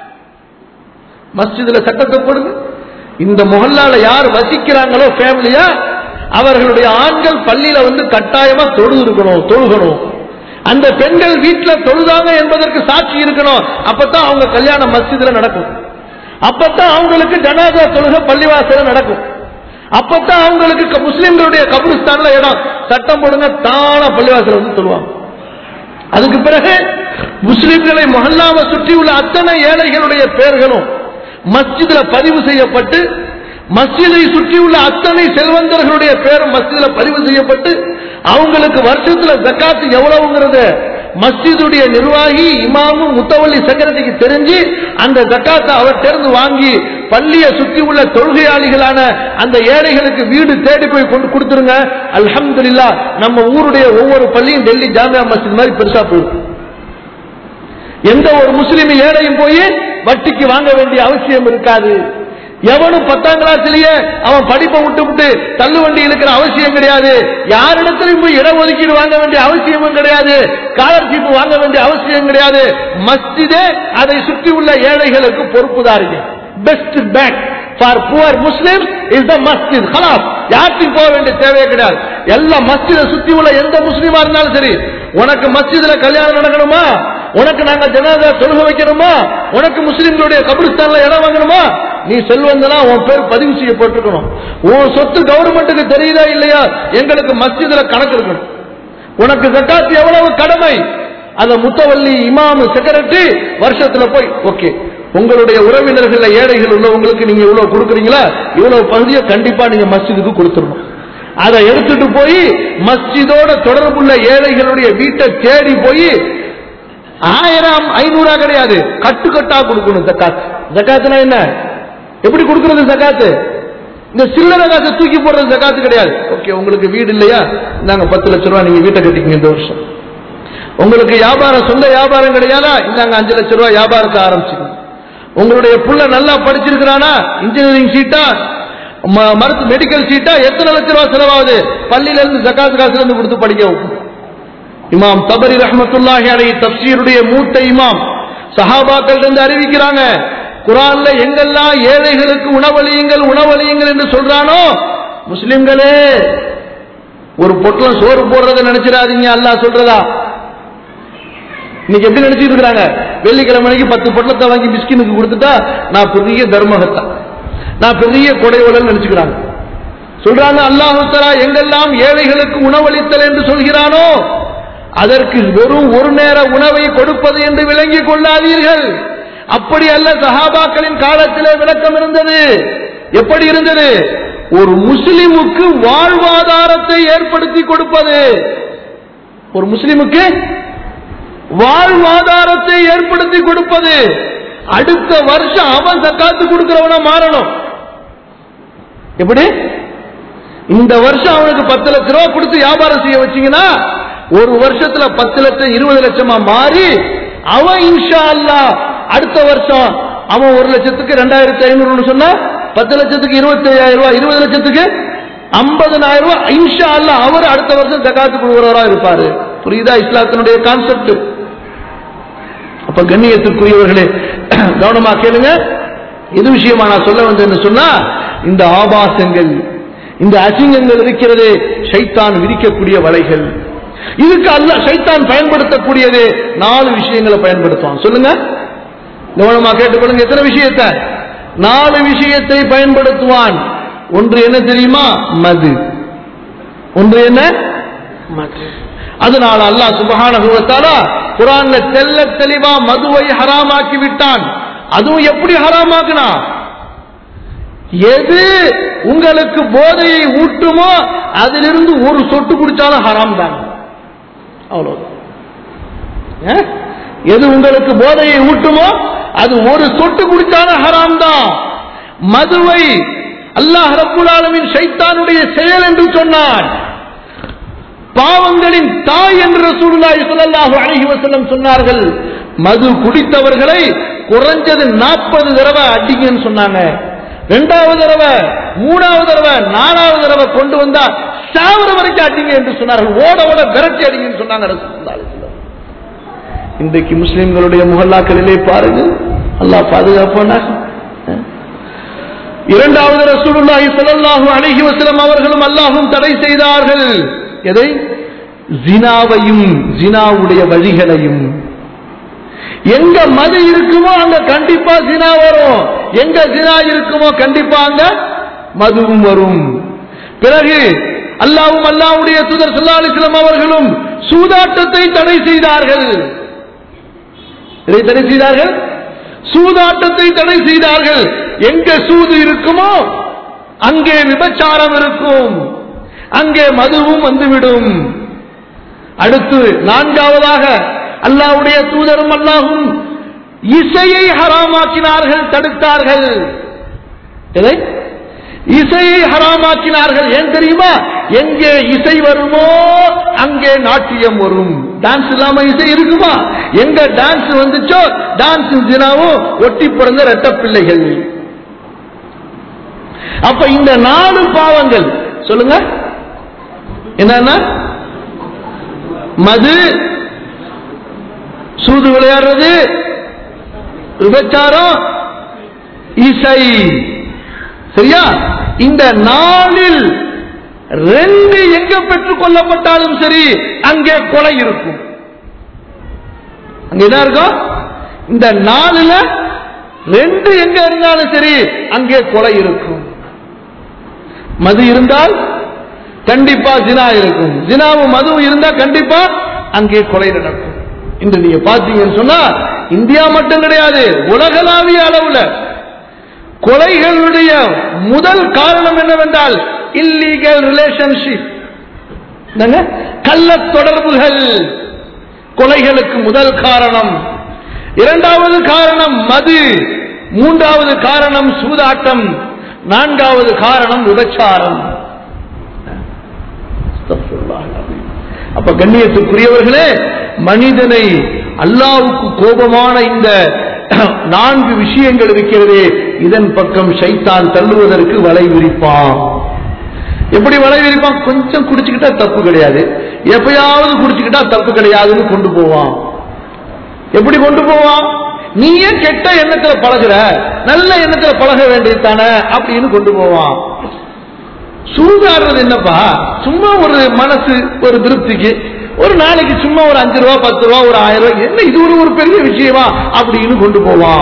மஸ்ஜிதுல சட்டத்தை போடுங்க இந்த முகல்லால யார் வசிக்கிறாங்களோ ஃபேமிலியா அவர்களுடைய ஆண்கள் பள்ளியில வந்து கட்டாயமா தொழுது இருக்கணும் தொழுகணும் அந்த பெண்கள் வீட்டுல தொழுதாங்க என்பதற்கு சாட்சி இருக்கணும் அப்பதான் அவங்க கல்யாணம் மஸ்ஜிதுல நடக்கும் அப்பதான் அவங்களுக்கு ஜனாதா தொழுகை பள்ளிவாசல நடக்கும் அப்பதான் அவங்களுக்கு க- முஸ்லிம்களுடைய கபிரிஸ்தான்ல இடம் சட்டம் போடுங்க தானா பள்ளிவாசல வந்து சொல்லுவாங்க அதுக்கு பிறகு முஸ்லிம்களை மொஹல்லாவை சுற்றியுள்ள அத்தனை ஏழைகளுடைய பெயர்களும் மஸ்ஜிதுல பதிவு செய்யப்பட்டு மஸ்ஜிதை சுற்றியுள்ள அத்தனை செல்வந்தர்களுடைய பேரும் மஸ்ஜிதுல பதிவு செய்யப்பட்டு அவங்களுக்கு வருஷத்துல ஜக்காத்து எவ்வளவுங்கிறது மஸ்ஜிதுடைய நிர்வாகி இமாமும் முத்தவள்ளி செக்ரட்டரிக்கு தெரிஞ்சு அந்த ஜக்காத்தை அவர் தேர்ந்து வாங்கி பள்ளியை சுற்றி உள்ள தொழுகையாளிகளான அந்த ஏழைகளுக்கு வீடு தேடி போய் கொண்டு கொடுத்துருங்க அல்ஹம்துலில்லாஹ் நம்ம ஊருடைய ஒவ்வொரு பள்ளியும் டெல்லி ஜாமியா மஸ்ஜித் மாதிரி பெருசா போயிடும் எந்த ஒரு முஸ்லிம் ஏழையும் போய் வட்டிக்கு வாங்க வேண்டிய அவசியம் இருக்காது எவனும் பத்தாம் கிளாஸ்லயே அவன் படிப்பை விட்டு விட்டு தள்ளு வண்டி இழுக்கிற அவசியம் கிடையாது யாரிடத்திலும் போய் இடஒதுக்கீடு வாங்க வேண்டிய அவசியமும் கிடையாது ஸ்காலர்ஷிப் வாங்க வேண்டிய அவசியம் கிடையாது மஸ்ஜிதே அதை சுற்றி உள்ள ஏழைகளுக்கு பொறுப்புதாரிங்க best bank for poor Muslim is the மஸ்ஜித் ஹலாஸ் யாருக்கும் போக வேண்டிய தேவையே கிடையாது எல்லா மஸ்ஜிதை சுத்தி உள்ள எந்த முஸ்லீமா இருந்தாலும் சரி உனக்கு மஸ்ஜிதுல கல்யாணம் நடக்கணுமா உனக்கு நாங்க ஜனாதா தொழுக வைக்கணுமா உனக்கு முஸ்லிம்களுடைய கபிரிஸ்தான்ல இடம் வாங்கணுமா நீ செல்வந்தனா உன் பேர் பதிவு செய்யப்பட்டிருக்கணும் உன் சொத்து கவர்மெண்ட்டுக்கு தெரியுதா இல்லையா எங்களுக்கு மஸ்ஜிதுல கணக்கு இருக்கணும் உனக்கு ஜக்காத் எவ்வளவு கடமை அந்த முத்தவல்லி இமாம் செக்ரட்டரி வருஷத்துல போய் ஓகே உங்களுடைய உறவினர்கள் ஏழைகள் உள்ளவங்களுக்கு நீங்க இவ்வளவு கொடுக்குறீங்களா இவ்வளவு பகுதியை கண்டிப்பா நீங்க மஸ்ஜிதுக்கு கொடுத்துடணும் அதை எடுத்துட்டு போய் மஸ்ஜிதோட தொடர்புள்ள ஏழைகளுடைய வீட்டை தேடி போய் ஆயிரம் ஐநூறா கிடையாது கட்டு கட்டா கொடுக்கணும் ஜக்காத் ஜக்காத்துனா என்ன எப்படி கொடுக்கறது ஜக்காத்து இந்த சில்லறை காசை தூக்கி போடுறது ஜக்காத்து கிடையாது ஓகே உங்களுக்கு வீடு இல்லையா இந்தாங்க பத்து லட்சம் ரூபாய் நீங்க வீட்டை கட்டிக்கங்க இந்த வருஷம் உங்களுக்கு வியாபாரம் சொந்த வியாபாரம் கிடையாதா இந்தாங்க அஞ்சு லட்சம் ரூபாய் வியாபாரத்தை ஆரம்பிச்சுக்கணும் உங்களுடைய புள்ள நல்லா படிச்சிருக்கிறானா இன்ஜினியரிங் சீட்டா ம- மருத்து மெடிக்கல் சீட்டா எத்தனை லட்சம் ரூபாய் செலவாகுது பள்ளியில இருந்து ஜக்காத் காசுல இருந்து கொடுத்து படிக்க வைக்கும் இமாம் தபரி ரஹ்மத்துல்லாஹி அலைஹி தப்சீருடைய மூத்த இமாம் சஹாபாக்கள் இருந்து அறிவிக்கிறாங்க குரான்ல எங்கெல்லாம் ஏழைகளுக்கு உணவளியுங்கள் உணவளியுங்கள் என்று சொல்றானோ முஸ்லிம்களே ஒரு பொட்டலம் சோறு போடுறதை நினைச்சிடாதீங்க அல்லாஹ் சொல்றதா இன்னைக்கு எப்படி நினைச்சிட்டு இருக்காங்க வெள்ளிக்கிழமைக்கு பத்து பொட்டலத்தை வாங்கி மிஸ்கினுக்கு கொடுத்துட்டா நான் பெரிய தர்மகத்தா நான் பெரிய கொடைவலல் நினைச்சுக்கிறாங்க சொல்றாங்க அல்லாஹு தஆலா எங்கெல்லாம் ஏழைகளுக்கு உணவளித்தல் என்று சொல்கிறானோ அதற்கு வெறும் ஒரு நேர உணவை கொடுப்பது என்று விளங்கிக் கொள்ளாதீர்கள் அப்படி அல்ல சஹாபாக்களின் காலத்திலே விளக்கம் இருந்தது எப்படி இருந்தது ஒரு முஸ்லிமுக்கு வாழ்வாதாரத்தை ஏற்படுத்தி கொடுப்பது ஒரு முஸ்லிமுக்கு வாழ்வாதாரத்தை ஏற்படுத்தி கொடுப்பது அடுத்த வருஷம் அவன் சக்காத்து கொடுக்கிறவனா மாறணும் எப்படி இந்த வருஷம் அவனுக்கு பத்து லட்ச ரூபாய் கொடுத்து வியாபாரம் செய்ய வச்சீங்கன்னா ஒரு வருஷத்துல பத்து லட்சம் இருபது லட்சமா மாறி அவன் இன்ஷா அல்லாஹ் அடுத்த வருஷம் அவன் ஒரு லட்சத்துக்கு ரெண்டாயிரத்தி ஐநூறு சொன்னா பத்து லட்சத்துக்கு இருபத்தி ஐயாயிரம் ரூபாய் இருபது லட்சத்துக்கு ஐம்பதனாயிரம் ரூபாய் இன்ஷா அல்லாஹ் அவர் அடுத்த வருஷம் ஜகாத்து கொடுக்கிறவரா இருப்பாரு புரியுதா இஸ்லாத்தினுடைய கான்செப்ட் அப்ப கண்ணியத்துக்குரியவர்களே கவனமா கேளுங்க எது விஷயமா நான் சொல்ல வந்தேன்னு சொன்னா இந்த ஆபாசங்கள் இந்த அசிங்கங்கள் இருக்கிறது ஷைத்தான் விரிக்கக்கூடிய வலைகள் இதுக்கு அல்ல ஷைத்தான் பயன்படுத்தக்கூடியது நாலு விஷயங்களை பயன்படுத்துவான் சொல்லுங்க கவனமா கேட்டுக்கொள்ளுங்க எத்தனை விஷயத்தை நாலு விஷயத்தை பயன்படுத்துவான் ஒன்று என்ன தெரியுமா மது ஒன்று என்ன மது அதனால அல்லாஹ் சுபஹானஹு வ தஆலா குர்ஆன்ல தெல்ல தெளிவா மதுவை ஹராமாக்கி விட்டான் அதுவும் எப்படி ஹராமாக்குனா எது உங்களுக்கு போதையை ஊட்டுமோ அதிலிருந்து ஒரு சொட்டு குடிச்சாலும் ஹராம் தான் அவ்வளவுதான் ஏ? எது உங்களுக்கு போதையை ஊட்டுமோ அது ஒரு சொட்டு குடிச்சாலும் ஹராம் தான் மதுவை அல்லாஹ் ரப்புல் ஆலமீன் ஷைத்தானுடைய செயல் என்று சொன்னான் பாவங்களின் தாய் என்று ரசூலுல்லாஹி ஸல்லல்லாஹு அலைஹி வஸல்லம் சொன்னார்கள் மது குடித்தவர்களை குறைஞ்சது நாற்பது தடவை அடிங்கன்னு சொன்னாங்க ரெண்டாவது தடவை மூணாவது தடவை நாலாவது தடவை கொண்டு வந்தா சாவர வரைக்கும் அடிங்க என்று சொன்னார்கள் ஓட ஓட விரட்டி அடிங்கன்னு சொன்னாங்க ரசூலுல்லாஹி அலைஹி வஸல்லம். இன்றைக்கு முஸ்லிம்களுடைய முகல்லாக்களிலே பாருங்க அல்லாஹ் பாதுகாப்பானாக இரண்டாவது ரசூலுல்லாஹி ஸல்லல்லாஹு அலைஹி வஸல்லம் அவர்களும் அல்லாஹ்வும் தடை செய்தார்கள் எதை ஜினாவையும் ஜினாவுடைய வழிகளையும் எங்க மது இருக்குமோ அங்க கண்டிப்பா ஜினா வரும் எங்க ஜினா இருக்குமோ கண்டிப்பா அங்க மதுவும் வரும் பிறகு அல்லாவும் அல்லாவுடைய தூதர் ஸல்லல்லாஹு அலைஹி வஸல்லம் அவர்களும் சூதாட்டத்தை தடை செய்தார்கள் இதை தடை செய்தார்கள் சூதாட்டத்தை தடை செய்தார்கள் எங்க சூது இருக்குமோ அங்கே விபச்சாரம் இருக்கும் அங்கே மதுவும் வந்துவிடும் அடுத்து நான்காவதாக அல்லாஹ்வுடைய தூதரும் அல்லாஹும் இசையை ஹராமாக்கினார்கள் தடுத்தார்கள் எதை இசையை ஹராமாக்கினார்கள் ஏன் தெரியுமா எங்கே இசை வருமோ அங்கே நாட்டியம் வரும் டான்ஸ் இல்லாம இசை இருக்குமா எங்க டான்ஸ் வந்துச்சோ டான்ஸ் தினாவும் ஒட்டி பிறந்த ரெட்ட பிள்ளைகள் அப்ப இந்த நாலு பாவங்கள் சொல்லுங்க என்னன்னா மது சூது விளையாடுறது விபச்சாரம் இசை சரியா இந்த நாளில் ரெண்டு எங்க பெற்றுக் கொள்ளப்பட்டாலும் சரி அங்கே கொலை இருக்கும் அங்க என்ன இருக்கும் இந்த நாலுல ரெண்டு எங்க இருந்தாலும் சரி அங்கே கொலை இருக்கும் மது இருந்தால் கண்டிப்பா ஜினா இருக்கும் ஜினாவும் மதுவும் இருந்தா கண்டிப்பா அங்கே கொலை நடக்கும் இன்று நீங்க பாத்தீங்கன்னு சொன்னா இந்தியா மட்டும் கிடையாது உலகளாவிய அளவுல கொலைகளுடைய முதல் காரணம் என்னவென்றால் இல்லீகல் ரிலேஷன்ஷிப் கள்ள தொடர்புகள் கொலைகளுக்கு முதல் காரணம் இரண்டாவது காரணம் மது மூன்றாவது காரணம் சூதாட்டம் நான்காவது காரணம் விபச்சாரம் அப்ப கண்ணியத்துக்குரியவர்களே மனிதனை அல்லாவுக்கு கோபமான இந்த நான்கு விஷயங்கள் இருக்கிறதே இதன் பக்கம் சைத்தான் தள்ளுவதற்கு வலை விரிப்பான் எப்படி வலை விரிப்பான் கொஞ்சம் குடிச்சுக்கிட்டா தப்பு கிடையாது எப்பயாவது குடிச்சுக்கிட்டா தப்பு கிடையாதுன்னு கொண்டு போவான் எப்படி கொண்டு போவான் நீயே கெட்ட எண்ணத்துல பழகுற நல்ல எண்ணத்துல பழக வேண்டியது தானே அப்படின்னு கொண்டு போவான் சூதாடுறது என்னப்பா சும்மா ஒரு மனசு ஒரு திருப்திக்கு ஒரு நாளைக்கு சும்மா ஒரு அஞ்சு ரூபா பத்து ரூபா ஒரு ஆயிரம் ரூபாய் என்ன இது ஒரு ஒரு பெரிய விஷயமா அப்படின்னு கொண்டு போவான்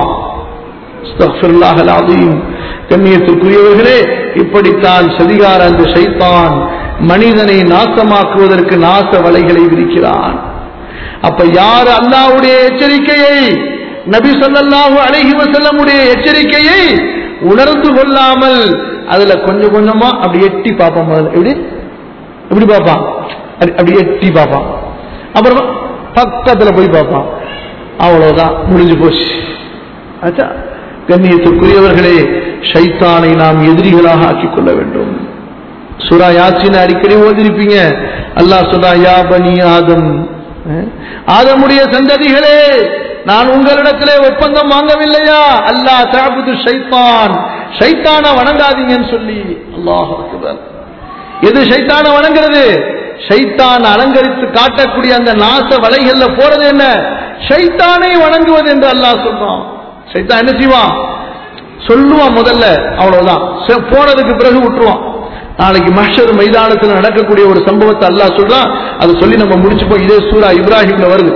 கண்ணியத்திற்குரியவர்களே இப்படித்தான் சதிகார அந்த சைத்தான் மனிதனை நாசமாக்குவதற்கு நாச வலைகளை விரிக்கிறான் அப்ப யார் அல்லாவுடைய எச்சரிக்கையை நபி சொல்லாஹு அழகி வசல்லமுடைய எச்சரிக்கையை உணர்ந்து கொள்ளாமல் அதுல கொஞ்சம் கொஞ்சமா அப்படி எட்டி பார்ப்பான் எப்படி எப்படி பார்ப்பான் அப்படி எட்டி பார்ப்பான் அப்புறமா பக்கத்துல போய் பார்ப்பான் அவ்வளவுதான் முடிஞ்சு போச்சு ஆச்சா கண்ணியத்திற்குரியவர்களே ஷைத்தானை நாம் எதிரிகளாக ஆக்கிக் கொள்ள வேண்டும் சுரா யாச்சின் அடிக்கடி ஓதிருப்பீங்க அல்லாஹ் சுரா யா பனி ஆதம் ஆதமுடைய சந்ததிகளே நான் உங்களிடத்திலே ஒப்பந்தம் வாங்கவில்லையா அல்லாஹ் தாபுது ஷைத்தான் ஷைத்தான வணங்காதீங்கன்னு சொல்லி அல்லாஹ் எது ஷைத்தான வணங்குறது ஷைத்தான் அலங்கரித்து காட்டக்கூடிய அந்த நாச வலைகள்ல போறது என்ன ஷைத்தானை வணங்குவது என்று அல்லாஹ் சொல்றான் ஷைத்தான் என்ன செய்வான் சொல்லுவான் முதல்ல அவ்வளவுதான் போனதுக்கு பிறகு விட்டுருவான் நாளைக்கு மஷர் மைதானத்தில் நடக்கக்கூடிய ஒரு சம்பவத்தை அல்லாஹ் சொல்றான் அதை சொல்லி நம்ம முடிச்சுப்போம் இதே சூரா இப்ராஹிம்ல வருது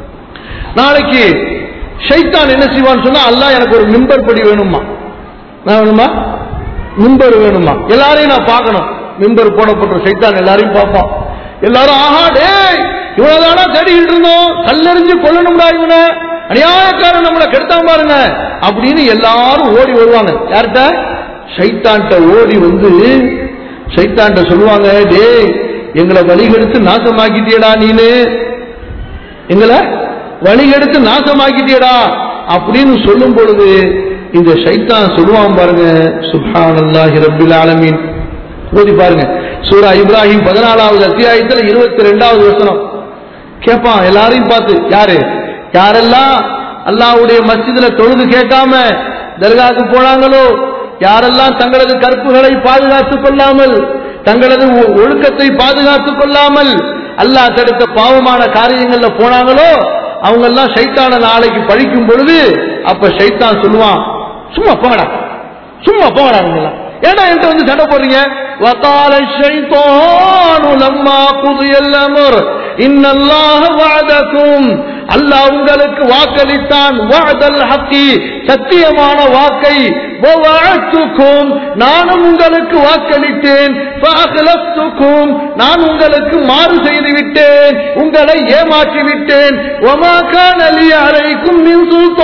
நாளைக்கு ஷைத்தான் என்ன செய்வான்னு சொன்னா அல்லாஹ் எனக்கு ஒரு மிம்பர் படி வேணுமா நான் வேணுமா மிம்பர் வேணுமா எல்லாரையும் நான் பார்க்கணும் மிம்பர் போடப்பட்ட ஷைத்தான் எல்லாரையும் பார்ப்பான் எல்லாரும் ஆஹா டேய் இவ்வளவுதானா தேடிட்டு இருந்தோம் கல்லெறிஞ்சு கொல்லணும்டா இவனை அநியாயக்காரன் நம்மளை கெடுத்தான் பாருங்க அப்படின்னு எல்லாரும் ஓடி வருவாங்க யார்கிட்ட ஷைத்தான்ட்ட ஓடி வந்து ஷைத்தான்ட்ட சொல்லுவாங்க டேய் எங்களை வழிகெடுத்து நாசமாக்கிட்டியடா நீனு எங்களை வழிகெடுத்து நாசமாக்கிட்டியடா அப்படின்னு சொல்லும் பொழுது இந்த ஷைத்தான் சொல்லுவான் பாருங்க சுப்ஹானல்லாஹி ரப்பில் ஆலமீன் ஓதி பாருங்க சூரா இப்ராஹிம் பதினாலாவது அத்தியாயத்தில் இருபத்தி ரெண்டாவது வசனம் கேட்பான் எல்லாரையும் பார்த்து யாரு யாரெல்லாம் அல்லாவுடைய மஸ்ஜிதுல தொழுது கேட்காம தர்காவுக்கு போனாங்களோ யாரெல்லாம் தங்களது கற்புகளை பாதுகாத்துக் கொள்ளாமல் தங்களது ஒழுக்கத்தை பாதுகாத்துக் கொள்ளாமல் அல்லாஹ் தடுத்த பாவமான காரியங்கள்ல போனாங்களோ அவங்க எல்லாம் சைத்தான நாளைக்கு பழிக்கும் பொழுது அப்ப சைத்தான் சொல்லுவான் சும்மா போங்கடா சும்மா போங்கடா நீங்களா ஏன்னா என்கிட்ட வந்து சண்டை போடுறீங்க وقال الشيطان لما قضي الامر ان الله وعدكم அல்லாஹ் உங்களுக்கு வாக்களித்தான் வாதல் ஹக்கி சத்தியமான வாக்கை ووعدتكم நானும் உங்களுக்கு வாக்களித்தேன் فأخلفتكم நான் உங்களுக்கு மாறு செய்து விட்டேன் உங்களை ஏமாற்றி விட்டேன் وما كان لي عليكم من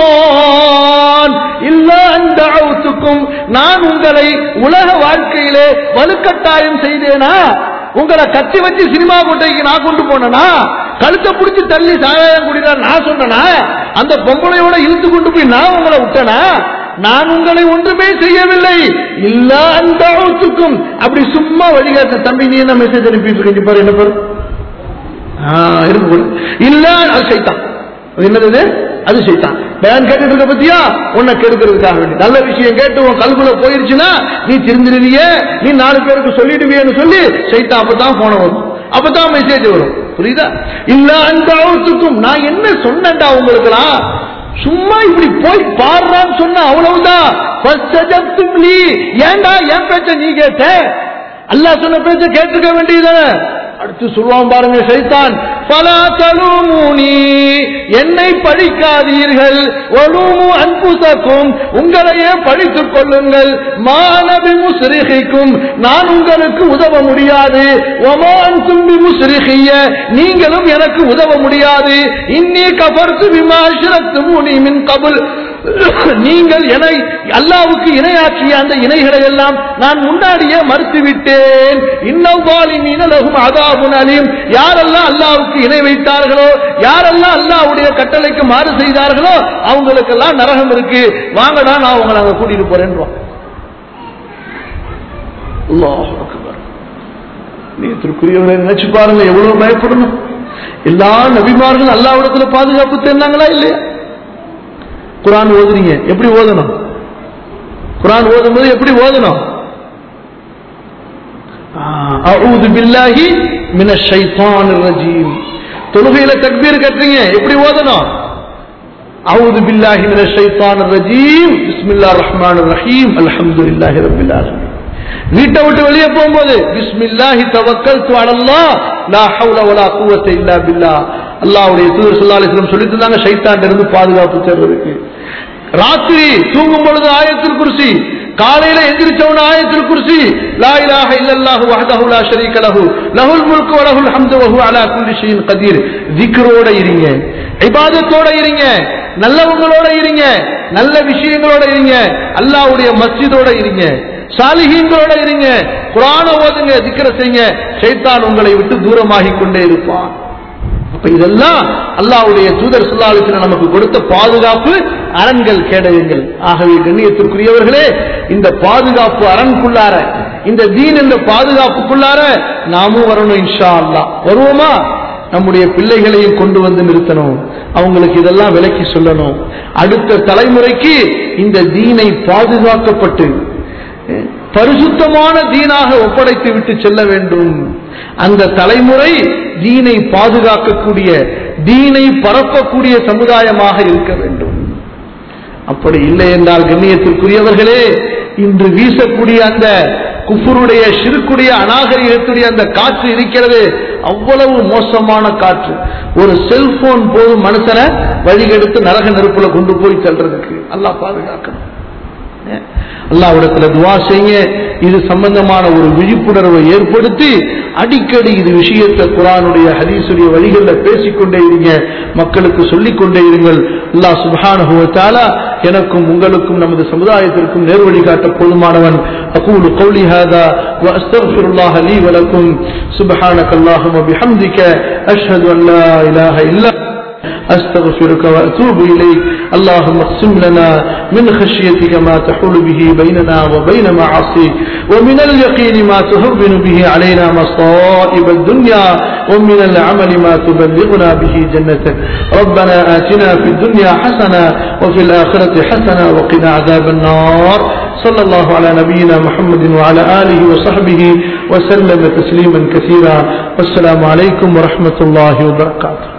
سلطان إلا أن دعوتكم நான் உங்களை உலக வாழ்க்கையிலே வலுக்கட்டாயம் செய்தேனா உங்களை கத்தி வச்சு சினிமா கொட்டைக்கு நான் கொண்டு போனேனா கழுத்தை பிடிச்சி தள்ளி சாராயம் குடினா நான் சொன்னனா அந்த பொம்பளையோட இழுத்து கொண்டு போய் நான் உங்களை விட்டனா நான் உங்களை ஒன்றுமே செய்யவில்லை இல்ல அந்த அப்படி சும்மா வழிகாட்ட தம்பி நீ என்ன மெசேஜ் அனுப்பிட்டு இருக்கீங்க பாரு என்ன பாரு இருக்கு இல்ல அது சைத்தான் அது என்னது அது சைத்தான் பயன் கேட்டுட்டு இருக்க பத்தியா உன்னை கெடுக்கிறதுக்காக வேண்டி நல்ல விஷயம் கேட்டு உன் கல்குல போயிருச்சுன்னா நீ திருந்திருவியே நீ நாலு பேருக்கு சொல்லிடுவியன்னு சொல்லி சைத்தா அப்பதான் போன வரும் அப்பதான் மெசேஜ் வரும் புரியுதா இல்ல அந்த அவத்துக்கும் நான் என்ன சொன்னேன்டா உங்களுக்குலாம் சும்மா இப்படி போய் பாடுறான்னு சொன்ன அவ்வளவுதான் ஃபஸ்டஜப்தும் லீ. ஏன்டா என் பேச்ச நீ கேட்ட அல்லாஹ் சொன்ன பேச்ச கேட்டுக்க வேண்டியதுதானே அடுத்து சொல்லுவான் பாருங்க சைத்தான் பலா தலுமூனி என்னை பழிக்காதீர்கள் ஒலுமு அன்புசக்கும் உங்களையே பழித்துக் கொள்ளுங்கள் மானபி முஸ்ரிகைக்கும் நான் உங்களுக்கு உதவ முடியாது ஒமான் தும்பி முஸ்ரிகைய நீங்களும் எனக்கு உதவ முடியாது இன்னி கபர்த்து விமாசிரத்து முனி மின் கபுல் நீங்கள் இணை அல்லாவுக்கு இணையாற்றிய அந்த இணைகளை எல்லாம் நான் முன்னாடியே மறுத்து விட்டேன் இன்னவ்வாலி மீனலகும் அதாபுன் அலீம் யாரெல்லாம் அல்லாவுக்கு இணை வைத்தார்களோ யாரெல்லாம் அல்லாவுடைய கட்டளைக்கு மாறு செய்தார்களோ அவங்களுக்கெல்லாம் நரகம் இருக்கு வாங்கடா நான் உங்களை அங்க கூட்டிட்டு போறேன்றோம் அல்லாஹ் அக்பர் நேற்றுக்குரியவரை நினைச்சு பாருங்க எவ்வளவு பயப்படணும் எல்லா நபிமார்களும் அல்லாவிடத்துல பாதுகாப்பு தேர்ந்தாங்களா இல்லையா குரான் ஓதுறீங்க எப்படி ஓதணும் குரான் ஓதும்போது எப்படி ஓதணும் அவுது பில்லாஹி மின ஷைத்தான் ரஜீம் தொழுகையில தக்பீர் கட்டுறீங்க எப்படி ஓதணும் அவுது பில்லாஹி மின ஷைத்தான் ரஜீம் பிஸ்மில்லா ரஹ்மான் ரஹீம் அல்ஹம்துலில்லாஹி ரப்பில் ஆலமீன் வீட்டை விட்டு வெளியே போகும்போது பிஸ்மில்லாஹி தவக்கல்து அலல்லாஹ் லா ஹவுல வலா குவத்த இல்லா பில்லாஹ் அல்லாஹ்வுடைய தூதர் ஸல்லல்லாஹு அலைஹி வஸல்லம் சொல்லி தந்தாங்க ஷைத்தான்ல இருந்து பாதுகாப்பு தேடுறதுக்கு ராத்திரி தூங்கும் பொழுது ஆயத்தில் குர்சி காலையில எந்திரிச்சவன ஆயத்தில் குர்சி லா இலாஹ இல்லல்லாஹு வஹ்தஹு லா ஷரீக லஹு லஹுல் முல்கு வ லஹுல் ஹம்து வ ஹுவ அலா குல்லி ஷைஇன் கதீர் திக்ரோட இருங்க இபாதத்தோட இருங்க நல்லவங்களோட இருங்க நல்ல விஷயங்களோட இருங்க அல்லாஹ்வுடைய மஸ்ஜிதோட இருங்க சாலிஹீன்களோட இருங்க குரான ஓதுங்க திக்ர செய்யுங்க ஷைத்தான் உங்களை விட்டு தூரமாகி கொண்டே இருப்பான் அப்ப இதெல்லாம் அல்லாஹ்வுடைய தூதர் சுல்லாலிசில நமக்கு கொடுத்த பாதுகாப்பு அரண்கள் கேடயங்கள் ஆகவே கண்ணியத்திற்குரியவர்களே இந்த பாதுகாப்பு அரண்குள்ளார இந்த தீன் என்ற பாதுகாப்புக்குள்ளார நாமும் வரணும் இன்ஷா அல்லாஹ் வருவோமா நம்முடைய பிள்ளைகளையும் கொண்டு வந்து நிறுத்தணும் அவங்களுக்கு இதெல்லாம் விலக்கி சொல்லணும் அடுத்த தலைமுறைக்கு இந்த தீனை பாதுகாக்கப்பட்டு பரிசுத்தமான தீனாக ஒப்படைத்து விட்டு செல்ல வேண்டும் அந்த தலைமுறை தீனை பாதுகாக்கக்கூடிய தீனை பரப்பக்கூடிய சமுதாயமாக இருக்க வேண்டும் அப்படி இல்லை என்றால் கண்ணியத்திற்குரியவர்களே இன்று வீசக்கூடிய அந்த குஃபருடைய சிறுக்குடைய அநாகரிகத்துடைய அந்த காற்று இருக்கிறது அவ்வளவு மோசமான காற்று ஒரு செல்போன் போதும் மனுஷனை வழிகெடுத்து நரக நெருப்புல கொண்டு போய் செல்றதுக்கு அல்லாஹ் பாதுகாக்கணும் அல்லாவிடத்துல துவா செய்ய இது சம்பந்தமான ஒரு விழிப்புணர்வை ஏற்படுத்தி அடிக்கடி இது விஷயத்தை குரானுடைய ஹதீசுடைய வழிகளில் பேசிக்கொண்டே இருங்க மக்களுக்கு சொல்லிக் கொண்டே இருங்கள் அல்லாஹ் சுபானுவத்தால எனக்கும் உங்களுக்கும் நமது சமுதாயத்திற்கும் நேர்வழி காட்ட போதுமானவன் أقول قولي هذا وأستغفر الله لي ولكم سبحانك اللهم وبحمدك أشهد أن لا إله إلا أستغفرك وأتوب إليك اللهم اقسم لنا من خشيتك ما تحول به بيننا وبين معاصيك ومن اليقين ما تهون به علينا مصائب الدنيا ومن العمل ما تبلغنا به جنتك ربنا آتنا في الدنيا حسنة وفي الآخرة حسنة وقنا عذاب النار صلى الله على نبينا محمد وعلى آله وصحبه وسلم تسليما كثيرا والسلام عليكم ورحمة الله وبركاته